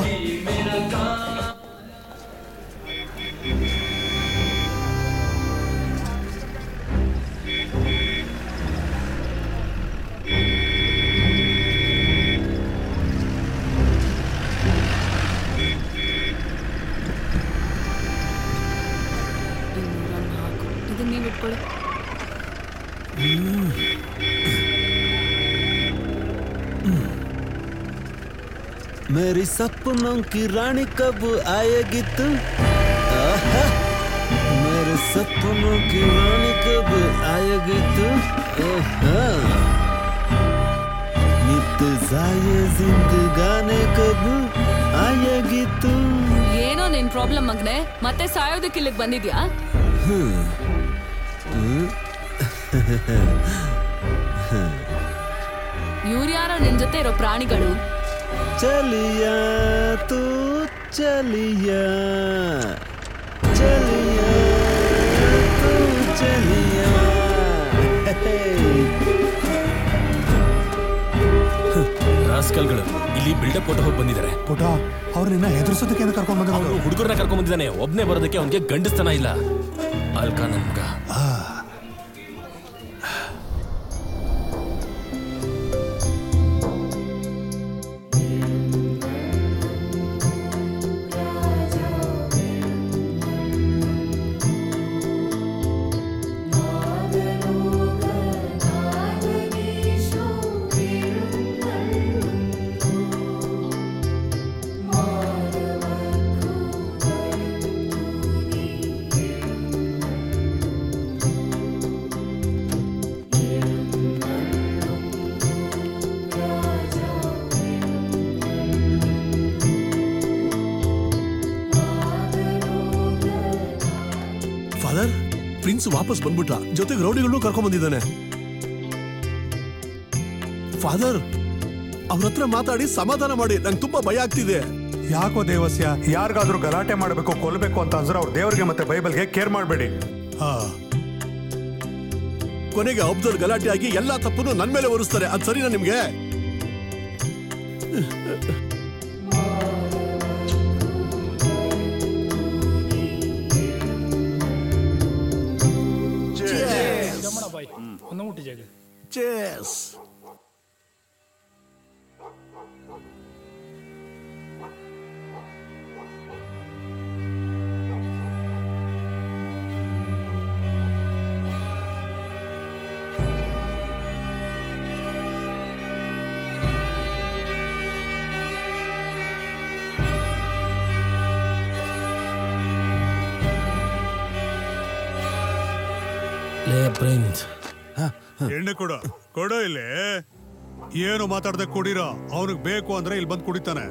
ಇದನ್ನ ನೀವು ಇಟ್ಕೊಳ್ಳಿ मेरी सपनों की रानी कब आएगी तू आहा, मेरे सपनों की रानी कब आएगी तू आहा, नित जाए जिंदगाने कब आएगी तू ಏನೋ ನಿನ್ ಪ್ರಾಬ್ಲಮ್ ಮಗ್ನೆ ಮತ್ತೆ ಸಾಯೋದಕ್ಕೆ ಇಲ್ಲಿಗೆ ಬಂದಿದ್ಯಾ ಹ್ಮ್. ಹ್ಮ್. ಇವ್ರು ಯಾರೋ ನಿನ್ ಜೊತೆ ಇರೋ ಪ್ರಾಣಿಗಳು चलिया तू चलिया चलिया तू चलिया ರಾಸ್ಕಲ್ಗಳು ಇಲ್ಲಿ ಬಿಲ್ಡಪ್ ಕೊಟ್ಟು ಹೋಗಿ ಬಂದಿದ್ದಾರೆ ಪುಟ ಅವ್ರನ್ನ ಹೆದರ್ಸೋದಕ್ಕೆ ಕರ್ಕೊಂಡ್ ಬಂದ್ರು ಅವನು ಹುಡುಗರನ್ನ ಕರ್ಕೊಂಡ್ ಬಂದಿದ್ದಾನೆ ಒಬ್ನೇ ಬರೋದಕ್ಕೆ ಅವನಿಗೆ ಗಂಡಸ್ತನ ಇಲ್ಲ ಅಲ್ಕ ನನ್ಗ ಫಾದರ್ ಪ್ರಿನ್ಸ್ ವಾಪಸ್ ಬಂದ್ಬಿಟ್ಟ ಜೊತೆಗೆ ರೌಡಿಗಳನ್ನು ಕರ್ಕೊಂಡ್ ಬಂದಿದ್ದಾನೆ ಫಾದರ್ ಅವ್ರ ಹತ್ರ ಮಾತಾಡಿ ಸಮಾಧಾನ ಮಾಡಿ ನಂಗೆ ತುಂಬಾ ಭಯ ಆಗ್ತಿದೆ ಯಾಕೋ ದೇವಸ್ಯ ಯಾರಿಗಾದ್ರೂ ಗಲಾಟೆ ಮಾಡಬೇಕು ಕೊಲ್ಲಬೇಕು ಅಂತ ಅಂದ್ರೆ ಅವ್ರ ದೇವ್ರಿಗೆ ಮತ್ತೆ ಬೈಬಲ್ಗೆ ಕೇರ್ ಮಾಡಬೇಡಿ ಹಾ ಕೊನೆಗೆ ಹಬ್ಬದಲ್ಲಿ ಗಲಾಟೆ ಆಗಿ ಎಲ್ಲಾ ತಪ್ಪನ್ನು ನನ್ ಮೇಲೆ ಹೊರಿಸ್ತಾರೆ ಅದ್ ಸರಿನಾ ನಿಮ್ಗೆ Cheers. ಲೇ ಪ್ರಿನ್ಸ್ ಎಣ್ಣೆ ಕೊಡು ಕೊಡು ಇಲ್ಲಿ ಏನು ಮಾತಾಡ್ದೆ ಕುಡಿರೋ ಅವನಿಗೆ ಬೇಕು ಅಂದ್ರೆ ಇಲ್ಲಿ ಬಂದು ಕುಡಿತಾನೆ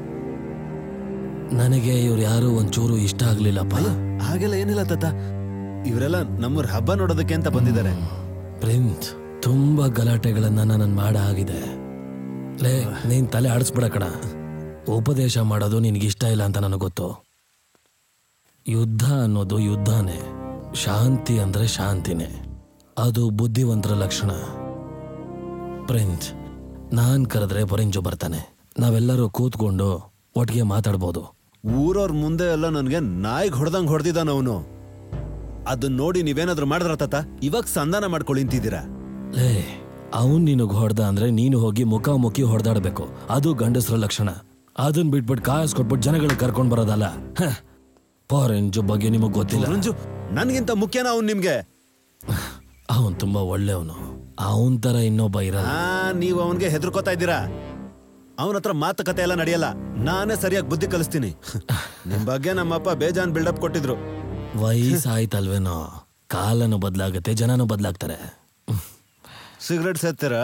ನನಗೆ ಇವ್ರು ಯಾರು ಒಂಚೂರು ಇಷ್ಟ ಆಗ್ಲಿಲ್ಲಪ್ಪ ಹಾಗೆಲ್ಲ ಏನಿಲ್ಲ ತಾತ ಇವರೆಲ್ಲ ನಮ್ಮೂರ್ ಹಬ್ಬ ನೋಡೋದಕ್ಕೆ ಅಂತ ಬಂದಿದ್ದಾರೆ ಪ್ರಿನ್ಸ್ ತುಂಬಾ ಗಲಾಟೆಗಳನ್ನ ನಾನು ಮಾಡ ಆಗಿದೆ ಲೇ ನೀನ್ ತಲೆ ಆಡಿಸ್ಬಿಡ ಕಣ ಉಪದೇಶ ಮಾಡೋದು ನಿನ್ಗೆ ಇಷ್ಟ ಇಲ್ಲ ಅಂತ ನನಗೆ ಗೊತ್ತು ಯುದ್ಧ ಅನ್ನೋದು ಯುದ್ಧನೇ ಶಾಂತಿ ಅಂದ್ರೆ ಶಾಂತಿನೇ ಅದು ಬುದ್ಧಿವಂತರ ಲಕ್ಷಣ ಪ್ರಿನ್ಸ್ ನಾನ್ ಕರೆದ್ರೆ ಪೊರಿಂಜು ಬರ್ತಾನೆ ನಾವೆಲ್ಲರೂ ಕೂತ್ಕೊಂಡು ಒಟ್ಟಿಗೆ ಮಾತಾಡ್ಬೋದು ಊರವ್ರ ಮುಂದೆ ಎಲ್ಲ ನನ್ಗೆ ನಾಯಿಗ್ ಹೊಡೆದಂಗ್ ಹೊಡೆದಿದ್ದಾನ ಅವನು ಅದನ್ನ ನೋಡಿ ನೀವೇನಾದ್ರೂ ಮಾಡಿದ್ರ ತಾತ ಇವಾಗ ಸಂಧಾನ ಮಾಡ್ಕೊಳ್ಳಿ ನಿಂತಿದ್ದೀರಾ ಲೇ ಅವನ್ ನಿನಗ್ ಹೊಡೆದ ಅಂದ್ರೆ ನೀನು ಹೋಗಿ ಮುಖಾಮುಖಿ ಹೊಡೆದಾಡ್ಬೇಕು ಅದು ಗಂಡಸರ ಲಕ್ಷಣ ಅದನ್ ಬಿಟ್ಬಿಟ್ಟು ಕಾಯಸ್ ಕೊಟ್ಬಿಟ್ಟು ಜನಗಳ ಕರ್ಕೊಂಡ್ ಬರೋದಲ್ಲ ಪೊರೆಂಜು ಬಗ್ಗೆ ನಿಮಗ್ ಗೊತ್ತಿಲ್ಲ ಪೊರೆಂಜು ನನ್ಗಿಂತ ಮುಖ್ಯನ ಅವ್ನು ನಿಮ್ಗೆ ಅವನ್ ತುಂಬಾ ಒಳ್ಳೆಯವನು ಅವನ್ ತರ ಇನ್ನೊಬ್ಬ ಇರಲ್ಲ ಆ ನೀವು ಅವನ್ಗೆ ಹೆದರ್ಕೋತಾ ಇದ್ದೀರಾ ಅವನ ಹತ್ರ ಮಾತುಕತೆ ಎಲ್ಲ ನಡೆಯಲ್ಲ ನಾನೇ ಸರಿಯಾಗಿ ಬುದ್ಧಿ ಕಲಿಸ್ತೀನಿ ನಿಮ್ ಬಗ್ಗೆ ನಮ್ಮಪ್ಪ ಬೇಜಾನ್ ಬಿಲ್ಡಪ್ ಕೊಟ್ಟಿದ್ರು ವಯಸ್ಸಾಯ್ತಲ್ವೇನೋ ಕಾಲನು ಬದಲಾಗತ್ತೆ ಜನನು ಬದಲಾಗ್ತಾರೆ ಸಿಗರೇಟ್ ಸೇರ್ತೀರಾ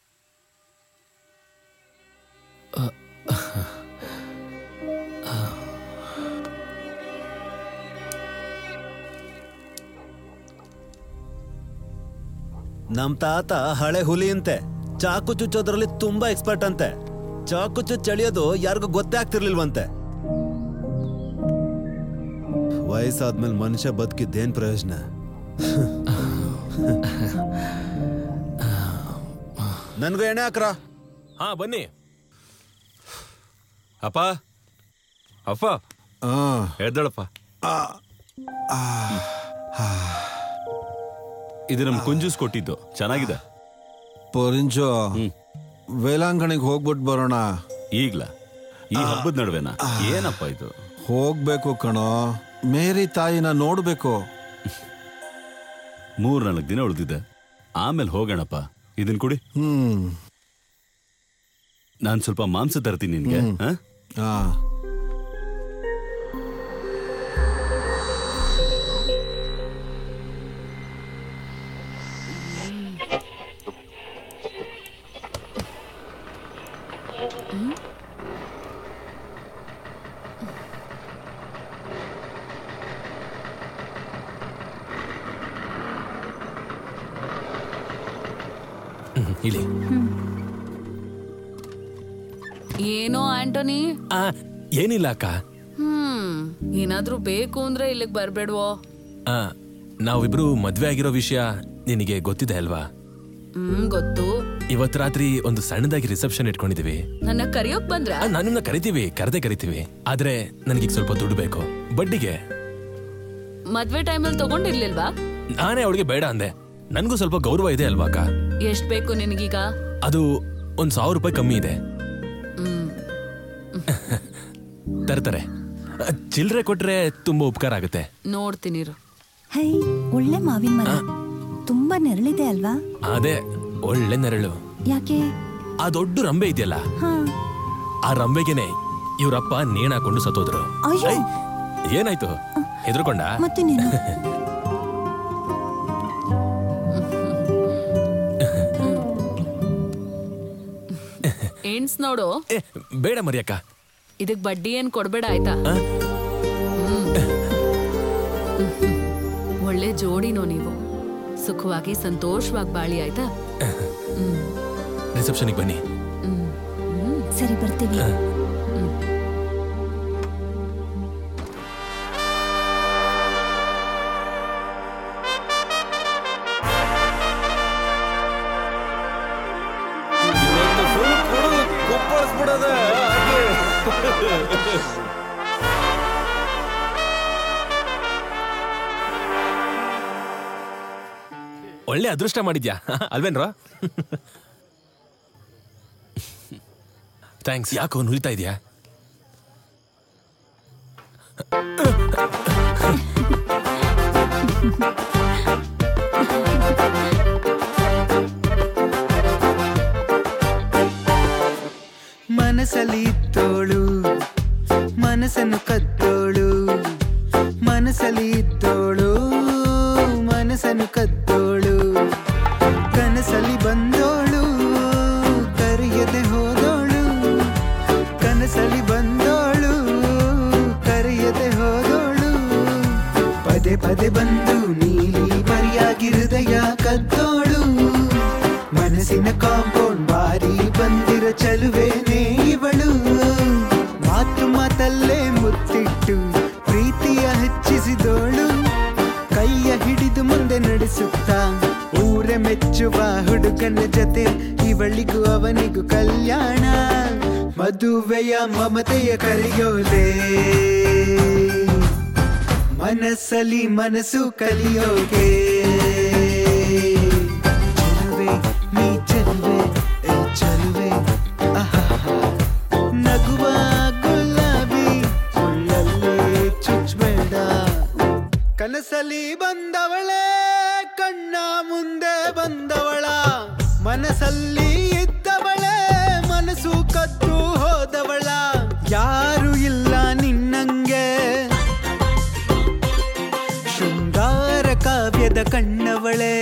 ನಮ್ ತಾತ ಹಳೆ ಹುಲಿ ಅಂತೆ ಚಾಕು ಚುಚ್ಚೋದ್ರಲ್ಲಿ ತುಂಬಾ ಎಕ್ಸ್ಪರ್ಟ್ ಅಂತೆ ಚಾಕು ಚುಚ್ಚ ಎಳಿಯೋದು ಯಾರಿಗೂ ಗೊತ್ತೇ ಆಗ್ತಿರ್ಲಿಲ್ವಂತೆ ವಯಸ್ಸಾದ್ಮೇಲೆ ಮನುಷ್ಯ ಬದುಕಿದ್ದೇನ್ ಪ್ರಯೋಜನ ನನ್ಗೂ ಎಣ್ಣೆ ಹಾಕ್ರ ಹಾ ಬನ್ನಿ ಅಪ್ಪ ಅಪ್ಪ ಎದ್ದಳಪ್ಪ ಇದು ನಮ್ ಕುಂಜೂಸ್ ಕೊಟ್ಟಿದ್ದು ಚೆನ್ನಾಗಿದೆ ಪೊರಿಂಜು ವೇಲಾಂಗಣಿಗೆ ಹೋಗ್ಬಿಟ್ಟು ಬರೋಣ ಈಗ್ಲ ಈ ಹಬ್ಬದ ನಡುವೆನಾ ಏನಪ್ಪ ಇದು ಹೋಗ್ಬೇಕು ಕಣೋ ಮೇರಿ ತಾಯಿನ ನೋಡ್ಬೇಕು ಮೂರ್ ನಾಲ್ಕು ದಿನ ಉಳಿದಿದೆ ಆಮೇಲೆ ಹೋಗೋಣಪ್ಪ ಇದನ್ ಕುಡಿ ಹ್ಮ್ ನಾನ್ ಸ್ವಲ್ಪ ಮಾಂಸ ತರ್ತೀನಿ ನಿನ್ಗೆ ಹ್ಮ್. ಹಾ? ಆ ಹ್ಮ್, ಇಲ್ಲಿ ಏನೋ ಆಂಟೋನಿ ಆ, ಏನಿಲ್ಲ ಅಕ್ಕ ಹ್ಮ್ ಏನಾದ್ರೂ ಬೇಕು ಅಂದ್ರೆ ಇಲ್ಲಿಗೆ ಬರ್ಬೇಡ್ವೋ ಆ, ನಾವಿಬ್ರು ಮದ್ವೆ ಆಗಿರೋ ವಿಷಯ ನಿನಗೆ ಗೊತ್ತಿದೆ ಅಲ್ವಾ ಹ್ಮ್ ಗೊತ್ತು ಇವತ್ ರಾತ್ರಿ ಒಂದು ಸಣ್ಣದಾಗಿ ರಿಸೆಪ್ಷನ್ ಇಟ್ಕೊಂಡಿದೀವಿ ನನ್ನ ಕರಿಯೋಕ್ ಬಂದ್ರ ಆ, ನಾನಿನ್ನ ಕರಿತೀವಿ ಕರೆದೇ ಕರಿತೀವಿ ಆದ್ರೆ ನನಗೀಗ ಸ್ವಲ್ಪ ದುಡ್ಡು ಬೇಕು ಬಡ್ಡಿಗೆ ಮದ್ವೆ ಟೈಮಲ್ಲಿ ತಗೊಂಡಿರ್ಲಿಲ್ವಾ ನಾನೇ ಅವಳಿಗೆ ಬೇಡ ಅಂದೆ ನನ್ಗೂ ಸ್ವಲ್ಪ ಗೌರವ ಇದೆ ಅಲ್ವಾ ಅಕ್ಕ ಎಷ್ಟ್ ಬೇಕು ನಿನಗೀಗ ಅದು ಒಂದ್ ಸಾವಿರ ರೂಪಾಯಿ ಕಮ್ಮಿ ಇದೆ ಹ್ಮ್ ತರ್ತಾರೆ ಚಿಲ್ಲರೆ ಕೊಟ್ರೆ ತುಂಬಾ ಉಪಕಾರ ಆಗುತ್ತೆ ನೋಡ್ತೀನಿರು ಹೈ ಒಳ್ಳೆ ಮಾವಿನ ಮರ ತುಂಬಾ ನೆರಳಿದೆ ಅಲ್ವಾ ಅದೇ ಒಳ್ಳೆ ನೆರಳು ಯಾಕೆ ಆ ದೊಡ್ಡ ರಂಬೆ ಇದೆಯಲ್ಲ ಹಾ ಆ ರಂಬೆಗೆನೆ ಇವ್ರಪ್ಪ ನೇಣ್ ಹಾಕೊಂಡು ಸತ್ತೋದ್ರು ಅಯ್ಯೋ ಐ, ಏನಾಯ್ತು ಹೆದರ್ಕೊಂಡ ಮತ್ತೆ ನೀನು ಎಣ್ಸ್ ನೋಡು ಬೇಡ ಮರಿಯಕ್ಕ ಇದಕ್ ಬಡ್ಡಿ ಏನ್ ಕೊಡ್ಬೇಡ ಆಯ್ತಾ ಹ್ಮ್. ಒಳ್ಳೆ ಜೋಡಿನೋ ನೀವು ಸುಖವಾಗಿ ಸಂತೋಷವಾಗಿ ಬಾಳಿ ಆಯ್ತಾ ಹ್ಮ್ ರಿಸೆಪ್ಷನ್ಗೆ ಬನ್ನಿ ಸರಿ ಬರ್ತೀವಿ ಕುಪ್ಪಳಿಸ್ಬಿಡೋದೆ ಹಾಗೆ ಒಳ್ಳೆ ಅದೃಷ್ಟ ಮಾಡಿದ್ಯಾ ಅಲ್ವೇನ್ರ ಥ್ಯಾಂಕ್ಸ್ ಯಾಕೋ ನುರಿತಾ ಇದೆಯಾ ಮನಸ್ಸಲ್ಲಿ ಇದ್ದೋಳು ಮನಸ್ಸನ್ನು ಕದ್ದೋಳು ಮನಸ್ಸಲ್ಲಿ ಇದ್ದೋಳು ಮನಸ್ಸನ್ನು ಕದ್ದೋಳು ಕನಸಲ್ಲಿ ಬಂದೋಳು ಕರೆಯದೆ ಹೋದೋಳು ಕನಸಲ್ಲಿ ಬಂದೋಳು ಕರೆಯದೆ ಹೋದೋಳು ಪದೇ ಪದೇ ಬಂದು ನೀ ಚಲುವೇನೆ ಇವಳು ಮಾತು ಮಾತಲ್ಲೇ ಮುತ್ತಿಟ್ಟು ಪ್ರೀತಿಯ ಹೆಚ್ಚಿಸಿದೋಳು ಕೈಯ ಹಿಡಿದು ಮುಂದೆ ನಡೆಸುತ್ತಾ ಊರ ಮೆಚ್ಚುವ ಹುಡುಗನ ಜೊತೆ ಇವಳಿಗೂ ಅವನಿಗೂ ಕಲ್ಯಾಣ ಮದುವೆಯ ಮಮತೆಯ ಕರೆಯೋಲೆ ಮನಸ್ಸಲ್ಲಿ ಮನಸ್ಸು ಕಲಿಯೋಗೆ ಚೆಲುವೆ ನೀ ಚೆಲುವೆ ಏ ಚೆಲುವೆ ಆಹಾಹಾ. ನಗುವ ಗುಲಾಬಿ ಸುಳ್ಳಲ್ಲೇ ಚುಚ್ಚಬೇಡ ಕನಸಲ್ಲಿ ಬಂದವಳೇ ಕಣ್ಣ ಮುಂದೆ ಬಂದವಳ ಮನಸ್ಸಲ್ಲಿ ಇದ್ದವಳೇ ಮನಸ್ಸು ಕದ್ದು ಹೋದವಳ ಯಾರು ಇಲ್ಲ ನಿನ್ನಂಗೆ ಶೃಂಗಾರ ಕಾವ್ಯದ ಕಣ್ಣವಳೇ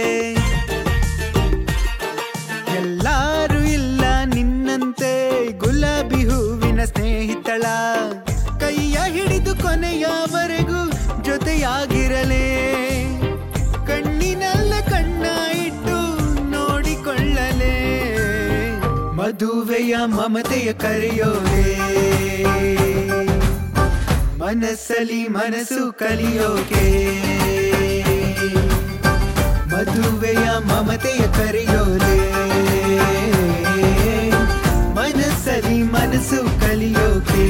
ಎಲ್ಲಾರು ಇಲ್ಲ ನಿನ್ನಂತೆ ಗುಲಾಬಿ ಹೂವಿನ ಸ್ನೇಹಿತಳ ಕೈಯ ಹಿಡಿದು ಕೊನೆಯವರೆಗೂ ಜೊತೆಯಾಗಿರಲೇ ಕಣ್ಣಿನಲ್ಲ ಕಣ್ಣ ಇಟ್ಟು ನೋಡಿಕೊಳ್ಳಲೇ ಮದುವೆಯ ಮಮತೆಯ ಕರೆಯೋಲೆ ಮನಸ್ಸಲ್ಲಿ ಮನಸ್ಸು ಕಲಿಯೋಕೆ ಮದುವೆಯ ಮಮತೆಯ ಕರೆಯೋಲೆ ಮನಸ್ಸಲ್ಲಿ ಮನಸ್ಸು ಕಲಿಯೋಕೆ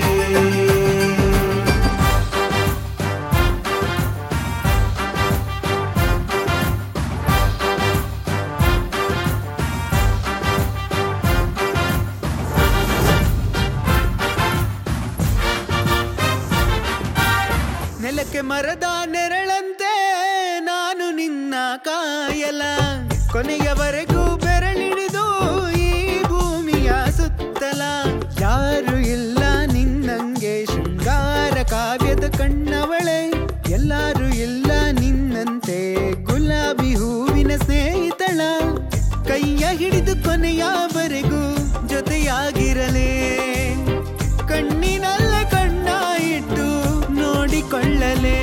ನೆಲಕ್ಕೆ ಮರದ ನೆರಳಂತೆ ನಾನು ನಿನ್ನ ಕಾಯಲ ಕೊನೆಯವರೆಗೂ ಬೆರಳಿಡಿದು ಈ ಭೂಮಿಯ ಸುತ್ತಲ ಯಾರು ಇಲ್ಲ ನಿನ್ನಂಗೆ ಶೃಂಗಾರ ಕಾವ್ಯದ ಕಣ್ಣವಳೆ ಎಲ್ಲಾರು ಇಲ್ಲ ನಿನ್ನಂತೆ ಗುಲಾಬಿ ಹೂವಿನ ಸ್ನೇಹಿತಳ ಕೈಯ ಹಿಡಿದು ಕೊನೆಯವರೆಗೂ ಜೊತೆಯಾಗಿರಲೇ ಕಣ್ಣಿನಲ್ಲ ಕಣ್ಣ ಇಟ್ಟು ನೋಡಿಕೊಳ್ಳಲೇ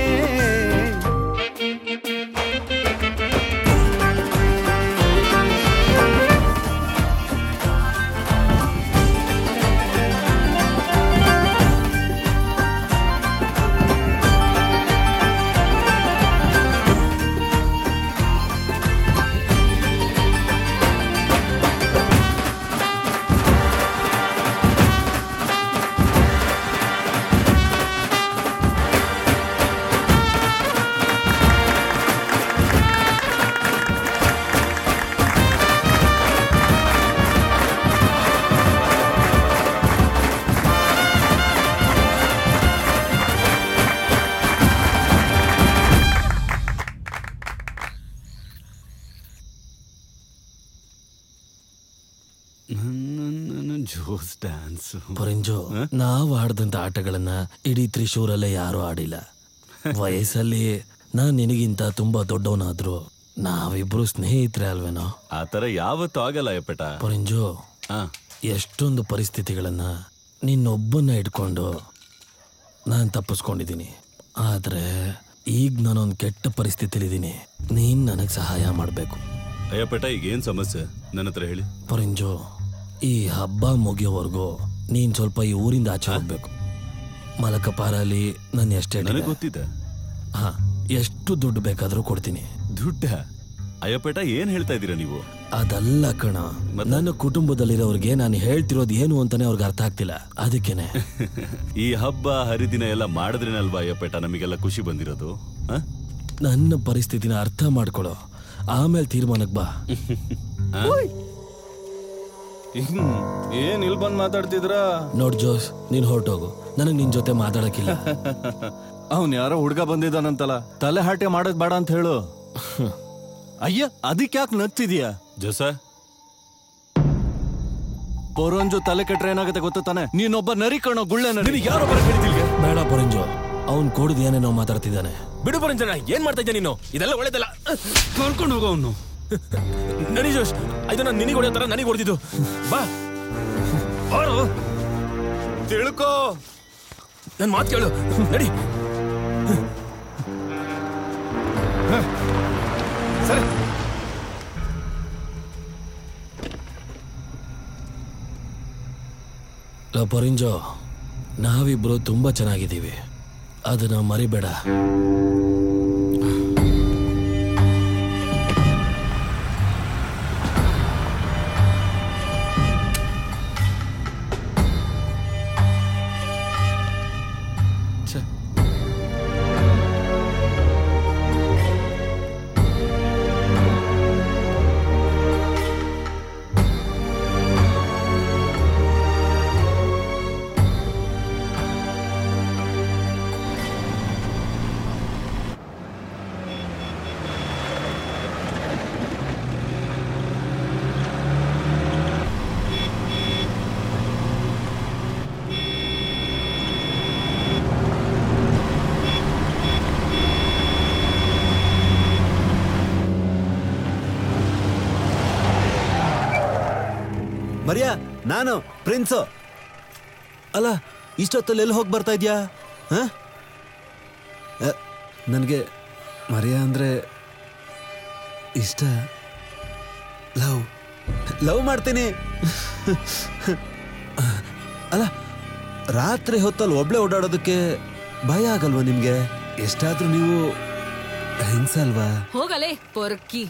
ಜೋಸ್ ಡ್ಯಾನ್ಸ್ ಪೊರಿಂಜು ನಾವ್ ಆಡ್ದಂತ ಆಟಗಳನ್ನ ಇಡೀ ತ್ರಿಶೂರಲ್ಲೇ ಯಾರು ಆಡಿಲ್ಲ ವಯಸ್ಸಲ್ಲಿ ನಾನ್ ನಿನಗಿಂತ ತುಂಬಾ ದೊಡ್ಡವನಾದ್ರು ನಾವಿಬ್ರು ಸ್ನೇಹಿತರೆ ಅಲ್ವೇನೋ ಆ ತರ ಯಾವತ್ತೂ ಆಗಲ್ಲ ಯಪ್ಪಟ ಪೊರಿಂಜು ಎಷ್ಟೊಂದು ಪರಿಸ್ಥಿತಿಗಳನ್ನ ನಿನ್ನೊಬ್ಬನ್ನ ಇಟ್ಕೊಂಡು ನಾನು ತಪ್ಪಿಸ್ಕೊಂಡಿದ್ದೀನಿ ಆದ್ರೆ ಈಗ ನಾನೊಂದು ಕೆಟ್ಟ ಪರಿಸ್ಥಿತಿಲಿದ್ದೀನಿ ನೀನ್ ನನಗೆ ಸಹಾಯ ಮಾಡಬೇಕು ಅಯ್ಯಪ್ಪಟ ಈಗ ಏನ್ ಸಮಸ್ಯೆ ನನ್ನ ಹತ್ರ ಹೇಳಿ ಪೊರಿಂಜು ಈ ಹಬ್ಬ ಮುಗಿಯೋವರೆಗೂ ನೀನ್ ಸ್ವಲ್ಪ ಈ ಊರಿಂದ ಆಚೆ ಹೋಗ್ಬೇಕು ಮಲಕಪಾರಲ್ಲಿ ನನ್ನ ಎಸ್ಟೇಟ್ ನನಗೆ ಗೊತ್ತಿದೆ ಹಾ ಎಷ್ಟು ದುಡ್ಡು ಬೇಕಾದ್ರೂ ಕೊಡ್ತೀನಿ ದುಡ್ಡ ಅಯ್ಯಪ್ಪಟ ಏನ್ ಹೇಳ್ತಾ ಇದ್ದೀರಾ ನೀವು ಅದಲ್ಲ ಕಣ ನನ್ನ ಕುಟುಂಬದಲ್ಲಿರೋರ್ಗೆ ನಾನು ಹೇಳ್ತಿರೋದು ಏನು ಅಂತಾನೆ ಅವ್ರಿಗೆ ಅರ್ಥ ಆಗ್ತಿಲ್ಲ ಅದಕ್ಕೇನೆ ಈ ಹಬ್ಬ ಹರಿದಿನ ಎಲ್ಲ ಮಾಡಿದ್ರೇನಲ್ವಾ ಅಯ್ಯಪ್ಪಟ ನಮಗೆಲ್ಲ ಖುಷಿ ಬಂದಿರೋದು ಆ? ನನ್ನ ಪರಿಸ್ಥಿತಿನ ಅರ್ಥ ಮಾಡ್ಕೊಳ್ಳೋ ಆಮೇಲೆ ತೀರ್ಮಾನಕ್ಕೆ ಬಾ ಏನ್ ಇಲ್ಲಿ ಬಂದ್ ಮಾತಾಡ್ತಿದ್ರ ನೋಡ್ ಜೋಸ್ ನೀನ್ ಹೊರಟೋಗು ನನಗ್ ನಿನ್ ಜೊತೆ ಮಾತಾಡಕ್ಕಿಲ್ಲ ಅವನ್ ಯಾರೋ ಹುಡ್ಗ ಬಂದಿದ್ದಾನಂತಲ್ಲ ತಲೆ ಹಾಟೆ ಮಾಡೋದ್ ಬೇಡ ಅಂತ ಹೇಳು ಅಯ್ಯ ಅದಕ್ಕೆ ಯಾಕೆ ನಗ್ತಿದೀಯ ಜೋಸ ಪೊರಂಜು ತಲೆ ಕೆಟ್ರೆ ಏನಾಗುತ್ತೆ ಗೊತ್ತ ತಾನೆ ನೀನೊಬ್ಬ ನರಿ ಕಣೋ ಗುಳ್ಳೆ ನರಿ ಯಾರೋ ಬೇಡ ಪೊರಿಂಜು ಅವ್ನ್ ಕೊಡದ್ ಏನೇನೋ ಮಾತಾಡ್ತಿದ್ದಾನೆ ಬಿಡು ಪರಂಜನ ಏನ್ ಮಾಡ್ತಾ ಇದ್ದೆ ನೀನು ಇದೆಲ್ಲ ಒಳ್ಳೇದಲ್ಲ ಕರ್ಕೊಂಡು ಹೋಗೋ ಅವನು ನಡಿ ಜೋಶ್ ಇದು ನಾನು ನಿನಗೆ ಹೊಡೆಯೋ ತರ ನನಗೆ ಹೊಡೆದಿದ್ದು ಬಾ ಬಾರೋ ತಿಳ್ಕೋ ನನ್ ಮಾತು ಕೇಳು ನಡಿ ಸರಿ ಲೋ ಪರಿಂಜೋ ನಾವಿಬ್ರು ತುಂಬಾ ಚೆನ್ನಾಗಿದ್ದೀವಿ ಅದನ್ನ ಮರಿಬೇಡ ಮರಿಯಾ ನಾನು ಪ್ರಿನ್ಸು ಅಲ್ಲ ಇಷ್ಟೊತ್ತಲ್ಲಿ ಎಲ್ಲಿ ಹೋಗಿ ಬರ್ತಾ ಇದ್ಯಾ ನನಗೆ ಮರಿಯಾ ಅಂದರೆ ಇಷ್ಟ ಲವ್ ಲವ್ ಮಾಡ್ತೀನಿ ಅಲ್ಲ ರಾತ್ರಿ ಹೊತ್ತಲ್ಲಿ ಒಬ್ಳೆ ಓಡಾಡೋದಕ್ಕೆ ಭಯ ಆಗಲ್ವಾ ನಿಮಗೆ ಎಷ್ಟಾದ್ರೂ ನೀವು ಹೆಂಗ್ಸಲ್ವಾ ಹೋಗಲೇ ಪೊರ್ಕಿ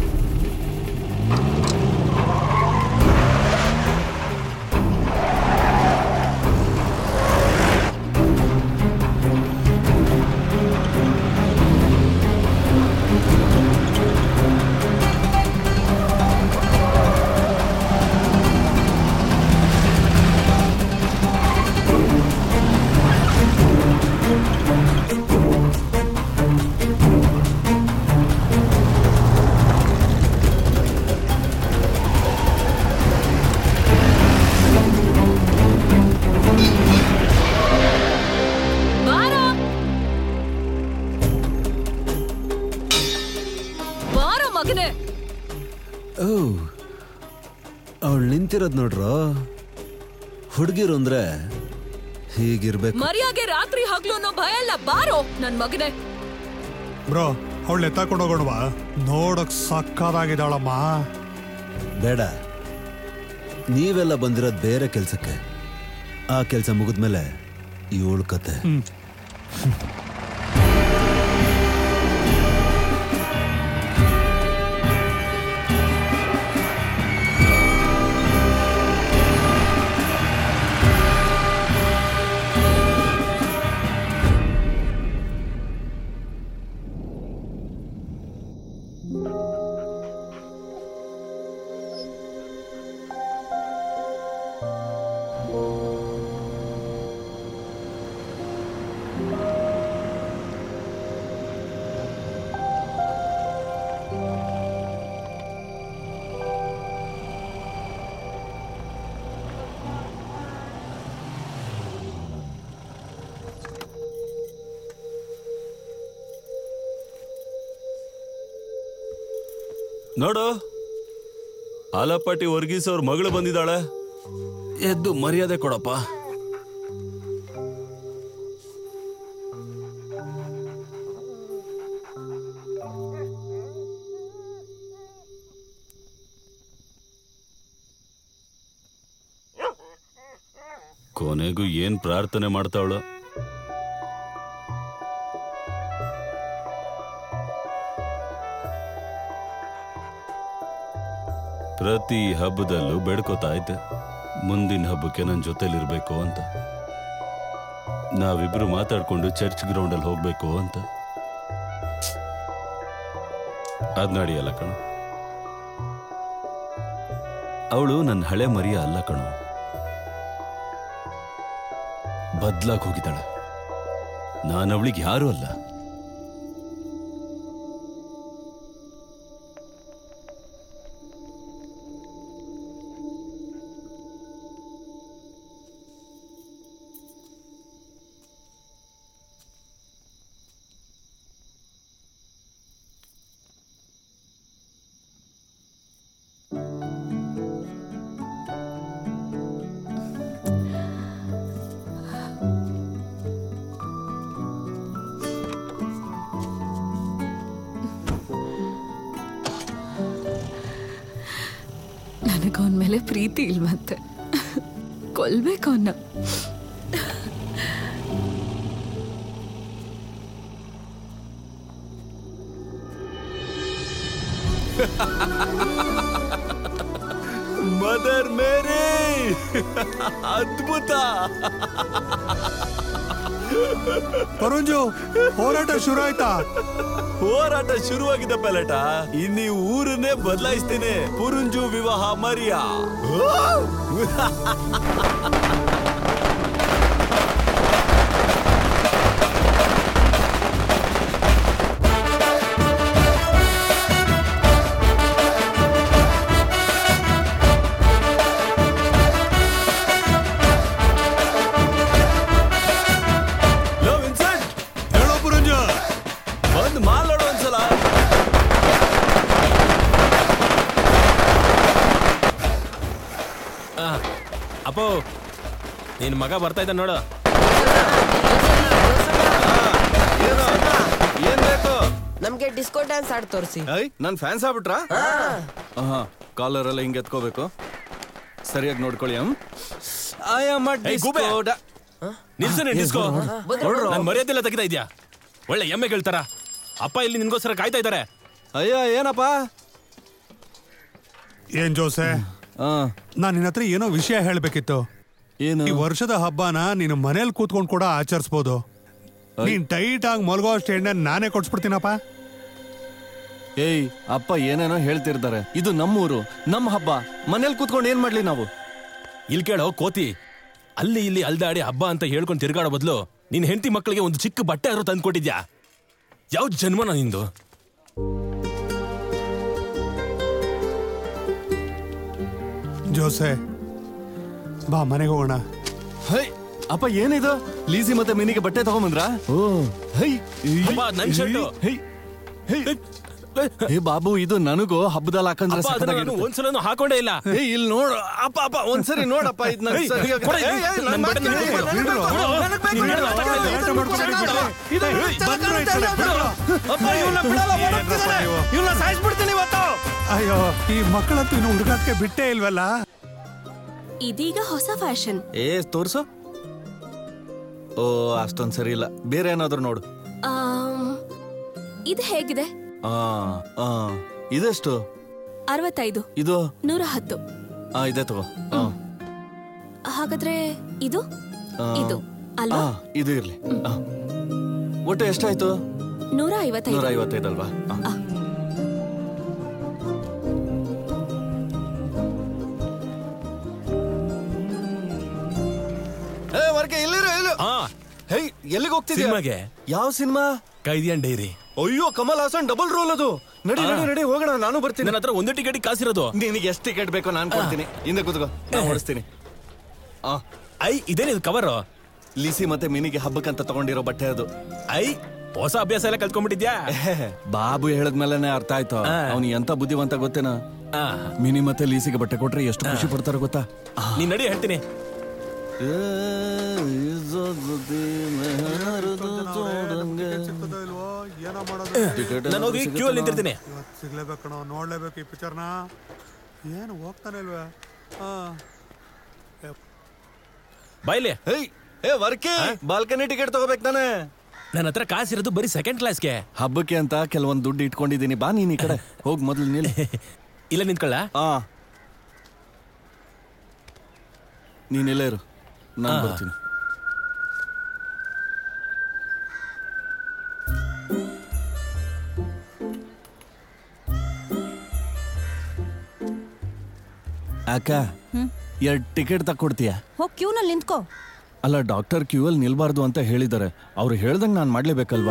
ಬಾರೋ ಬಾರೋ ಮಗನೇ ಓ ಅವಳು ನಿಂತಿರೋದು ನೋಡ್ರೋ ಹುಡುಗಿರು ಅಂದ್ರೆ ಹೀಗಿರ್ಬೇಕು ಮರ್ಯಾಗೆ ರಾತ್ರಿ ಹಗ್ಲು ಅನ್ನೋ ಭಯ ಇಲ್ಲ ಬಾರೋ ನನ್ ಮಗನೇ ಬ್ರೋ ಅವಳು ಎತ್ತಾಕೊಂಡು ಹೋಗೋಣವಾ ನೋಡಕ್ ಸಕ್ಕದಾಗಿದ್ದಾಳಮ್ಮ ಬೇಡ ನೀವೆಲ್ಲ ಬಂದಿರೋದು ಬೇರೆ ಕೆಲ್ಸಕ್ಕೆ ಆ ಕೆಲಸ ಮುಗಿದ್ಮೇಲೆ ಇವಳು ಕತೆ ನೋಡು ಆಲಪಟ್ಟಿ ವರ್ಗೀಸ್ ಅವ್ರ ಮಗಳು ಬಂದಿದ್ದಾಳೆ ಎದ್ದು ಮರ್ಯಾದೆ ಕೊಡಪ್ಪ ಕೊನೆಗೂ ಏನ್ ಪ್ರಾರ್ಥನೆ ಮಾಡ್ತಾವಳು ಪ್ರತಿ ಹಬ್ಬದಲ್ಲೂ ಬೇಡ್ಕೋತಾ ಇದ್ದೆ ಮುಂದಿನ ಹಬ್ಬಕ್ಕೆ ನನ್ನ ಜೊತೆಲಿರ್ಬೇಕು ಅಂತ ನಾವಿಬ್ರು ಮಾತಾಡ್ಕೊಂಡು ಚರ್ಚ್ ಗ್ರೌಂಡಲ್ಲಿ ಹೋಗ್ಬೇಕು ಅಂತ ಅದ್ ನಡೆಯಲ್ಲ ಕಣು ಅವಳು ನನ್ನ ಹಳೆ ಮರಿಯ ಅಲ್ಲ ಕಣು ಬದ್ಲಾಗ್ ಹೋಗಿದ್ದಾಳೆ ನಾನು ಅವಳಿಗೆ ಯಾರೂ ಅಲ್ಲ ನನಗವನ ಮೇಲೆ ಪ್ರೀತಿ ಇಲ್ವಂತೆ ಕೊಲ್ಬೇಕು ಅನ್ನ ಮದರ್ ಮೇರಿ ಅದ್ಭುತ ಪರಂಜು ಹೋರಾಟ ಶುರು ಆಯ್ತಾ ಹೋರಾಟ ಶುರುವಾಗಿದೆ ಪೆಲಟ ಇನ್ನೀ ಊರನ್ನೇ ಬದಲಾಯಿಸ್ತೀನಿ ಪುರುಂಜು ವಿವಾಹ ಮರಿಯಾ ಲೋ ವಿನ್ಸೆಂಟ್ ಹೇಳೋ ಪುರಂಜು ಬಂದ್ ಮಾಲ್ ಒಂದ್ಸಲ ಆ, ಅಪ್ಪೋ ನಿನ್ ಮಗ ಬರ್ತಾ ಇದ್ದ ನೋಡು ಏನ್ ಬೇಕು ನಮ್ಗೆ ಡಿಸ್ಕೋ ಡ್ಯಾನ್ಸ್ ಆಡ್ ತೋರಿಸಿ ಐ ನನ್ ಫ್ಯಾನ್ಸ್ ಆಗ್ಬಿಟ್ರಾ ಹಾ ಕಾಲರ್ ಎಲ್ಲ ಹಿಂಗ್ ಎತ್ಕೋಬೇಕು ಸರಿಯಾಗಿ ನೋಡ್ಕೊಳ್ಳಿ ಹ್ಮ್ ಐ ಆಮ್ ಏಯ್, ಗೂಬೆ. ನಿಲ್ಸನೆ ಡಿಸ್ಕೋ ನನ್ ಮರ್ಯಾದೆಲ್ಲ ತೆಗಿತಾ ಇದ್ಯಾ ಒಳ್ಳೆ ಎಮ್ಮೆ ಕೇಳ್ತಾರ ಅಪ್ಪ ಇಲ್ಲಿ ನಿನ್ಗೋಸ್ಕರ ಕಾಯ್ತಾ ಇದ್ದಾರೆ ಅಯ್ಯ ಏನಪ್ಪ ಏನ್ ಜೋಸೆ ನಾನ್ ನಿನ್ನ ಹತ್ರ ಏನೋ ವಿಷಯ ಹೇಳ್ಬೇಕಿತ್ತು ಏನು ಈ ವರ್ಷದ ಹಬ್ಬನ ನೀನು ಮನೇಲಿ ಕೂತ್ಕೊಂಡು ಕೂಡ ಆಚರಿಸ್ಬೋದು ನೀನ್ ಟೈಟ್ ಆಗಿ ಮಲ್ಗೋ ಅಷ್ಟು ಎಣ್ಣೆ ನಾನೇ ಕೊಡ್ಸ್ಬಿಡ್ತೀನಪ್ಪ ಏಯ್ ಅಪ್ಪ ಏನೇನೋ ಹೇಳ್ತಿರ್ತಾರೆ ಇದು ನಮ್ಮೂರು ನಮ್ಮ ಹಬ್ಬ ಮನೇಲಿ ಕೂತ್ಕೊಂಡು ಏನ್ ಮಾಡ್ಲಿ ನಾವು ಇಲ್ಲಿ ಕೇಳೋ ಕೋತಿ ಅಲ್ಲಿ ಇಲ್ಲಿ ಅಲ್ದಾಡಿ ಹಬ್ಬ ಅಂತ ಹೇಳ್ಕೊಂಡು ತಿರ್ಗಾಡೋ ಬದಲು ನಿನ್ ಹೆಂಡತಿ ಮಕ್ಕಳಿಗೆ ಒಂದು ಚಿಕ್ಕ ಬಟ್ಟೆ ಆದ್ರೂ ತಂದು ಕೊಟ್ಟಿದ್ಯಾ ಯಾವ ಜನ್ಮನ ನಿಂದು ಜೋಸೆ ಬಾ ಮನೆಗೆ ಹೋಗೋಣ ಹೈ ಅಪ್ಪ ಏನಿದು ಲೀಸಿ ಮತ್ತೆ ಮಿನಿಗೆ ಬಟ್ಟೆ ತಗೊಂಬಂದ್ರ ಓ ಹೈ ಅಪ್ಪ, ನನ್ ಶರ್ಟು. ಹೈ ಹೈ ಏ ಬಾಬು ಇದು ನನಗೂ ಹಬ್ಬದಲ್ಲಿ ಹಾಕಂದ್ರೆ ಅಪ್ಪ, ಅದನ್ನ ನಾನು ಸಖತ್ತಾಗಿರುತ್ತೆ. ಒಂದ್ಸಲನೂ ಹಾಕೊಂಡೇ ಇಲ್ಲ ಏ ಇಲ್ಲಿ ನೋಡು ಅಪ್ಪ ಅಪ್ಪ ಒಂದ್ಸರಿ ನೋಡಪ್ಪ ಇದ್ ನನ್ ಏಯ್, ಸರಿಯಾಗಿ- ಕೊಡು ಇದು. ಏಯ್, ಏಯ್, ನನ್ ನನ್ ಬಟ್ಟೆ ಮಾತು ನನಗೆ ಕೇಳು. ಕೊಡು. ನನಗ್ ಬೇಕು. ಬಿಡು. ನನಗ್ ಬೇಕು. ನೀನ್ ನನಗ್ ಹೇಳ್ದ ಬೇಕು. ಗಲಾಟೆ ಮಾಡ್ಕೊಂಡು ನನಗ್ ಬಿಡು. ಇದು ಏಯ್, ಬಂದ್ರು ಈ ಕಡೆ, ಬಂದ್ರು. ಅಪ್ಪ ಇವ್ನ ಬಿಡಲ್ಲ ಓಡೋಗ್ತಿದಾನೆ. ಇವ್ನ ಸಾಯಿಸ್ಬಿಡ್ತೀನಿ ಇವತ್ತು ಅಯ್ಯೋ ಈ ಮಕ್ಕಳಂತೂ ಇನ್ನು ಹುಡುಗಾಟಕ್ಕೆ ಬಿಟ್ಟೇ ಇಲ್ವಲ್ಲ ಇದೀಗ ಹೊಸ ಫ್ಯಾಷನ್ ಏ ತೋರ್ಸು ಓ ಅಷ್ಟೊಂದ್ ಸರಿ ಇಲ್ಲ ಬೇರೆ ಏನಾದ್ರು ನೋಡು ಇದು ಹೇಗಿದೆ ಆ ಆ ಇದೆಷ್ಟು ಅರವತ್ತೈದು ಇದು ನೂರ ಹತ್ತು ಆ ಇದೆ ತಗೋ ಆ, ಹಾಗಾದ್ರೆ ಇದು ಆ, ಇದು ಅಲ್ವಾ ಆ, ಇದು ಇರ್ಲಿ ಆ. ಒಟ್ಟು ಎಷ್ಟಾಯ್ತು ನೂರ ಐವತ್ತೈದು ನೂರ ಐವತ್ತೈದಲ್ವಾ ಆ. ಏ ವರ್ಗೆ ಎಲ್ಲಿರು ಎಲ್ಲು ಹೇ ಎಲ್ಲಿಗೆ ಹೋಗ್ತಿದ್ಯಾ ಸಿನಿಮಾಗೆ ಯಾವ ಸಿನಿಮಾ ಕೈದಿಯನ್ ಡೈರಿ ಅಯ್ಯೋ ಕಮಲ್ ಹಾಸನ್ ಡಬಲ್ ರೋಲ್ ಅದು ನಡಿ ಆ. ನಡಿ ನಡಿ ಹೋಗೋಣ ನಾನು ಬರ್ತೀನಿ ನನ್ನ ಹತ್ರ ಒಂದು ಟಿಕೆಟ್ ಕಾಸಿರೋದು ನಿನಗೆ ಎಷ್ಟು ಟಿಕೆಟ್ ಬೇಕೋ ನಾನು ಕೊಡ್ತೀನಿ ಹಿಂದೆ ಕೂತ್ಕೋ ನಾನು ಓಡಿಸ್ತೀನಿ ಆ ಐ ಇದೇನಿದು ಕವರ್ ಲಿಸಿ ಮತ್ತೆ ಮಿನಿಗೆ ಹಬ್ಬಕ್ಕಂತ ತಗೊಂಡಿರೋ ಬಟ್ಟೆ ಅದು ಐ ಹೊಸ ಅಭ್ಯಾಸ ಎಲ್ಲ ಕಲ್ತ್ಕೊಂಡ್ಬಿಟ್ಟಿದ್ಯಾ ಬಾಬು ಹೇಳದ್ಮೇಲೆನೆ ಅರ್ಥ ಆಯ್ತು ಅವ್ನು ಎಂತ ಬುದ್ಧಿವಂತ ಗೊತ್ತೇನ ಮಿನಿ ಮತ್ತೆ ಲೀಸಿಗೆ ಬಟ್ಟೆ ಕೊಟ್ರೆ ಎಷ್ಟು ಖುಷಿ ಪಡ್ತಾರ ಗೊತ್ತಾ ನೀನ್ ನಡಿ ಹೇಳ್ತೀನಿ ನಾನು ಹೋಗಿ ಕ್ಯೂ ಅಲ್ಲಿ ನಿಂತಿರ್ತೀನಿ ಸಿಗ್ಲೇಬೇಕು ಕಣೋ ನೋಡ್ಲೇಬೇಕು ಈ ಪಿಕ್ಚರ್ನ ಏನು ಹೋಗ್ತಾನೆ ಇಲ್ವೇ ಹಾ ಬಾಯ್ಲಿ ಏ ವರ್ಕಿ ಬಾಲ್ಕನಿ ಟಿಕೆಟ್ ತಗೋಬೇಕು ತಾನೆ ನನ್ನ ಹತ್ರ ಕಾಸಿರೋದು ಬರೀ ಸೆಕೆಂಡ್ ಕ್ಲಾಸ್ಗೆ ಹಬ್ಬಕ್ಕೆ ಅಂತ ಕೆಲವೊಂದು ದುಡ್ಡು ಇಟ್ಕೊಂಡಿದ್ದೀನಿ ಬಾ ನೀನ್ ಈ ಕಡೆ ಹೋಗ್ ಮೊದ್ಲು ನಿಲ್ ಇಲ್ಲ ನಿಂತ್ಕೊಳ್ಳ ಆ ನೀನ್ ಇಲ್ಲೇ ಇರು ನಾನು ಆ. ಬರ್ತೀನಿ ಅಕ್ಕ ಎರಡ್ ಟಿಕೆಟ್ ತಕ್ಕೊಡ್ತೀಯ ಹೋಗ್ ಕ್ಯೂನಲ್ಲಿ ನಿಂತ್ಕೋ ಅಲ್ಲ ಡಾಕ್ಟರ್ ಕ್ಯೂ ಅಲ್ಲಿ ನಿಲ್ಬಾರ್ದು ಅಂತ ಹೇಳಿದ್ದಾರೆ ಅವ್ರು ಹೇಳ್ದಂಗ್ ನಾನ್ ಮಾಡ್ಲೇಬೇಕಲ್ವಾ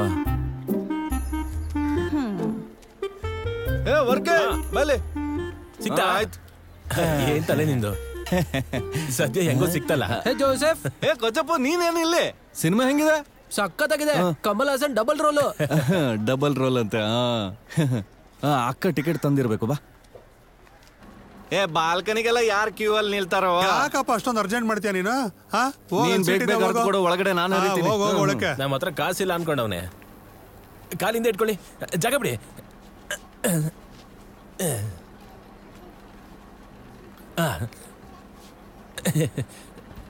ಏ ವರ್ಕೆ ಬಲೆ ಸಿಕ್ತಾ ಆಯ್ತು ಏನ್ ತಲೆ ನಿಂದು ಸದ್ಯ ಹೆಂಗೋ ಸಿಕ್ತಲ್ಲ ಹೇ ಜೋಸೆಫ್ ಏ ಕೊಚ್ಚಪ್ಪ ನೀನೇನು ಇಲ್ಲಿ ಸಿನಿಮಾ ಹೆಂಗಿದೆ ಸಖತ್ತಾಗಿದೆ Kamal Haasan double role double role ಅಂತೆ ಆ. ಆ, ಅಕ್ಕ ಟಿಕೆಟ್ ತಂದಿರ್ಬೇಕು ಬಾ ಏ ಬಾಲ್ಕನಿಗೆಲ್ಲ ಯಾರ್ ಕ್ಯೂ ಅಲ್ಲಿ ನಿಲ್ತಾರೋ ಯಾಕಪ್ಪ ಅಷ್ಟೊಂದು ಅರ್ಜೆಂಟ್ ಮಾಡ್ತೀಯ ನೀನು ಹಾ ಹೋಗ್ ನೀನ್ ಒಂದ್ ಬೇಗ seat ಬೇಗ ಇದೆ, ಹರ್ದ್ ಹೋಗು. ಕೊಡು, ಒಳಗಡೆ ನಾನು ಹಾ, ಹರಿತೀನಿ. ಹೋಗ್, ಹೋಗ್, ಒಳಕ್ಕೆ ನಮ್ಮ ಹತ್ರ ಕಾಸಿಲ್ಲ ಅನ್ಕೊಂಡವನೆ ಕಾಲಿಂದ ಇಟ್ಕೊಳ್ಳಿ ಜಾಗ ಬಿಡಿ ಆ.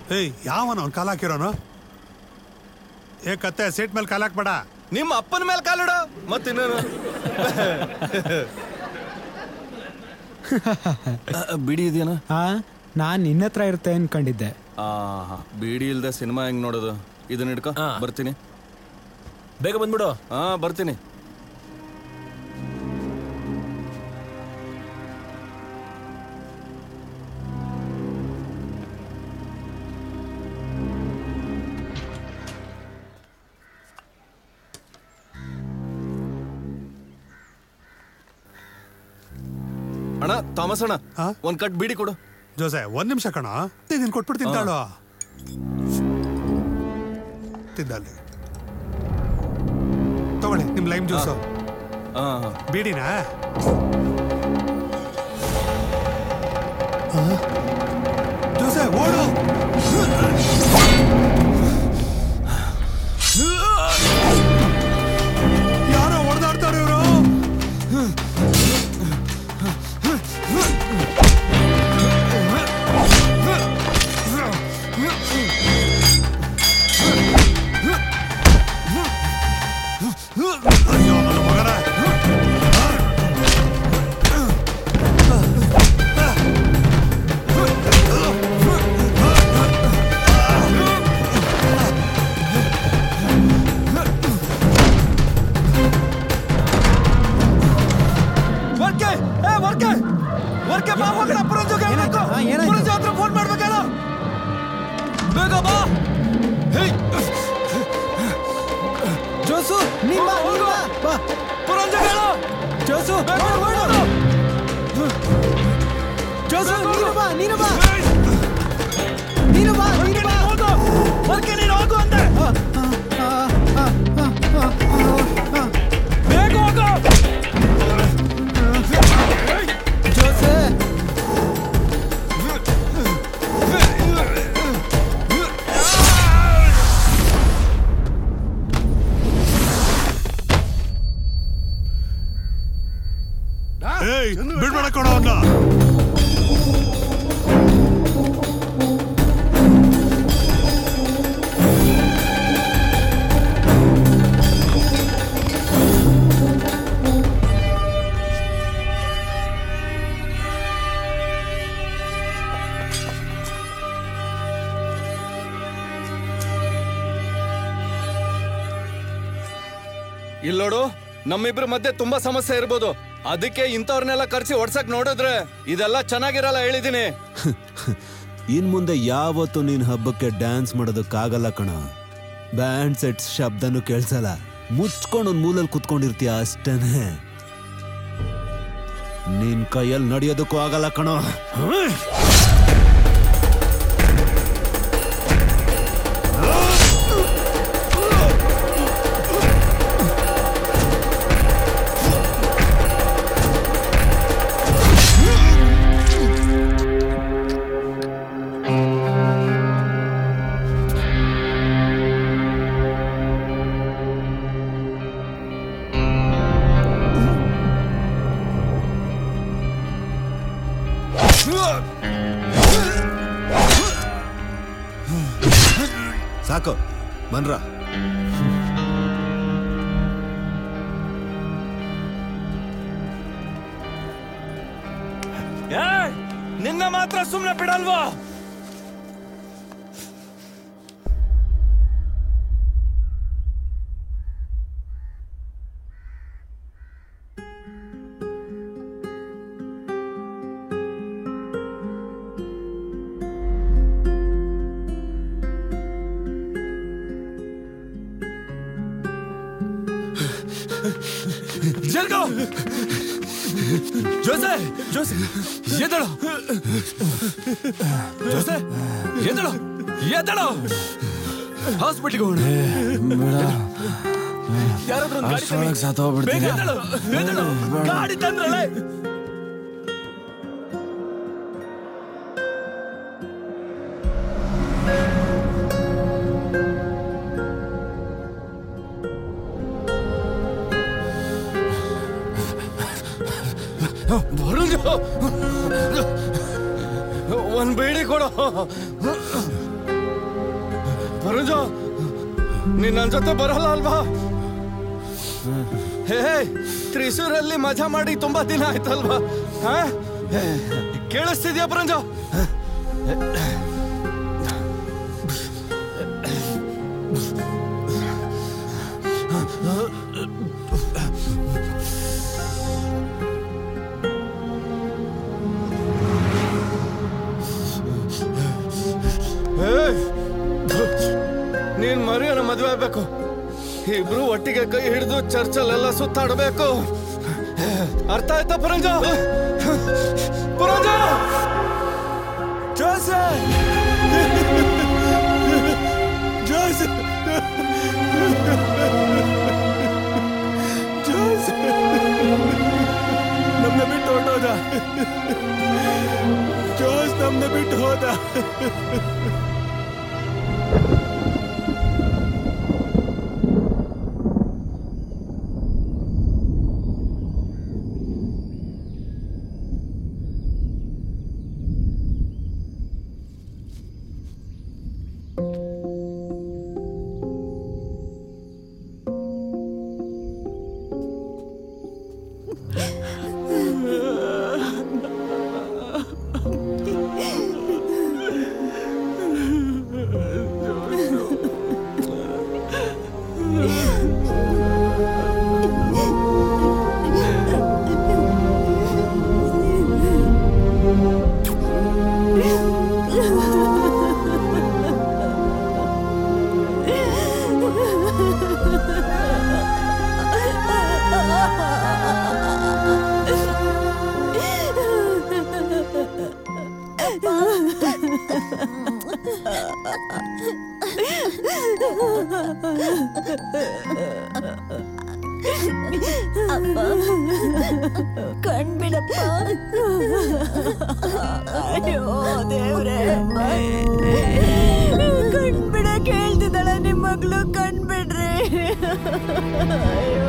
ಏಯ್ ಯಾವನ ಅವ್ನು ಕಾಲ್ ಹಾಕಿರೋನು ಏ ಕತ್ತೆ ಸೀಟ್ ಮೇಲೆ ಕಾಲ್ ಹಾಕ್ಬೇಡ ನಿಮ್ಮ ಅಪ್ಪನ ಮೇಲೆ ಕಾಲಿಡು ಮತ್ತಿನ್ನೇನು ಬಿಡಿ ಇದೆಯಾ ಹಾ ನಾನ್ ನಿನ್ನ ಹತ್ರ ಇರುತ್ತೆ ಅನ್ಕೊಂಡಿದ್ದೆ ಆ ಬಿಡಿ ಇಲ್ದೆ ಸಿನಿಮಾ ಹೆಂಗ್ ನೋಡೋದು ಇದನ್ನ ಹಿಡ್ಕೊ ಬರ್ತೀನಿ ಬೇಗ ಬಂದ್ಬಿಡು ಹಾ ಬರ್ತೀನಿ ಅಣ್ಣ ಥಾಮಸ್ ಅಣ್ಣ ಒಂದ್ ಕಟ್ ಬಿಡಿ ಕೊಡು ಜೋಸೆ ಒಂದ್ ನಿಮಿಷ ಕಣ ನೀನ್ ಕೊಟ್ಬಿಡ್ತೀನಿ ಹಾ. ತಾಳು ತಿಂದಲ್ಲಿ ತಗೊಳ್ಳಿ ನಿಮ್ ಲೈಮ್ ಜ್ಯೂಸು ಬೀಡಿನಾ ಆ? ಜೋಸೆ ಓಡು ಯಾರೋ ಹೊಡೆದಾಡ್ತಾರೆ ಇವರು ಅಯ್ಯೋ ನನ್ನ ಮಗನ ವರ್ಕೆ ಏ ವರ್ಕೆ ವರ್ಕೆ ಬಾ ಹೋಗೋಣ ಪುರಂಜೋಗೆ ಹೇಳ್ಬೇಕು ಪುರಂಜೋ ಹತ್ರ ಫೋನ್ ಮಾಡ್ಬೇಕಲ್ಲ ಬೇಗ ಬಾ ಹೇಯ್ ಜೋಸು ನೀನ್ ಬಾ ನೀನ್ ಬಾ ಬಾ ಪುರಂಜೋ ಹೇಳು ಜೋಸು ಜೋಸು ನೀನು ಬಾ ನೀನು ಬಾ ನೀನು ಬಾ ನೀನು ಬಾ ವರ್ಕೆ ನೀನು ಹೋಗು ಅಂದೆ ಬೇಗ ಹೋಗು ಜೋಸೆ ಏಯ್ ಬಿಡ್ಬೇಡ ಕೊಡ ಅವನ್ನ ಇಲ್ಲೋಡು ನಮ್ಮಿಬ್ರ ಮಧ್ಯೆ ತುಂಬಾ ಸಮಸ್ಯೆ ಇರ್ಬೋದು ಅದಕ್ಕೆ ಇಂಥವ್ರನ್ನೆಲ್ಲ ಕರ್ಸಿ ಹೊಡ್ಸಕ್ ನೋಡಿದ್ರೆ ಇದೆಲ್ಲ ಚೆನ್ನಾಗಿರಲ್ಲ ಹೇಳಿದೀನಿ ಇನ್ ಮುಂದೆ ಯಾವತ್ತು ನೀನ್ ಹಬ್ಬಕ್ಕೆ ಡ್ಯಾನ್ಸ್ ಮಾಡೋದಕ್ಕಾಗಲ್ಲ ಕಣ ಬ್ಯಾಂಡ್ ಸೆಟ್ಸ್ ಶಬ್ದನು ಕೇಳ್ಸಲ್ಲ ಮುಚ್ಕೊಂಡು ಒಂದ್ ಮೂಲಲ್ಲಿ ಕುತ್ಕೊಂಡಿರ್ತೀಯ ಅಷ್ಟೇನೆ ನಿನ್ ಕೈಯಲ್ಲಿ ನಡೆಯೋದಕ್ಕೂ ಆಗಲ್ಲ ಕಣೋ ಸಾಕು ಬನ್ರ ಏಯ್! ನಿನ್ನ ಮಾತ್ರ ಸುಮ್ನೆ ಬಿಡಲ್ವಾ ಜರ್ಗೋ ಜೋಸೆ ಜೋಸೆ ಎದಳು ಜೋಸೆ ಎದಳು ಎದಳು ಹಾಸ್ಪಿಟ್ಲಿಗೆ ಹೋಗೋಣ ಯಾರಾದ್ರೂ ಒಂದ್ ಗಾಡಿ ತನ್ನಿ. ಅಷ್ಟ್ರೊಳಗ್ ಬೇಗ ಸತ್ತೋಗ್ಬಿಡ್ತೀನಿ. ಎದ್ದೇಳು, ಎದ್ದೇಳು. ಗಾಡಿ ತಂದ್ರಲ್ಲೇ ಬರುಂಜು ಒಂದ್ ಬೇಡಿ ಕೊಡು ಭರಂಜ ನೀನ್ ನನ್ ಜೊತೆ ಬರಲ್ಲ ಅಲ್ವಾ ಹೇ ಹೇ, ತ್ರಿಶೂರಲ್ಲಿ ಮಜಾ ಮಾಡಿ ತುಂಬಾ ದಿನ ಆಯ್ತಲ್ವಾ ಹಾ ಕೇಳಿಸ್ತಿದ್ಯಾ ಭರಂಜ ಏಯ್! ನೀನ್ ಮರಿಯನ ಮದ್ವೆ ಆಗ್ಬೇಕು ಇಬ್ರು ಒಟ್ಟಿಗೆ ಕೈ ಹಿಡಿದು ಚರ್ಚಲ್ಲೆಲ್ಲ ಸುತ್ತಾಡಬೇಕು ಅರ್ಥ ಆಯ್ತಾ ಪರಂಜ ಪರಂಜ ಜೋಸೆ ಜೋಸೆ ಜೋಸೆ ನಮ್ನ ಬಿಟ್ಟು ಹೊರಟೋದ ಜೋಸ್ ನಮ್ನ ಬಿಟ್ಟು ಹೋದ ಅಪ್ಪ ಕಣ್ಬಿಡಪ್ಪ ಅಯ್ಯೋ ದೇವ್ರೆ ಕಣ್ಬಿಡ ಕೇಳ್ತಿದ್ದಾಳ ನಿಮ್ ಮಗಳು ಕಣ್ಬಿಡ್ರಿ ಅಯ್ಯೋ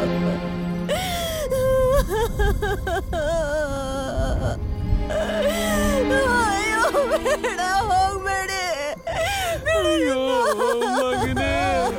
ಅಯ್ಯೋ ಬೇಡ ಹೋಗ್ಬೇಡಿ ಅಯ್ಯೋ ಮಗನೇ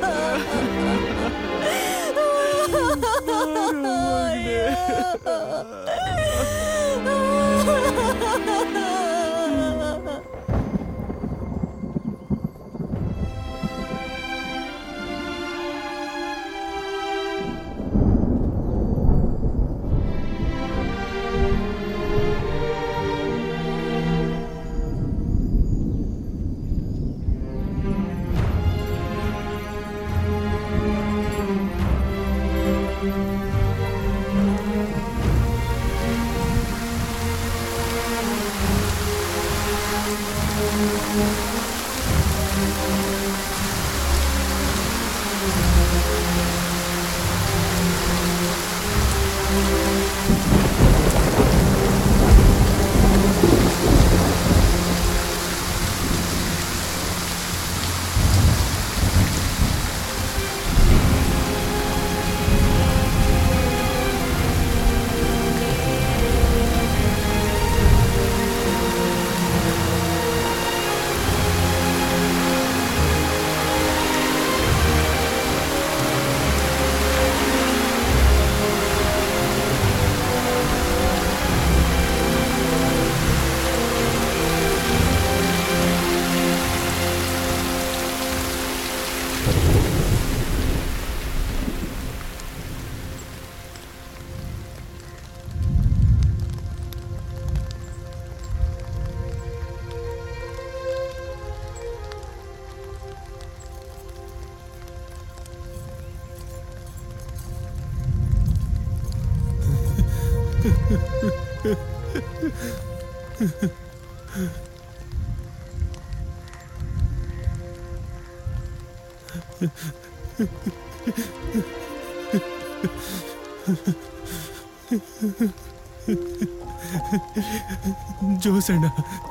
ಜೋಸಣ್ಣ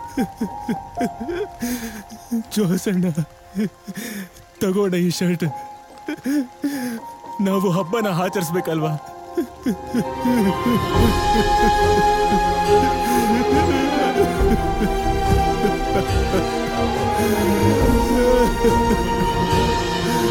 ಜೋಸಣ್ಣ ತಗೋಣ ಈ ಶರ್ಟ್ ನಾವು ಹಬ್ಬನ ಆಚರಿಸ್ಬೇಕಲ್ವಾ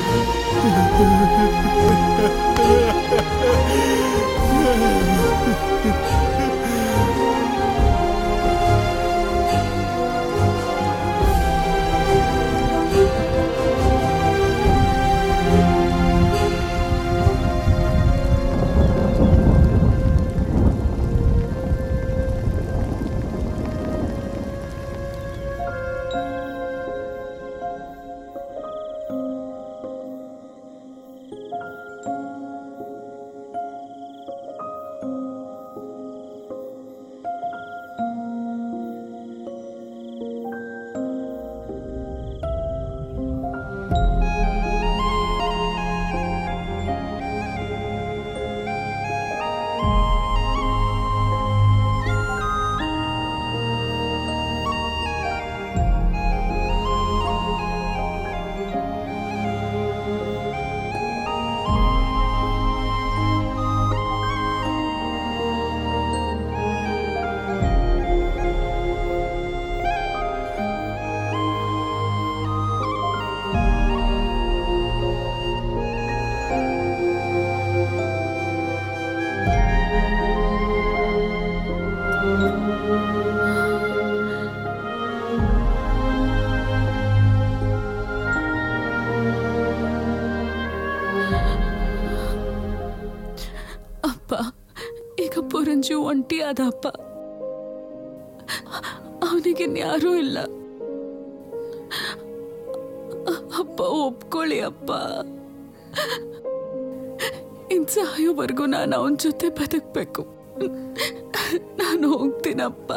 ಅಪ್ಪ ಈಗ ಪುರಂಜು ಒಂಟಿ ಆದ ಅಪ್ಪ ಅವನಿಗೆ ಯಾರೂ ಇಲ್ಲ ಅಪ್ಪ ಒಪ್ಕೊಳ್ಳಿ ಅಪ್ಪ ಇನ್ ಸಾಯೋವರೆಗೂ ನಾನು ಅವನ ಜೊತೆ ಬದುಕಬೇಕು ನಾನು ಹೋಗ್ತೀನಪ್ಪ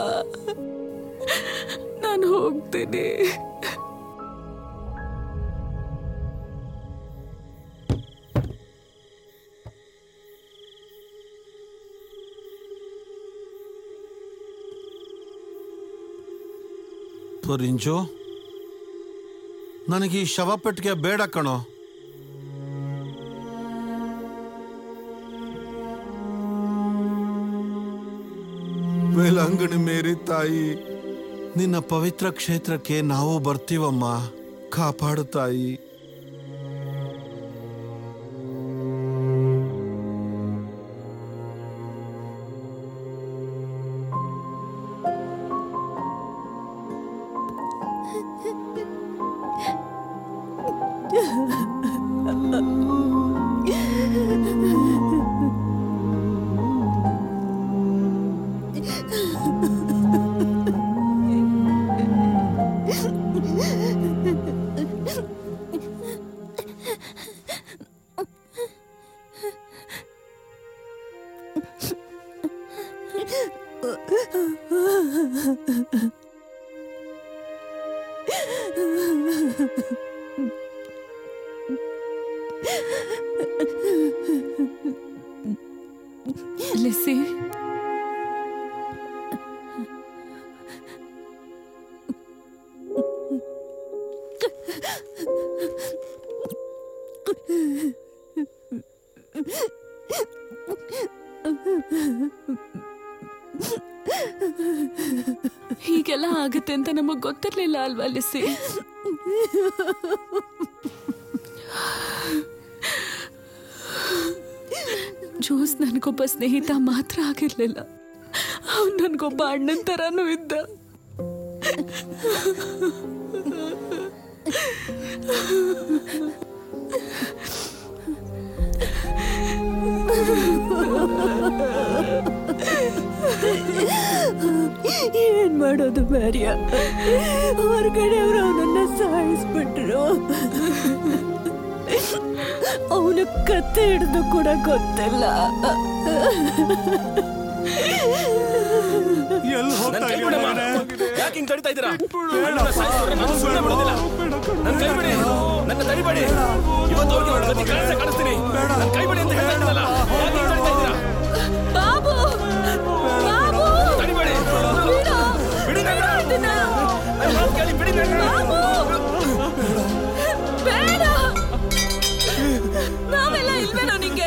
ನಾನು ಹೋಗ್ತೀನಿ ರಿಂಜು ನನಗೆ ಈ ಶವಪೆಟ್ಟಿಗೆ ಬೇಡ ಕಣೋ ವೇಲಾಂಗಣಿ ಮೇರಿ ತಾಯಿ ನಿನ್ನ ಪವಿತ್ರ ಕ್ಷೇತ್ರಕ್ಕೆ ನಾವು ಬರ್ತೀವಮ್ಮ ಕಾಪಾಡು ತಾಯಿ ಲಿಸಿ ಹೀಗೆಲ್ಲ ಆಗುತ್ತೆ ಅಂತ ನಮಗ್ ಗೊತ್ತಿರ್ಲಿಲ್ಲ ಅಲ್ವಾ ಲಿಸಿ ಜೋಸ್ ನನಗೊಬ್ಬ ಸ್ನೇಹಿತ ಮಾತ್ರ ಆಗಿರ್ಲಿಲ್ಲ ಅವನು ನನಗೊಬ್ಬ ಅಣ್ಣನ ಥರನೂ ಇದ್ದ ಏನ್ ಮಾಡೋದು ಮ್ಯಾರಿಯ ಹೊರಗಡೆ ಅವರು ಅವನನ್ನ ಸಾಯಿಸ್ಬಿಟ್ರು ಅವನ ಕತ್ತೆ ಹಿಡಿದು ಕೂಡ ಗೊತ್ತಿಲ್ಲ ಎಲ್ಲಿ ನನ್ ಕೈ ಬಿಡಮ್ಮ. ಯಾಕೆ ಹಿಂಗ್ ತಡಿತಾ ಇದ್ದೀರಾ ಅಣ್ಣನ ಸಾಯಿಸಿದ್ರೆ ನಾನು ಸುಮ್ನೆ ಬಿಡೋದಿಲ್ಲ ನನ್ ಕೈ ಬಿಡಿ ನನ್ನ ತಡಿಬೇಡಿ ಇವತ್ತು ಅವ್ರಿಗೆ ಅವ್ರ ಗತಿ ಕಾಣಿಸ್ತಾ ಕಾಣಿಸ್ತೀನಿ ನನ್ ಕೈ ಬಿಡಿ ಅಂತ ಹೇಳ್ತಾ ಇದ್ದೀನಲ್ಲ ಯಾಕೆ ಹಿಂಗ್ ತಡಿತಾ ಇದ್ದೀರಾ ಬಾಬು ಬಾಬು ತಡಿಬೇಡಿ ಬಿಡಿ ನನ್ನ ನನ್ನ ಮಾತು ಕೇಳಿ ಬಿಡಿ ನನ್ನ ಬೇಡ ನಾವೆಲ್ಲ ಇಲ್ವೇನೋ ನಿಂಗೆ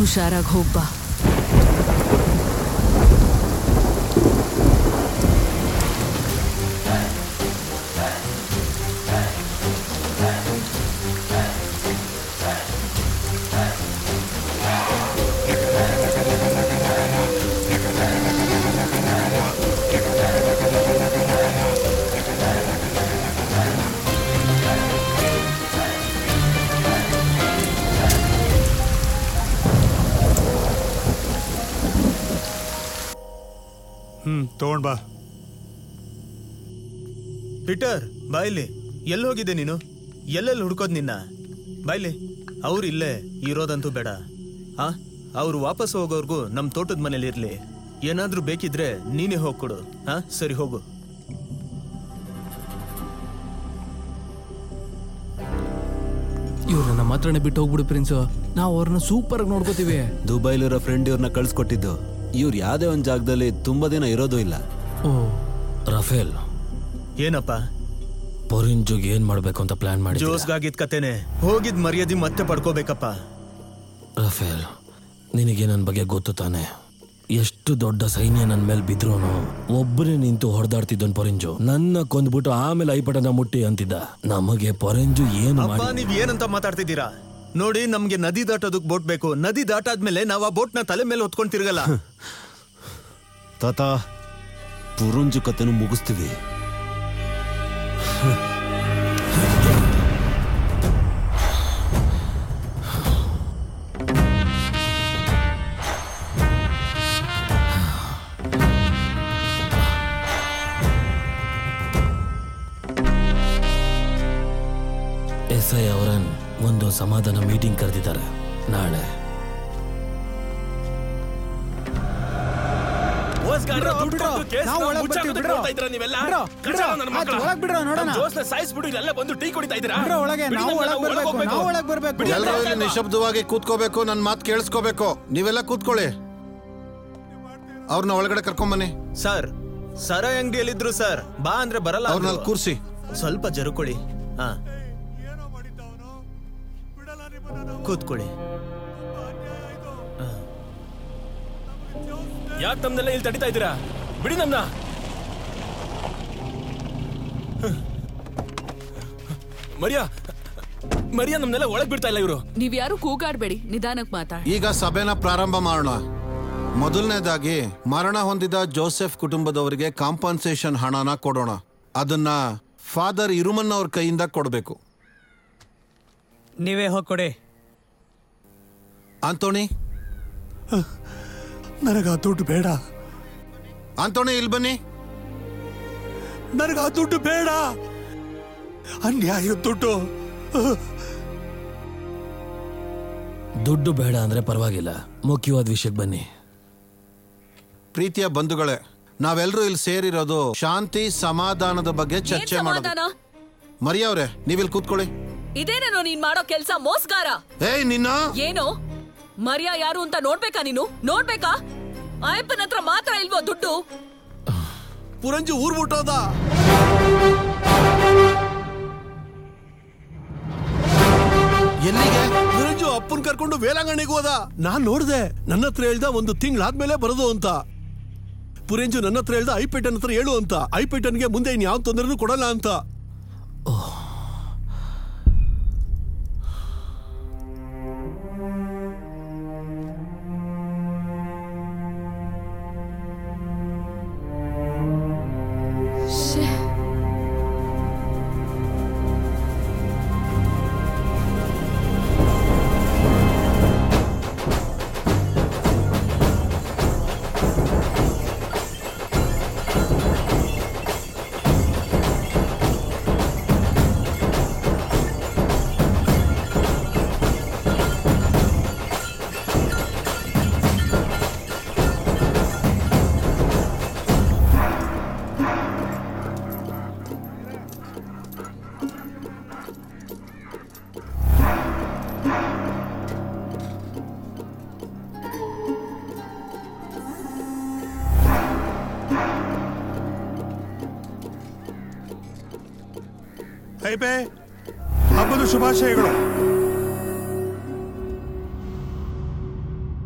ಹುಷಾರಾಗಿ ಹೋಗ್ಬಾ ಹ್ಮ್ ತಗೊಂಡ್ ಬಾ ಪೀಟರ್ ಬಾಯ್ಲಿ ಎಲ್ಲಿ ಹೋಗಿದ್ದೆ ನೀನು ಎಲ್ಲೆಲ್ಲಿ ಹುಡ್ಕೋದ್ ನಿನ್ನ ಬಾಯ್ಲಿ ಅವ್ರು ಇಲ್ಲೇ ಇರೋದಂತೂ ಬೇಡ ಆ ಅವ್ರು ವಾಪಸ್ ಹೋಗೋರ್ಗು ನಮ್ ತೋಟದ ಮನೇಲಿ ಇರ್ಲಿ ಏನಾದ್ರೂ ಬೇಕಿದ್ರೆ ನೀನೇ ಹೋಗ್ಕೊಡು ಹಾ ಸರಿ ಹೋಗು ಇವ್ರನ್ನ ನಮ್ಮ ಹತ್ರನೇ ಬಿಟ್ಟು ಹೋಗ್ಬಿಡು ಪ್ರಿನ್ಸು ನಾವು ಅವ್ರನ್ನ ಸೂಪರ್ ಆಗಿ ನೋಡ್ಕೋತೀವಿ ದುಬೈಲಿರೋ ಫ್ರೆಂಡ್ ಇವ್ರನ್ನ ಕಳ್ಸ್ಕೊಟ್ಟಿದ್ದು ಇವ್ರು ಯಾವ್ದೇ ಒಂದ್ ಜಾಗದಲ್ಲಿ ತುಂಬಾ ದಿನ ಇರೋದು ಇಲ್ಲ ಓ ರಫೇಲ್ ಏನಪ್ಪ ಪೊರಿಂಜುಗ್ ಏನ್ ಮಾಡ್ಬೇಕು ಅಂತ ಪ್ಲಾನ್ ಮಾಡಿ ಜೋಸ್ಗಾಗಿದ್ ಕತೆನೆ ಹೋಗಿದ್ ಮರ್ಯಾದೆ ಮತ್ತೆ ಪಡ್ಕೋಬೇಕಪ್ಪ ರಫೇಲ್ ನಿನಗೆ ನನ್ನ ಬಗ್ಗೆ ಗೊತ್ತು ತಾನೆ ಎಷ್ಟು ದೊಡ್ಡ ಸೈನ್ಯ ನನ್ನ ಮೇಲೆ ಬಿದ್ರೂನು ಒಬ್ಬನೇ ನಿಂತು ಹೊಡೆದಾಡ್ತಿದ್ದನ್ ಪೊರಿಂಜು ನನ್ನ ಕೊಂದ್ಬಿಟ್ಟು ಆಮೇಲೆ ಐಪಟನ ಮುಟ್ಟಿ ಅಂತಿದ್ದ ನಮಗೆ ಪೊರೆಂಜು ಏನು ಅಪ್ಪ ಮಾಡಿ ನೀವ್ ಏನಂತ ಮಾತಾಡ್ತಿದ್ದೀರಾ ನೋಡಿ ನಮ್ಗೆ ನದಿ ದಾಟೋದಕ್ ಬೋಟ್ ಬೇಕು ನದಿ ದಾಟಾದ್ಮೇಲೆ ನಾವ್ ಆ ಬೋಟ್ನ ತಲೆ ಮೇಲೆ ಹೊತ್ಕೊಂಡ್ ತಿರ್ಗಲ್ಲ ತಾತ ಪುರುಂಜು ಕತೆನು ಮುಗಿಸ್ತೀವಿ ಎಸ್ ಐ ಅವರನ್ ಒಂದು ಸಮಾಧಾನ ಮೀಟಿಂಗ್ ಕರೆದಿದ್ದಾರೆ ನಾಳೆ ನಾವು ಒಳಗ್ ಬರ್ತೀವಿ, ಬಿಡ್ರೋ. ಬಿಡ್ರೋ, ಬಿಡ್ರೋ. ಆಯ್ತು, ಒಳಗ್ ಬಿಡ್ರೋ, ನೋಡೋಣ. ಸಾಯಿಸ್ಬಿಡು ಇಲ್ಲೆಲ್ಲ ಬಂದು ಟೀ ಕುಡಿತಾ ಇದ್ದೀರಾ ಬಿಡ್ರೋ, ಒಳಗೆ ನಾವು ಒಳಗ್ ಬರ್ಬೇಕು ನಾವು ಒಳಗ್ ಬರ್ಬೇಕು ಎಲ್ಲರೂ ಇಲ್ಲಿ ನಿಶಬ್ದವಾಗಿ ಕೂತ್ಕೋಬೇಕು ನನ್ನ ಮಾತು ಕೇಳಿಸ್ಕೋಬೇಕು ನೀವೆಲ್ಲ ಕೂತ್ಕೊಳ್ಳಿ ಅವ್ರನ್ನ ಒಳಗಡೆ ಕರ್ಕೊಂಬನ್ನಿ ಸರ್ ಸರ ಅಂಗಡಿಯಲ್ಲಿದ್ರು ಸರ್ ಬಾ ಅಂದ್ರೆ ಬರಲ್ಲ ಅವ್ರನ್ನ ಅಂದ್ರು. ಅಲ್ಲಿ ಕೂರ್ಸಿ ಸ್ವಲ್ಪ ಜರುಕೊಳ್ಳಿ ಹಾ ಕೂತ್ಕೊಳ್ಳಿ ಯಾಕೆ ನಮ್ನೆಲ್ಲ ಇಲ್ಲಿ ತಡಿತಾ ಇದ್ದೀರಾ ಬಿಡಿ ನಮ್ನ ಮರಿಯಾ ಮರಿಯಾ ನಮ್ನೆಲ್ಲ ಒಳಗ್ ಬಿಡ್ತಾ ಇಲ್ಲ ಇವರು ನೀವ್ಯಾರು ಕೂಗಾಡ್ಬೇಡಿ ನಿಧಾನಕ್ ಮಾತಾಡಿ ಈಗ ಸಭೆನ ಪ್ರಾರಂಭ ಮಾಡೋಣ ಮೊದಲನೇದಾಗಿ ಮರಣ ಹೊಂದಿದ ಜೋಸೆಫ್ ಕುಟುಂಬದವರಿಗೆ ಕಾಂಪನ್ಸೇಷನ್ ಹಣನ ಕೊಡೋಣ ಅದನ್ನ ಫಾದರ್ ಇರುಮನ್ ಅವ್ರ ಕೈಯಿಂದ ಕೊಡಬೇಕು ನೀವೇ ಹೋಗ್ಕೊಡಿ ಆಂಟೋಣಿ ನನಗ ಆ ದುಡ್ಡು ಬೇಡ ಆಂಟೋಣಿ ಇಲ್ಲಿ ಬನ್ನಿ ನನಗ ಆ ದುಡ್ಡು ಬೇಡ ಅನ್ಯಾಯ ದುಡ್ಡು ದುಡ್ಡು ಬೇಡ ಅಂದ್ರೆ ಪರವಾಗಿಲ್ಲ ಮುಖ್ಯವಾದ ವಿಷಯಕ್ಕೆ ಬನ್ನಿ ಪ್ರೀತಿಯ ಬಂಧುಗಳೇ ನಾವೆಲ್ಲರೂ ಇಲ್ಲಿ ಸೇರಿರೋದು ಶಾಂತಿ ಸಮಾಧಾನದ ಬಗ್ಗೆ ಏನ್ ಚರ್ಚೆ ಮಾಡೋದು ಸಮಾಧಾನ ಮರಿಯವ್ರೆ ನೀವಿಲ್ಲಿ ಕೂತ್ಕೊಳ್ಳಿ ಇದೇನೇನೋ ನೀನ್ ಮಾಡೋ ಕೆಲ್ಸ ಮೋಸ್ಗಾರ ಏಯ್ ನಿನ್ನ ಏನು ಮರ್ಯಾ ಯಾರು ಅಂತ ನೋಡ್ಬೇಕಾ ನೀನು ನೋಡ್ಬೇಕಾ ಅಯ್ಯಪ್ಪನ ಹತ್ರ ಮಾತ್ರ ಇಲ್ವೋ ದುಡ್ಡು ಪುರಂಜು ಊರ್ ಬಿಟ್ಟೋದ ಎಲ್ಲಿಗೆ ಪುರಂಜು ಅಪ್ಪನ್ ಕರ್ಕೊಂಡು ವೇಲಾಂಗಣಿಗೆ ಹೋದ ನಾನ್ ನೋಡ್ದೆ ನನ್ನ ಹತ್ರ ಹೇಳ್ದ ಒಂದು ತಿಂಗಳಾದ್ಮೇಲೆ ಬರೋದು ಅಂತ ಪುರಂಜು ನನ್ನ ಹತ್ರ ಹೇಳ್ದ ಐಪೇಟನ್ ಹತ್ರ ಹೇಳು ಅಂತ ಐಪೇಟನ್ಗೆ ಮುಂದೆ ಇನ್ ಯಾವ ತೊಂದರೆನೂ ಕೊಡಲ್ಲ ಅಂತ ಐಪೆ ಹಬ್ಬದ ಶುಭಾಶಯಗಳು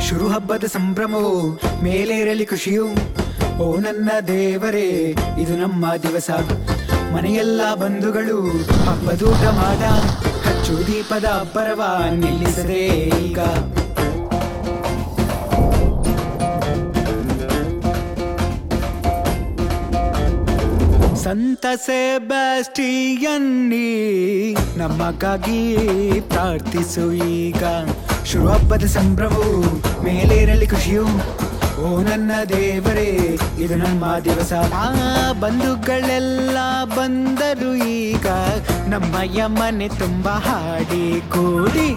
ಶುರು ಹಬ್ಬದ ಸಂಭ್ರಮವು ಮೇಲೇರಲಿ ಖುಷಿಯು ಓ ನನ್ನ ದೇವರೇ ಇದು ನಮ್ಮ ದಿವಸ ಮನೆಯೆಲ್ಲ ಬಂಧುಗಳು ಹಬ್ಬದೂಟ ಮಾಡ ಹಚ್ಚು ದೀಪದ ಅಬ್ಬರವ ನಿಲ್ಲಿಸದೆ ಈಗ ಸಂತ ಸೆಬಾಸ್ಟಿಯನ್ನಿ ನಮಗಾಗಿ ಪ್ರಾರ್ಥಿಸು ಈಗ ಶುರು ಹಬ್ಬದ ಸಂಭ್ರಮವು ಮೇಲೇರಲಿ ಖುಷಿಯು ಓ ನನ್ನ ದೇವರೇ ಇದು ನಮ್ಮ ದಿವಸ ಆ ಬಂಧುಗಳೆಲ್ಲ ಬಂದರು ಈಗ ನಮ್ಮಯ್ಯ ಮನೆ ತುಂಬ ಹಾಡಿ ಕೂಡಿ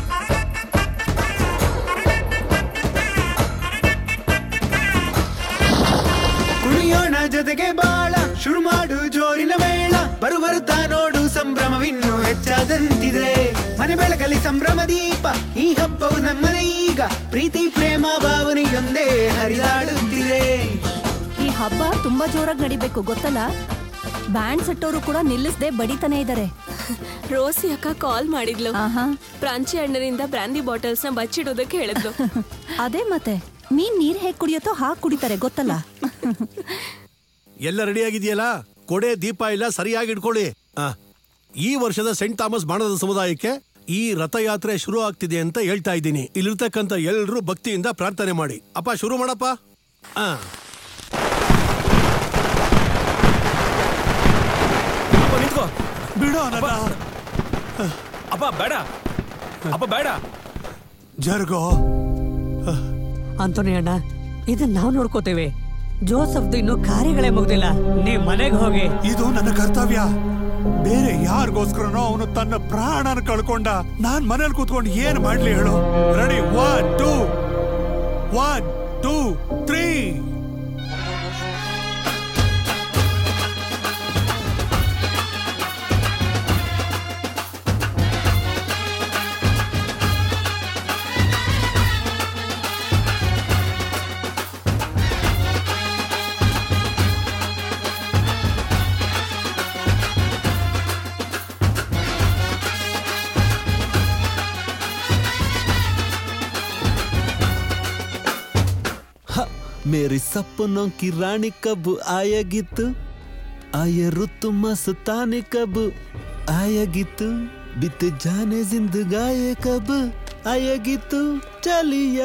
ಕುಣಿಯೋಣ ಜೊತೆಗೆ ಬಾಳ ಶುರು ಮಾಡು ಜೋರಿನ ಮೇಳ ಬರು ಬರುತ್ತಾ ನೋಡು ಸಂಭ್ರಮವಿನ್ನು ಹೆಚ್ಚಾದಂತಿದೆ ಮನೆ ಬೆಳಕಲ್ಲಿ ಸಂಭ್ರಮ ದೀಪ ಈ ಹಬ್ಬವು ನಮ್ಮನೆ ಈಗ ಪ್ರೀತಿ ಪ್ರೇಮ ಭಾವನೆಯೊಂದೇ ಹರಿದಾಡುತ್ತಿದೆ ಈ ಹಬ್ಬ ತುಂಬಾ ಜೋರಾಗಿ ನಡಿಬೇಕು ಗೊತ್ತಲ್ಲ ಬ್ಯಾಂಡ್ ಸೆಟ್ಟವರು ಕೂಡ ನಿಲ್ಲಿಸದೆ ಬಡಿತಾನೆ ಇದ್ದಾರೆ ರೋಸಿ ಅಕ್ಕ ಕಾಲ್ ಮಾಡಿದ್ಲು ಪ್ರಾಂಚಿ ಅಣ್ಣನಿಂದ ಬ್ರಾಂದಿ ಬಾಟಲ್ಸ್ ನ ಬಚ್ಚಿಡೋದಕ್ಕೆ ಹೇಳಿದ್ಲು ಅದೇ ಮತ್ತೆ ಮೀನ್ ನೀರ್ ಹೇಗ್ ಕುಡಿಯತ್ತೋ ಹಾಗ್ ಕುಡಿತಾರೆ ಗೊತ್ತಲ್ಲ ಎಲ್ಲ ರೆಡಿ ಆಗಿದೆಯಲ್ಲ ಕೊಡೆ ದೀಪ ಇಲ್ಲ ಸರಿಯಾಗಿ ಇಟ್ಕೊಳ್ಳಿ ಆ, ಈ ವರ್ಷದ ಸೆಂಟ್ ಥಾಮಸ್ ಬಾಣದ ಸಮುದಾಯಕ್ಕೆ ಈ ರಥಯಾತ್ರೆ ಶುರು ಆಗ್ತಿದೆ ಅಂತ ಹೇಳ್ತಾ ಇದ್ದೀನಿ ಇಲ್ಲಿರ್ತಕ್ಕಂಥ ಎಲ್ಲರೂ ಭಕ್ತಿಯಿಂದ ಪ್ರಾರ್ಥನೆ ಮಾಡಿ ಅಪ್ಪ ಶುರು ಮಾಡಪ್ಪ ಆ ಅಪ್ಪ ನಿಂತ್ಕೋ ಬಿಡು ಅಪ್ಪ ಬೇಡ ಅಪ್ಪ ಬೇಡ ಜರ್ಗೋ ಅಂತೋನಿ ಅಣ್ಣ ಇದನ್ನ ನಾವು ನೋಡ್ಕೋತೇವೆ ಜೋಸಫ್ದು ಇನ್ನು ಕಾರ್ಯಗಳೇ ಮುಗ್ದಿಲ್ಲ ನೀವ್ ಮನೆಗೆ ಹೋಗಿ ಇದು ನನ್ನ ಕರ್ತವ್ಯ ಬೇರೆ ಯಾರಿಗೋಸ್ಕರನೋ ಅವನು ತನ್ನ ಪ್ರಾಣನ ಕಳ್ಕೊಂಡ ನಾನ್ ಮನೇಲಿ ಕೂತ್ಕೊಂಡು ಏನ್ ಮಾಡ್ಲಿ ಹೇಳು ready one two one two three मेरी सपनों की रानी कब आएगी तू आए रुत मस्तानी कब आएगी तू बीत जाने जिंदगाए कब आएगी तू चलिया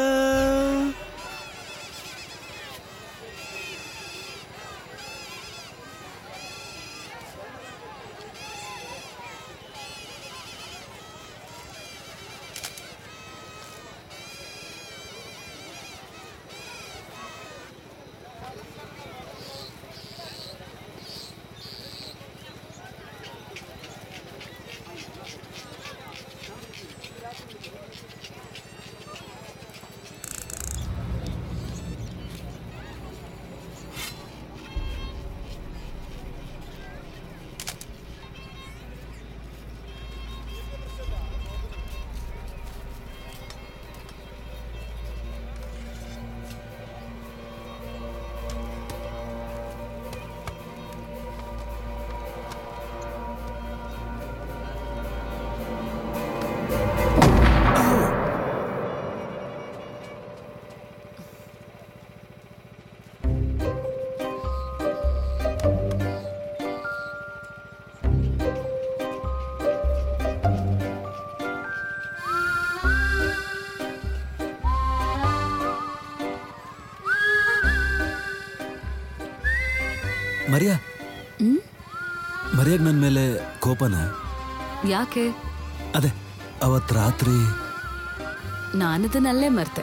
ಮರಿಯಾ ಮರಿಯಾಗ ನನ್ನ ಮೇಲೆ ಕೋಪನ ಯಾಕೆ ಅದೇ ಅವತ್ ರಾತ್ರಿ ನಾನದನ್ನಲ್ಲೇ ಮರ್ತೆ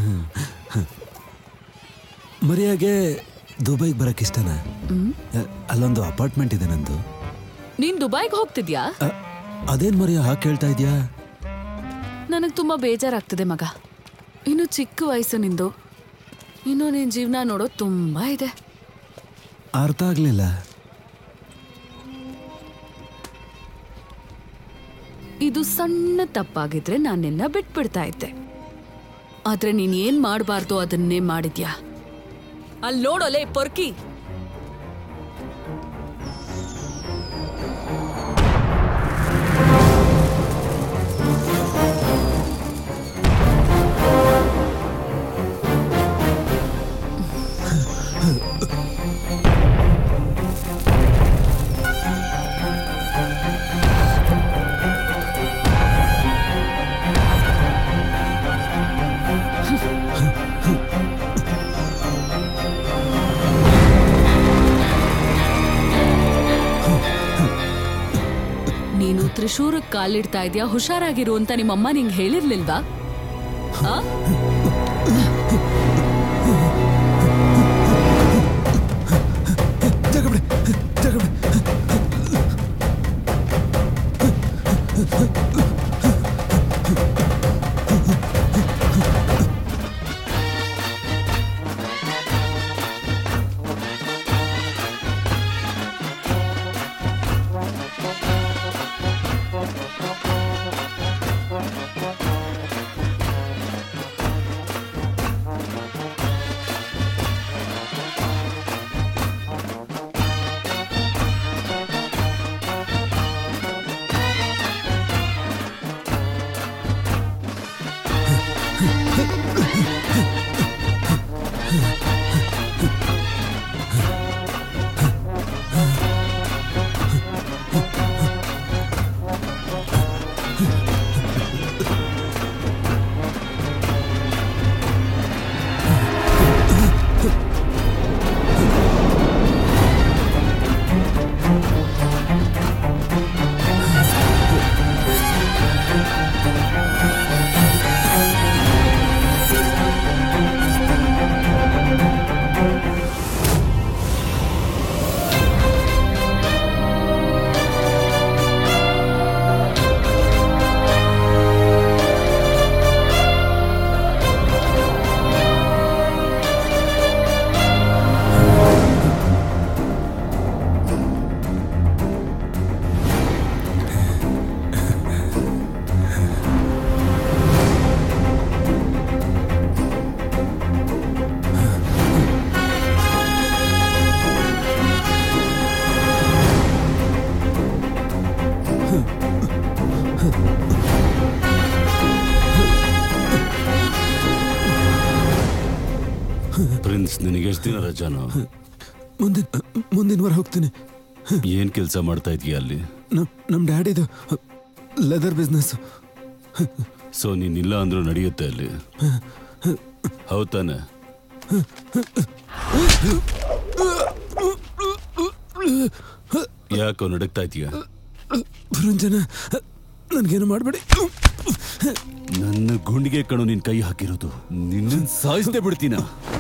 ಮರಿಯಾಗೆ ದುಬೈಗೆ ಬರಕ್ ಇಷ್ಟನ ಹ್ಮ್ ಅಲ್ಲೊಂದು ಅಪಾರ್ಟ್ಮೆಂಟ್ ಇದೆ ನಂದು ನೀನ್ ದುಬೈಗೆ ಹೋಗ್ತಿದ್ಯಾ ಅದೇನ್ ಮರಿಯಾ ಹಾಗೆ ಕೇಳ್ತಾ ಇದ್ಯಾ ನನಗ್ ತುಂಬಾ ಬೇಜಾರಾಗ್ತದೆ ಮಗ ಇನ್ನು ಚಿಕ್ಕ ವಯಸ್ಸು ನಿಂದು ಇನ್ನು ನಿನ್ ಜೀವನ ನೋಡೋದು ತುಂಬಾ ಇದೆ ಅರ್ಥ ಆಗ್ಲಿಲ್ಲ ಇದು ಸಣ್ಣ ತಪ್ಪಾಗಿದ್ರೆ ನಾನು ನಿನ್ನ ಬಿಟ್ಬಿಡ್ತಾ ಇದ್ದೆ ಆದ್ರೆ ನೀನ್ ಏನ್ ಮಾಡಬಾರ್ದು ಅದನ್ನೇ ಮಾಡಿದ್ಯಾ ಅಲ್ಲಿ ನೋಡೋಲೆ ಪೊರ್ಕಿ ನೀನು ತ್ರಿಶೂರಕ್ಕೆ ಕಾಲಿಡ್ತಾ ಇದೆಯಾ ಹುಷಾರಾಗಿರು ಅಂತ ನಿಮ್ಮಮ್ಮ ನಿಂಗೆ ಹೇಳಿರ್ಲಿಲ್ವಾ ಆ? ಪ್ರಿನ್ಸ್ ನಿನಗೆ ಎಷ್ಟು ದಿನ ರಜಾನು ಮುಂದಿನ ಮುಂದಿನ ವಾರ ಹೋಗ್ತೀನಿ ಏನ್ ಕೆಲಸ ಮಾಡ್ತಾ ಇದೀಯ ಅಲ್ಲಿ ನಮ್ ನಮ್ಮ ಡ್ಯಾಡಿದು ಲೆದರ್ ಬಿಸ್ನೆಸ್ ಸೊ ನೀನಿಲ್ಲ ಅಂದ್ರೂ ನಡೆಯುತ್ತೆ ಅಲ್ಲಿ ಹೌದ್ ತಾನೆ ಯಾಕೋ ನಡಕ್ತಾ ಇದೀಯ ಪುರಂಜನ ನನ್ಗೇನು ಮಾಡಬೇಡಿ ನನ್ನ ಗುಂಡಿಗೆ ಕಣು ನಿನ್ ಕೈ ಹಾಕಿರೋದು ನಿನ್ನ ಸಾಯಿಸದೆ ಬಿಡ್ತೀನ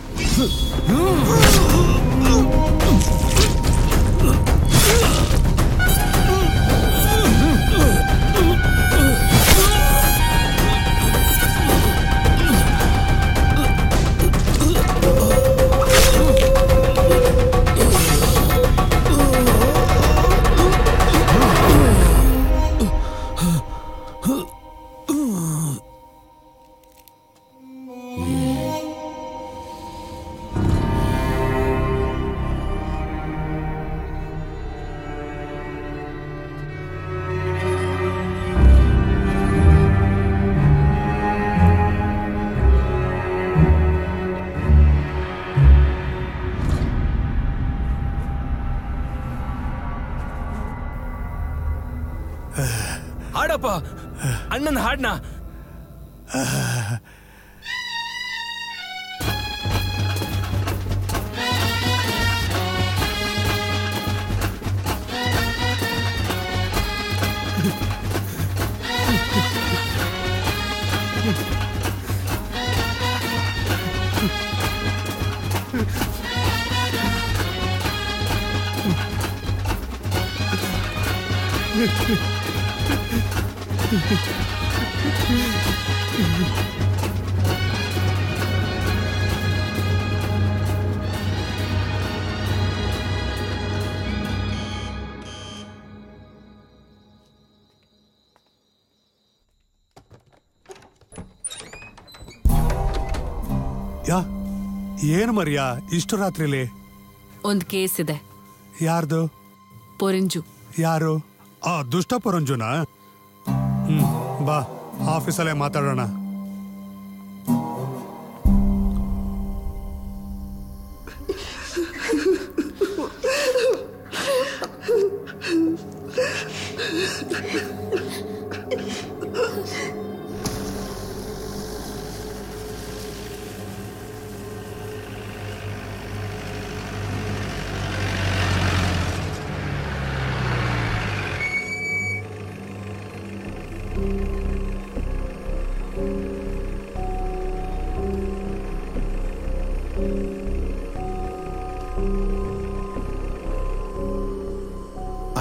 ಹಾಡಪ್ಪ ಅಣ್ಣನ ಹಾಡ್ನ ಯಾ ಏನು ಮರಿಯಾ ಇಷ್ಟು ರಾತ್ರಿಲಿ ಒಂದ್ ಕೇಸ್ ಇದೆ ಯಾರ್ದು ಪೊರಿಂಜು ಯಾರು ಆ ದುಷ್ಟ ಪರಂಜುನ ಹ್ಮ್ ಬಾ ಆಫೀಸಲ್ಲೇ ಮಾತಾಡೋಣ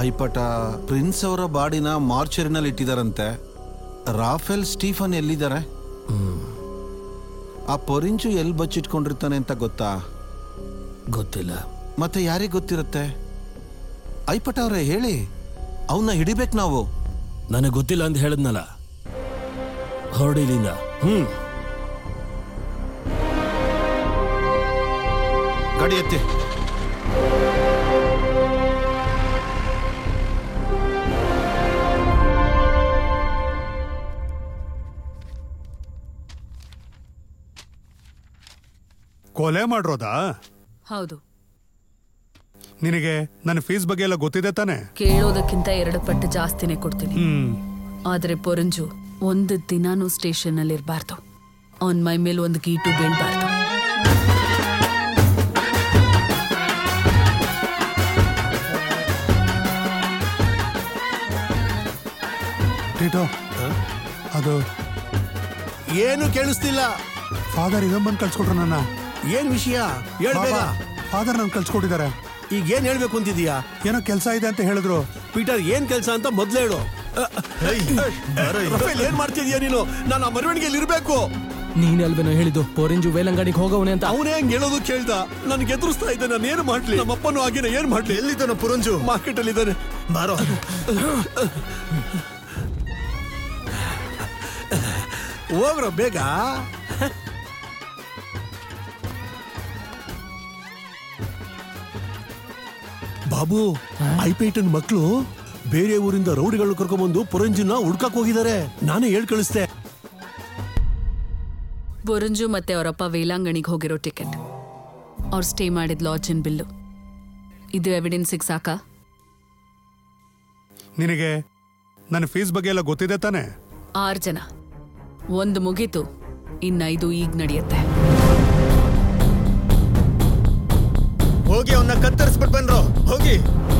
ಐಪಟ ಪ್ರಿನ್ಸ್ ಅವರ ಬಾಡಿನ ಮಾರ್ಚರಿನಲ್ಲಿ ಇಟ್ಟಿದಾರಂತೆ ರಾಫೆಲ್ ಸ್ಟೀಫನ್ ಎಲ್ಲಿದ್ದಾರೆ ಆ ಪೊರಿಂಚು ಎಲ್ಲಿ ಬಚ್ಚಿಟ್ಕೊಂಡಿರ್ತಾನೆ ಅಂತ ಗೊತ್ತಾ ಗೊತ್ತಿಲ್ಲ ಮತ್ತೆ ಯಾರಿಗೆ ಗೊತ್ತಿರುತ್ತೆ ಐಪಟ ಅವ್ರೆ ಹೇಳಿ ಅವನ್ನ ಹಿಡಿಬೇಕು ನಾವು ನನಗೆ ಗೊತ್ತಿಲ್ಲ ಅಂತ ಹೇಳಿದ್ನಲ್ಲ ಹೊರಡಿಲಿಂದ ಹ್ಮ್ ಗಾಡಿ ಎತ್ತಿ ಕೊಲೆ ಮಾಡಿರೋದಾ ಹೌದು ನಿನಗೆ ನನ್ನ ಫೀಸ್ ಬಗ್ಗೆ ಎಲ್ಲ ಗೊತ್ತಿದೆ ತಾನೆ ಕೇಳೋದಕ್ಕಿಂತ ಎರಡು ಪಟ್ಟು ಜಾಸ್ತಿನೇ ಕೊಡ್ತೀನಿ ಹ್ಮ್ ಆದ್ರೆ ಪೊರಂಜು ಒಂದು ದಿನಾನೂ ಸ್ಟೇಷನ್ ಅಲ್ಲಿ ಇರಬಾರ್ದು ಅವನ್ ಮೈ ಮೇಲೆ ಒಂದು ಗೀಟು ಬೀಳ್ಬಾರ್ದು ಟೀಟೋ ಅದು ಏನು ಕೇಳಿಸ್ತಿಲ್ಲ ಫಾದರ್ ಇದನ್ ಬಂದು ಕಳ್ಸ್ಕೊಟ್ರು ನನ್ನ ಏನ್ ವಿಷಯ ಹೇಳ್ಬೇಗ ಫಾದರ್ ನನ್ ಕಳ್ಸ್ಕೊಟ್ಟಿದ್ದಾರೆ ಈಗ ಏನ್ ಹೇಳ್ಬೇಕು ಅಂತಿದೀಯಾ ಏನೋ ಕೆಲಸ ಇದೆ ಅಂತ ಹೇಳಿದ್ರು ಪೀಟರ್ ಏನ್ ಕೆಲಸ ಅಂತ ಮೊದ್ಲು ಹೇಳು ರಫೇಲ್, ಏನ್ ಮಾಡ್ತಿದ್ಯಾ ನೀನು ನಾನು ಆ ಮೆರವಣಿಗೆಯಲ್ಲಿ ಇರ್ಬೇಕು ನೀನ್ ಅಲ್ವೇನೋ ಹೇಳಿದ್ದು ಪೋರಿಂಜು ವೇಲಂಗಾಡಿಗೆ ಹೋಗವನೆ ಅಂತ ಅವನೇ ಹಂಗ್ ಹೇಳೋದು ಕೇಳ್ದ ನನ್ಗೆ ಎದುರಿಸ್ತಾ ಇದ್ದೆ ನಾನು ಏನ್ ಮಾಡ್ಲಿ ನಮ್ಮಪ್ಪನು ಆಗಿನ ಏನ್ ಮಾಡ್ಲಿ ಎಲ್ಲಿದ್ದಾನ ಪುರಂಜು ಮಾರ್ಕೆಟ್ ಅಲ್ಲಿ ಇದ್ದಾನೆ ಬಾರೋ ಹೋಗ್ರ ಬೇಗ ಬಾಬು ಐಪೇಟನ್ ಮಕ್ಕಳು ಬೇರೆ ಊರಿಂದ ರೌಡಿಗಳು ಕರ್ಕೊಂಡ್ಬಂದು ಪುರಂಜಿನ ಹುಡ್ಕಕ್ ಹೋಗಿದ್ದಾರೆ ನಾನೇ ಹೇಳ್ ಕಳಿಸ್ದೆ ಬೊರಂಜು ಮತ್ತೆ ಅವರಪ್ಪ ವೇಲಾಂಗಣಿಗೆ ಹೋಗಿರೋ ಟಿಕೆಟ್ ಅವ್ರು ಸ್ಟೇ ಮಾಡಿದ ಲಾಡ್ಜಿನ್ ಬಿಲ್ಲು ಇದು ಎವಿಡೆನ್ಸಿಗೆ ಸಾಕಾ ನಿನಗೆ ನನ್ನ ಫೀಸ್ ಬಗ್ಗೆ ಎಲ್ಲ ಗೊತ್ತಿದೆ ತಾನೆ ಆರು ಜನ ಒಂದು ಮುಗೀತು ಇನ್ನೈದು ಈಗ ನಡೆಯುತ್ತೆ ಹೋಗಿ ಅವನ್ನ ಕತ್ತರಿಸ್ಬಿಟ್ಟು ಬನ್ರೋ ಹೋಗಿ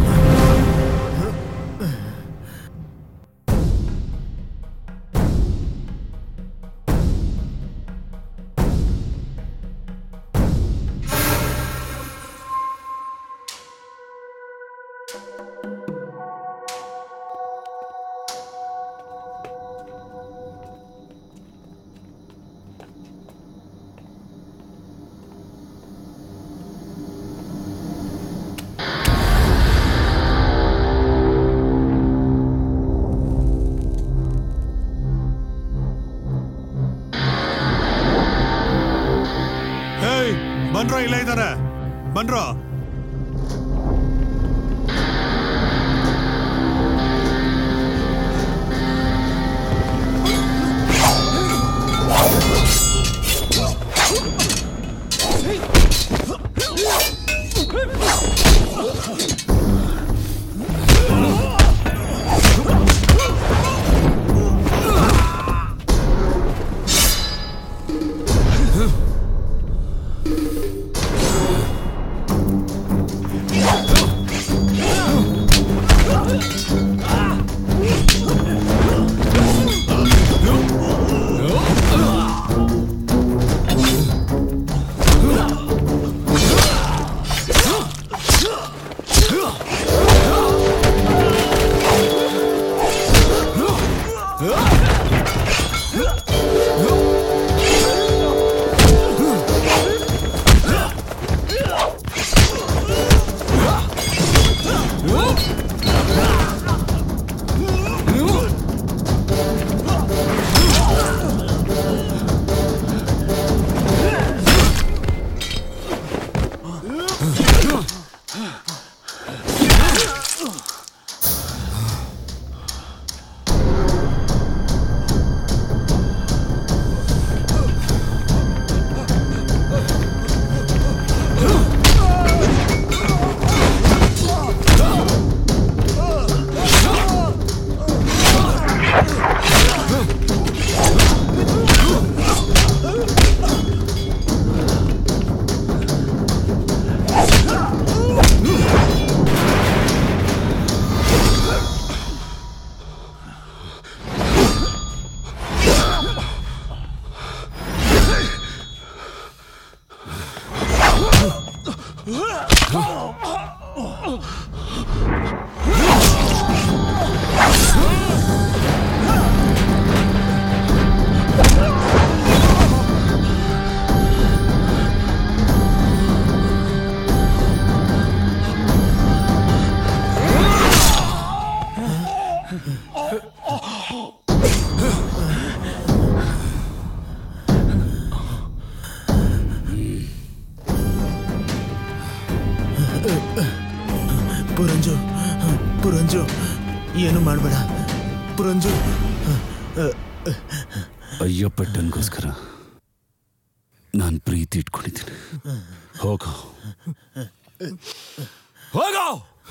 ಹೇಯ್ ಬನ್ರೋ ಇಲ್ಲ ಇದಾರೆ ಬನ್ರೋ Oh! ಪುರಂಜು ಪುರಂಜು ಏನು ಮಾಡಬೇಡ ಪುರಂಜು ಅಯ್ಯಪ್ಪಟ್ಟನ್ಗೋಸ್ಕರ ನಾನು ಪ್ರೀತಿ ಇಟ್ಕೊಂಡಿದ್ದೀನಿ ಹೋಗೋ ಹೋಗೋ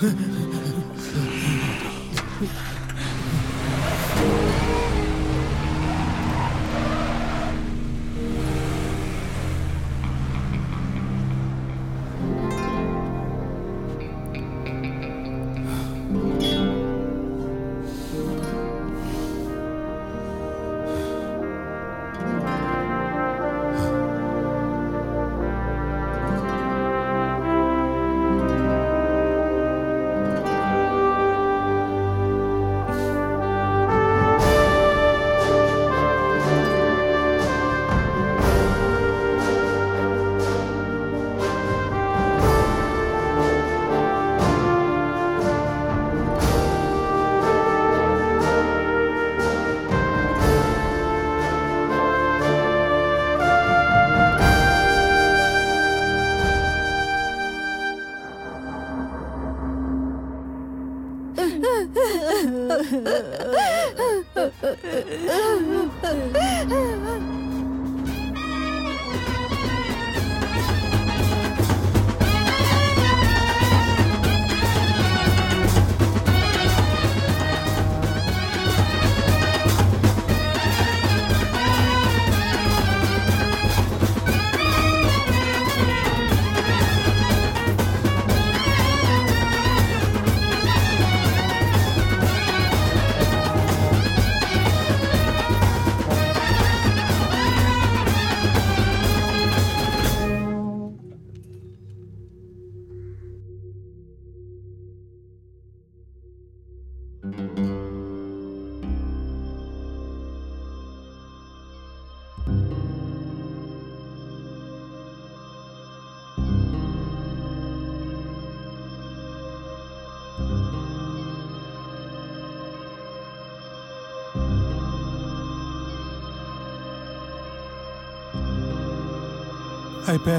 ಐಪೆ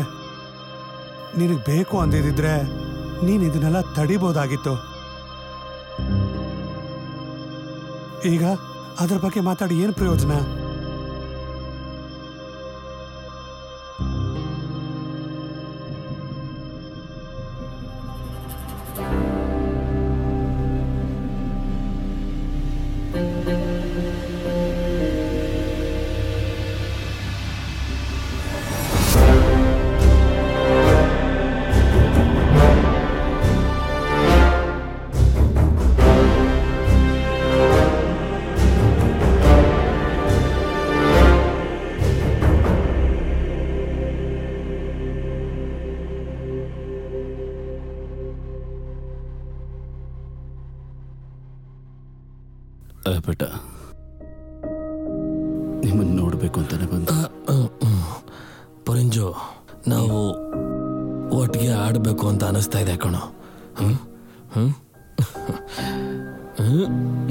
ನಿನಗೆ ಬೇಕು ಅಂದಿದ್ರೆ ನೀನ್ ಇದನ್ನೆಲ್ಲ ತಡಿಬೋದಾಗಿತ್ತು ಈಗ ಅದ್ರ ಬಗ್ಗೆ ಮಾತಾಡಿ ಏನು ಪ್ರಯೋಜನ ಅಯ್ಯ ಬೇಟ ನಿಮ್ಮನ್ನು ನೋಡಬೇಕು ಅಂತಾನೆ ಬಂದ ಪರಿಂಜು ನಾವು ಒಟ್ಟಿಗೆ ಆಡಬೇಕು ಅಂತ ಅನಿಸ್ತಾ ಇದೆ ಕಣೋ ಹ್ಮ್ ಹ್ಮ್ ಹ್ಮ್?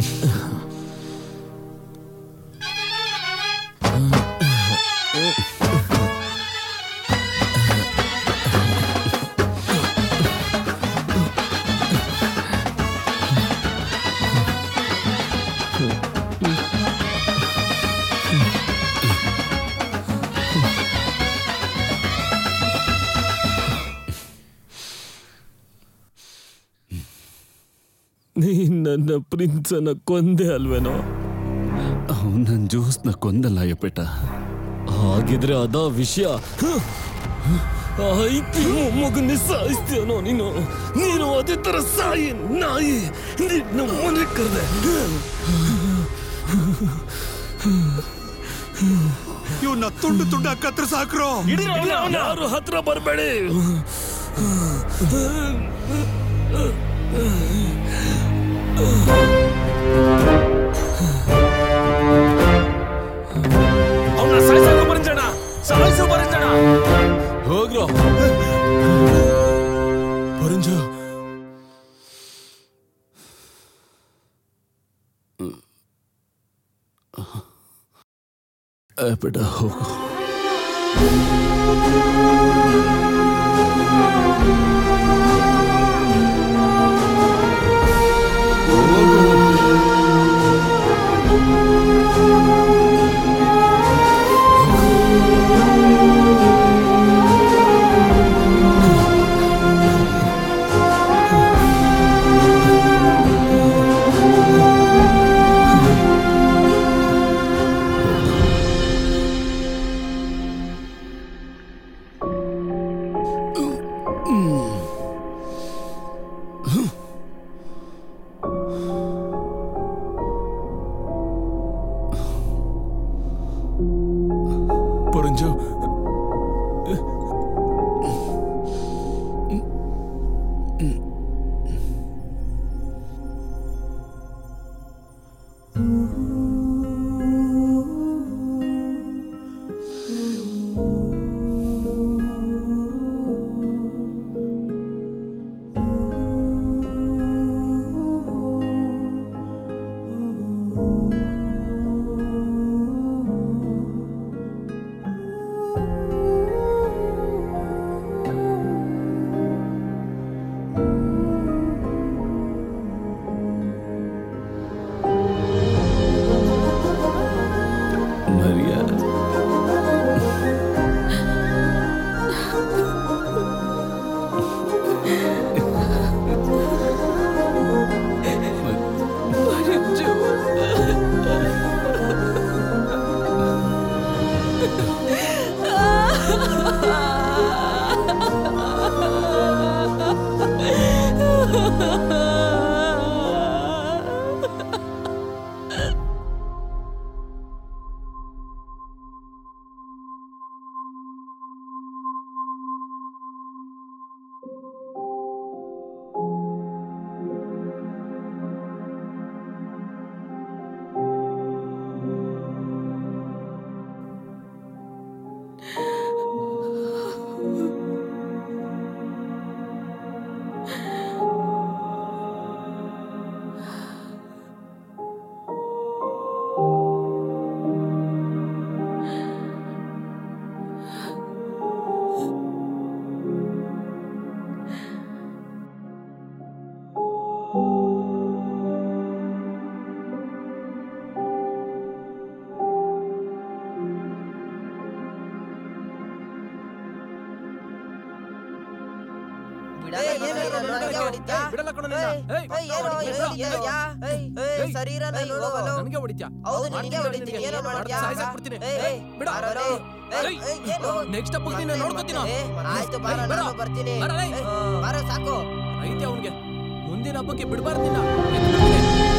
ನೀನ್ ನನ್ನ ಪ್ರಿನ್ಸನ ಕೊಂದೆ ಅಲ್ವೇನೋ ಅವನು ನನ್ನ ಜೋಸ್ನ ಕೊಂದಲ್ಲ ಅಯ್ಯ ಬೇಟ ಹಾಗಿದ್ರೆ ಅದ ವಿಷಯ ಐತಿ ಮಗನ್ನೇ ಸಾಯಿಸ್ತೀಯನೋ ನೀನು ನೀನು ಅದೇ ತರ ಸಾಯಿ ನಾಯಿ ನಿನ್ನ ಮನೆ ಕರೆದೆ ಇವನ್ನ ತುಂಡು ತುಂಡ ಕತ್ರ ಸಾಕ್ರೋ ಯಾರು ಹತ್ರ ಬರಬೇಡಿ ಅವನ ಸಾಯಿಸೋಕೆ ಬರಂಜಣ ಸಾಯಿಸೋ ಬರಂಜಣ ಹೋಗ್ರೋ ಪರಂಜು ಅಯ್ಯ ಬೇಟ ಹೋಗು ಆ ಪರಂಜು ಮರಿಯಾ ಬಿಡಲ್ಲ ಕಣೋ ನಿನ್ನ. ಏಯ್, ನನಗೆ ಹೊಡಿತ್ಯಾ ಸಾಯ್ಸಾಕ್ಬಿಡ್ತೀನಿ ಬಿಡ ನೆಕ್ಸ್ಟ್ ಹಬ್ಬಕ್ಕೆ ನಿನ್ನ ನೋಡ್ಕೋತೀನ ಬರ್ತೀನಿ ಸಾಕು ಐತೆ ಅವನ್ಗೆ ಮುಂದಿನ ಹಬ್ಬಕ್ಕೆ ಬಿಡಬಾರ್ದು ನಿನ್ನ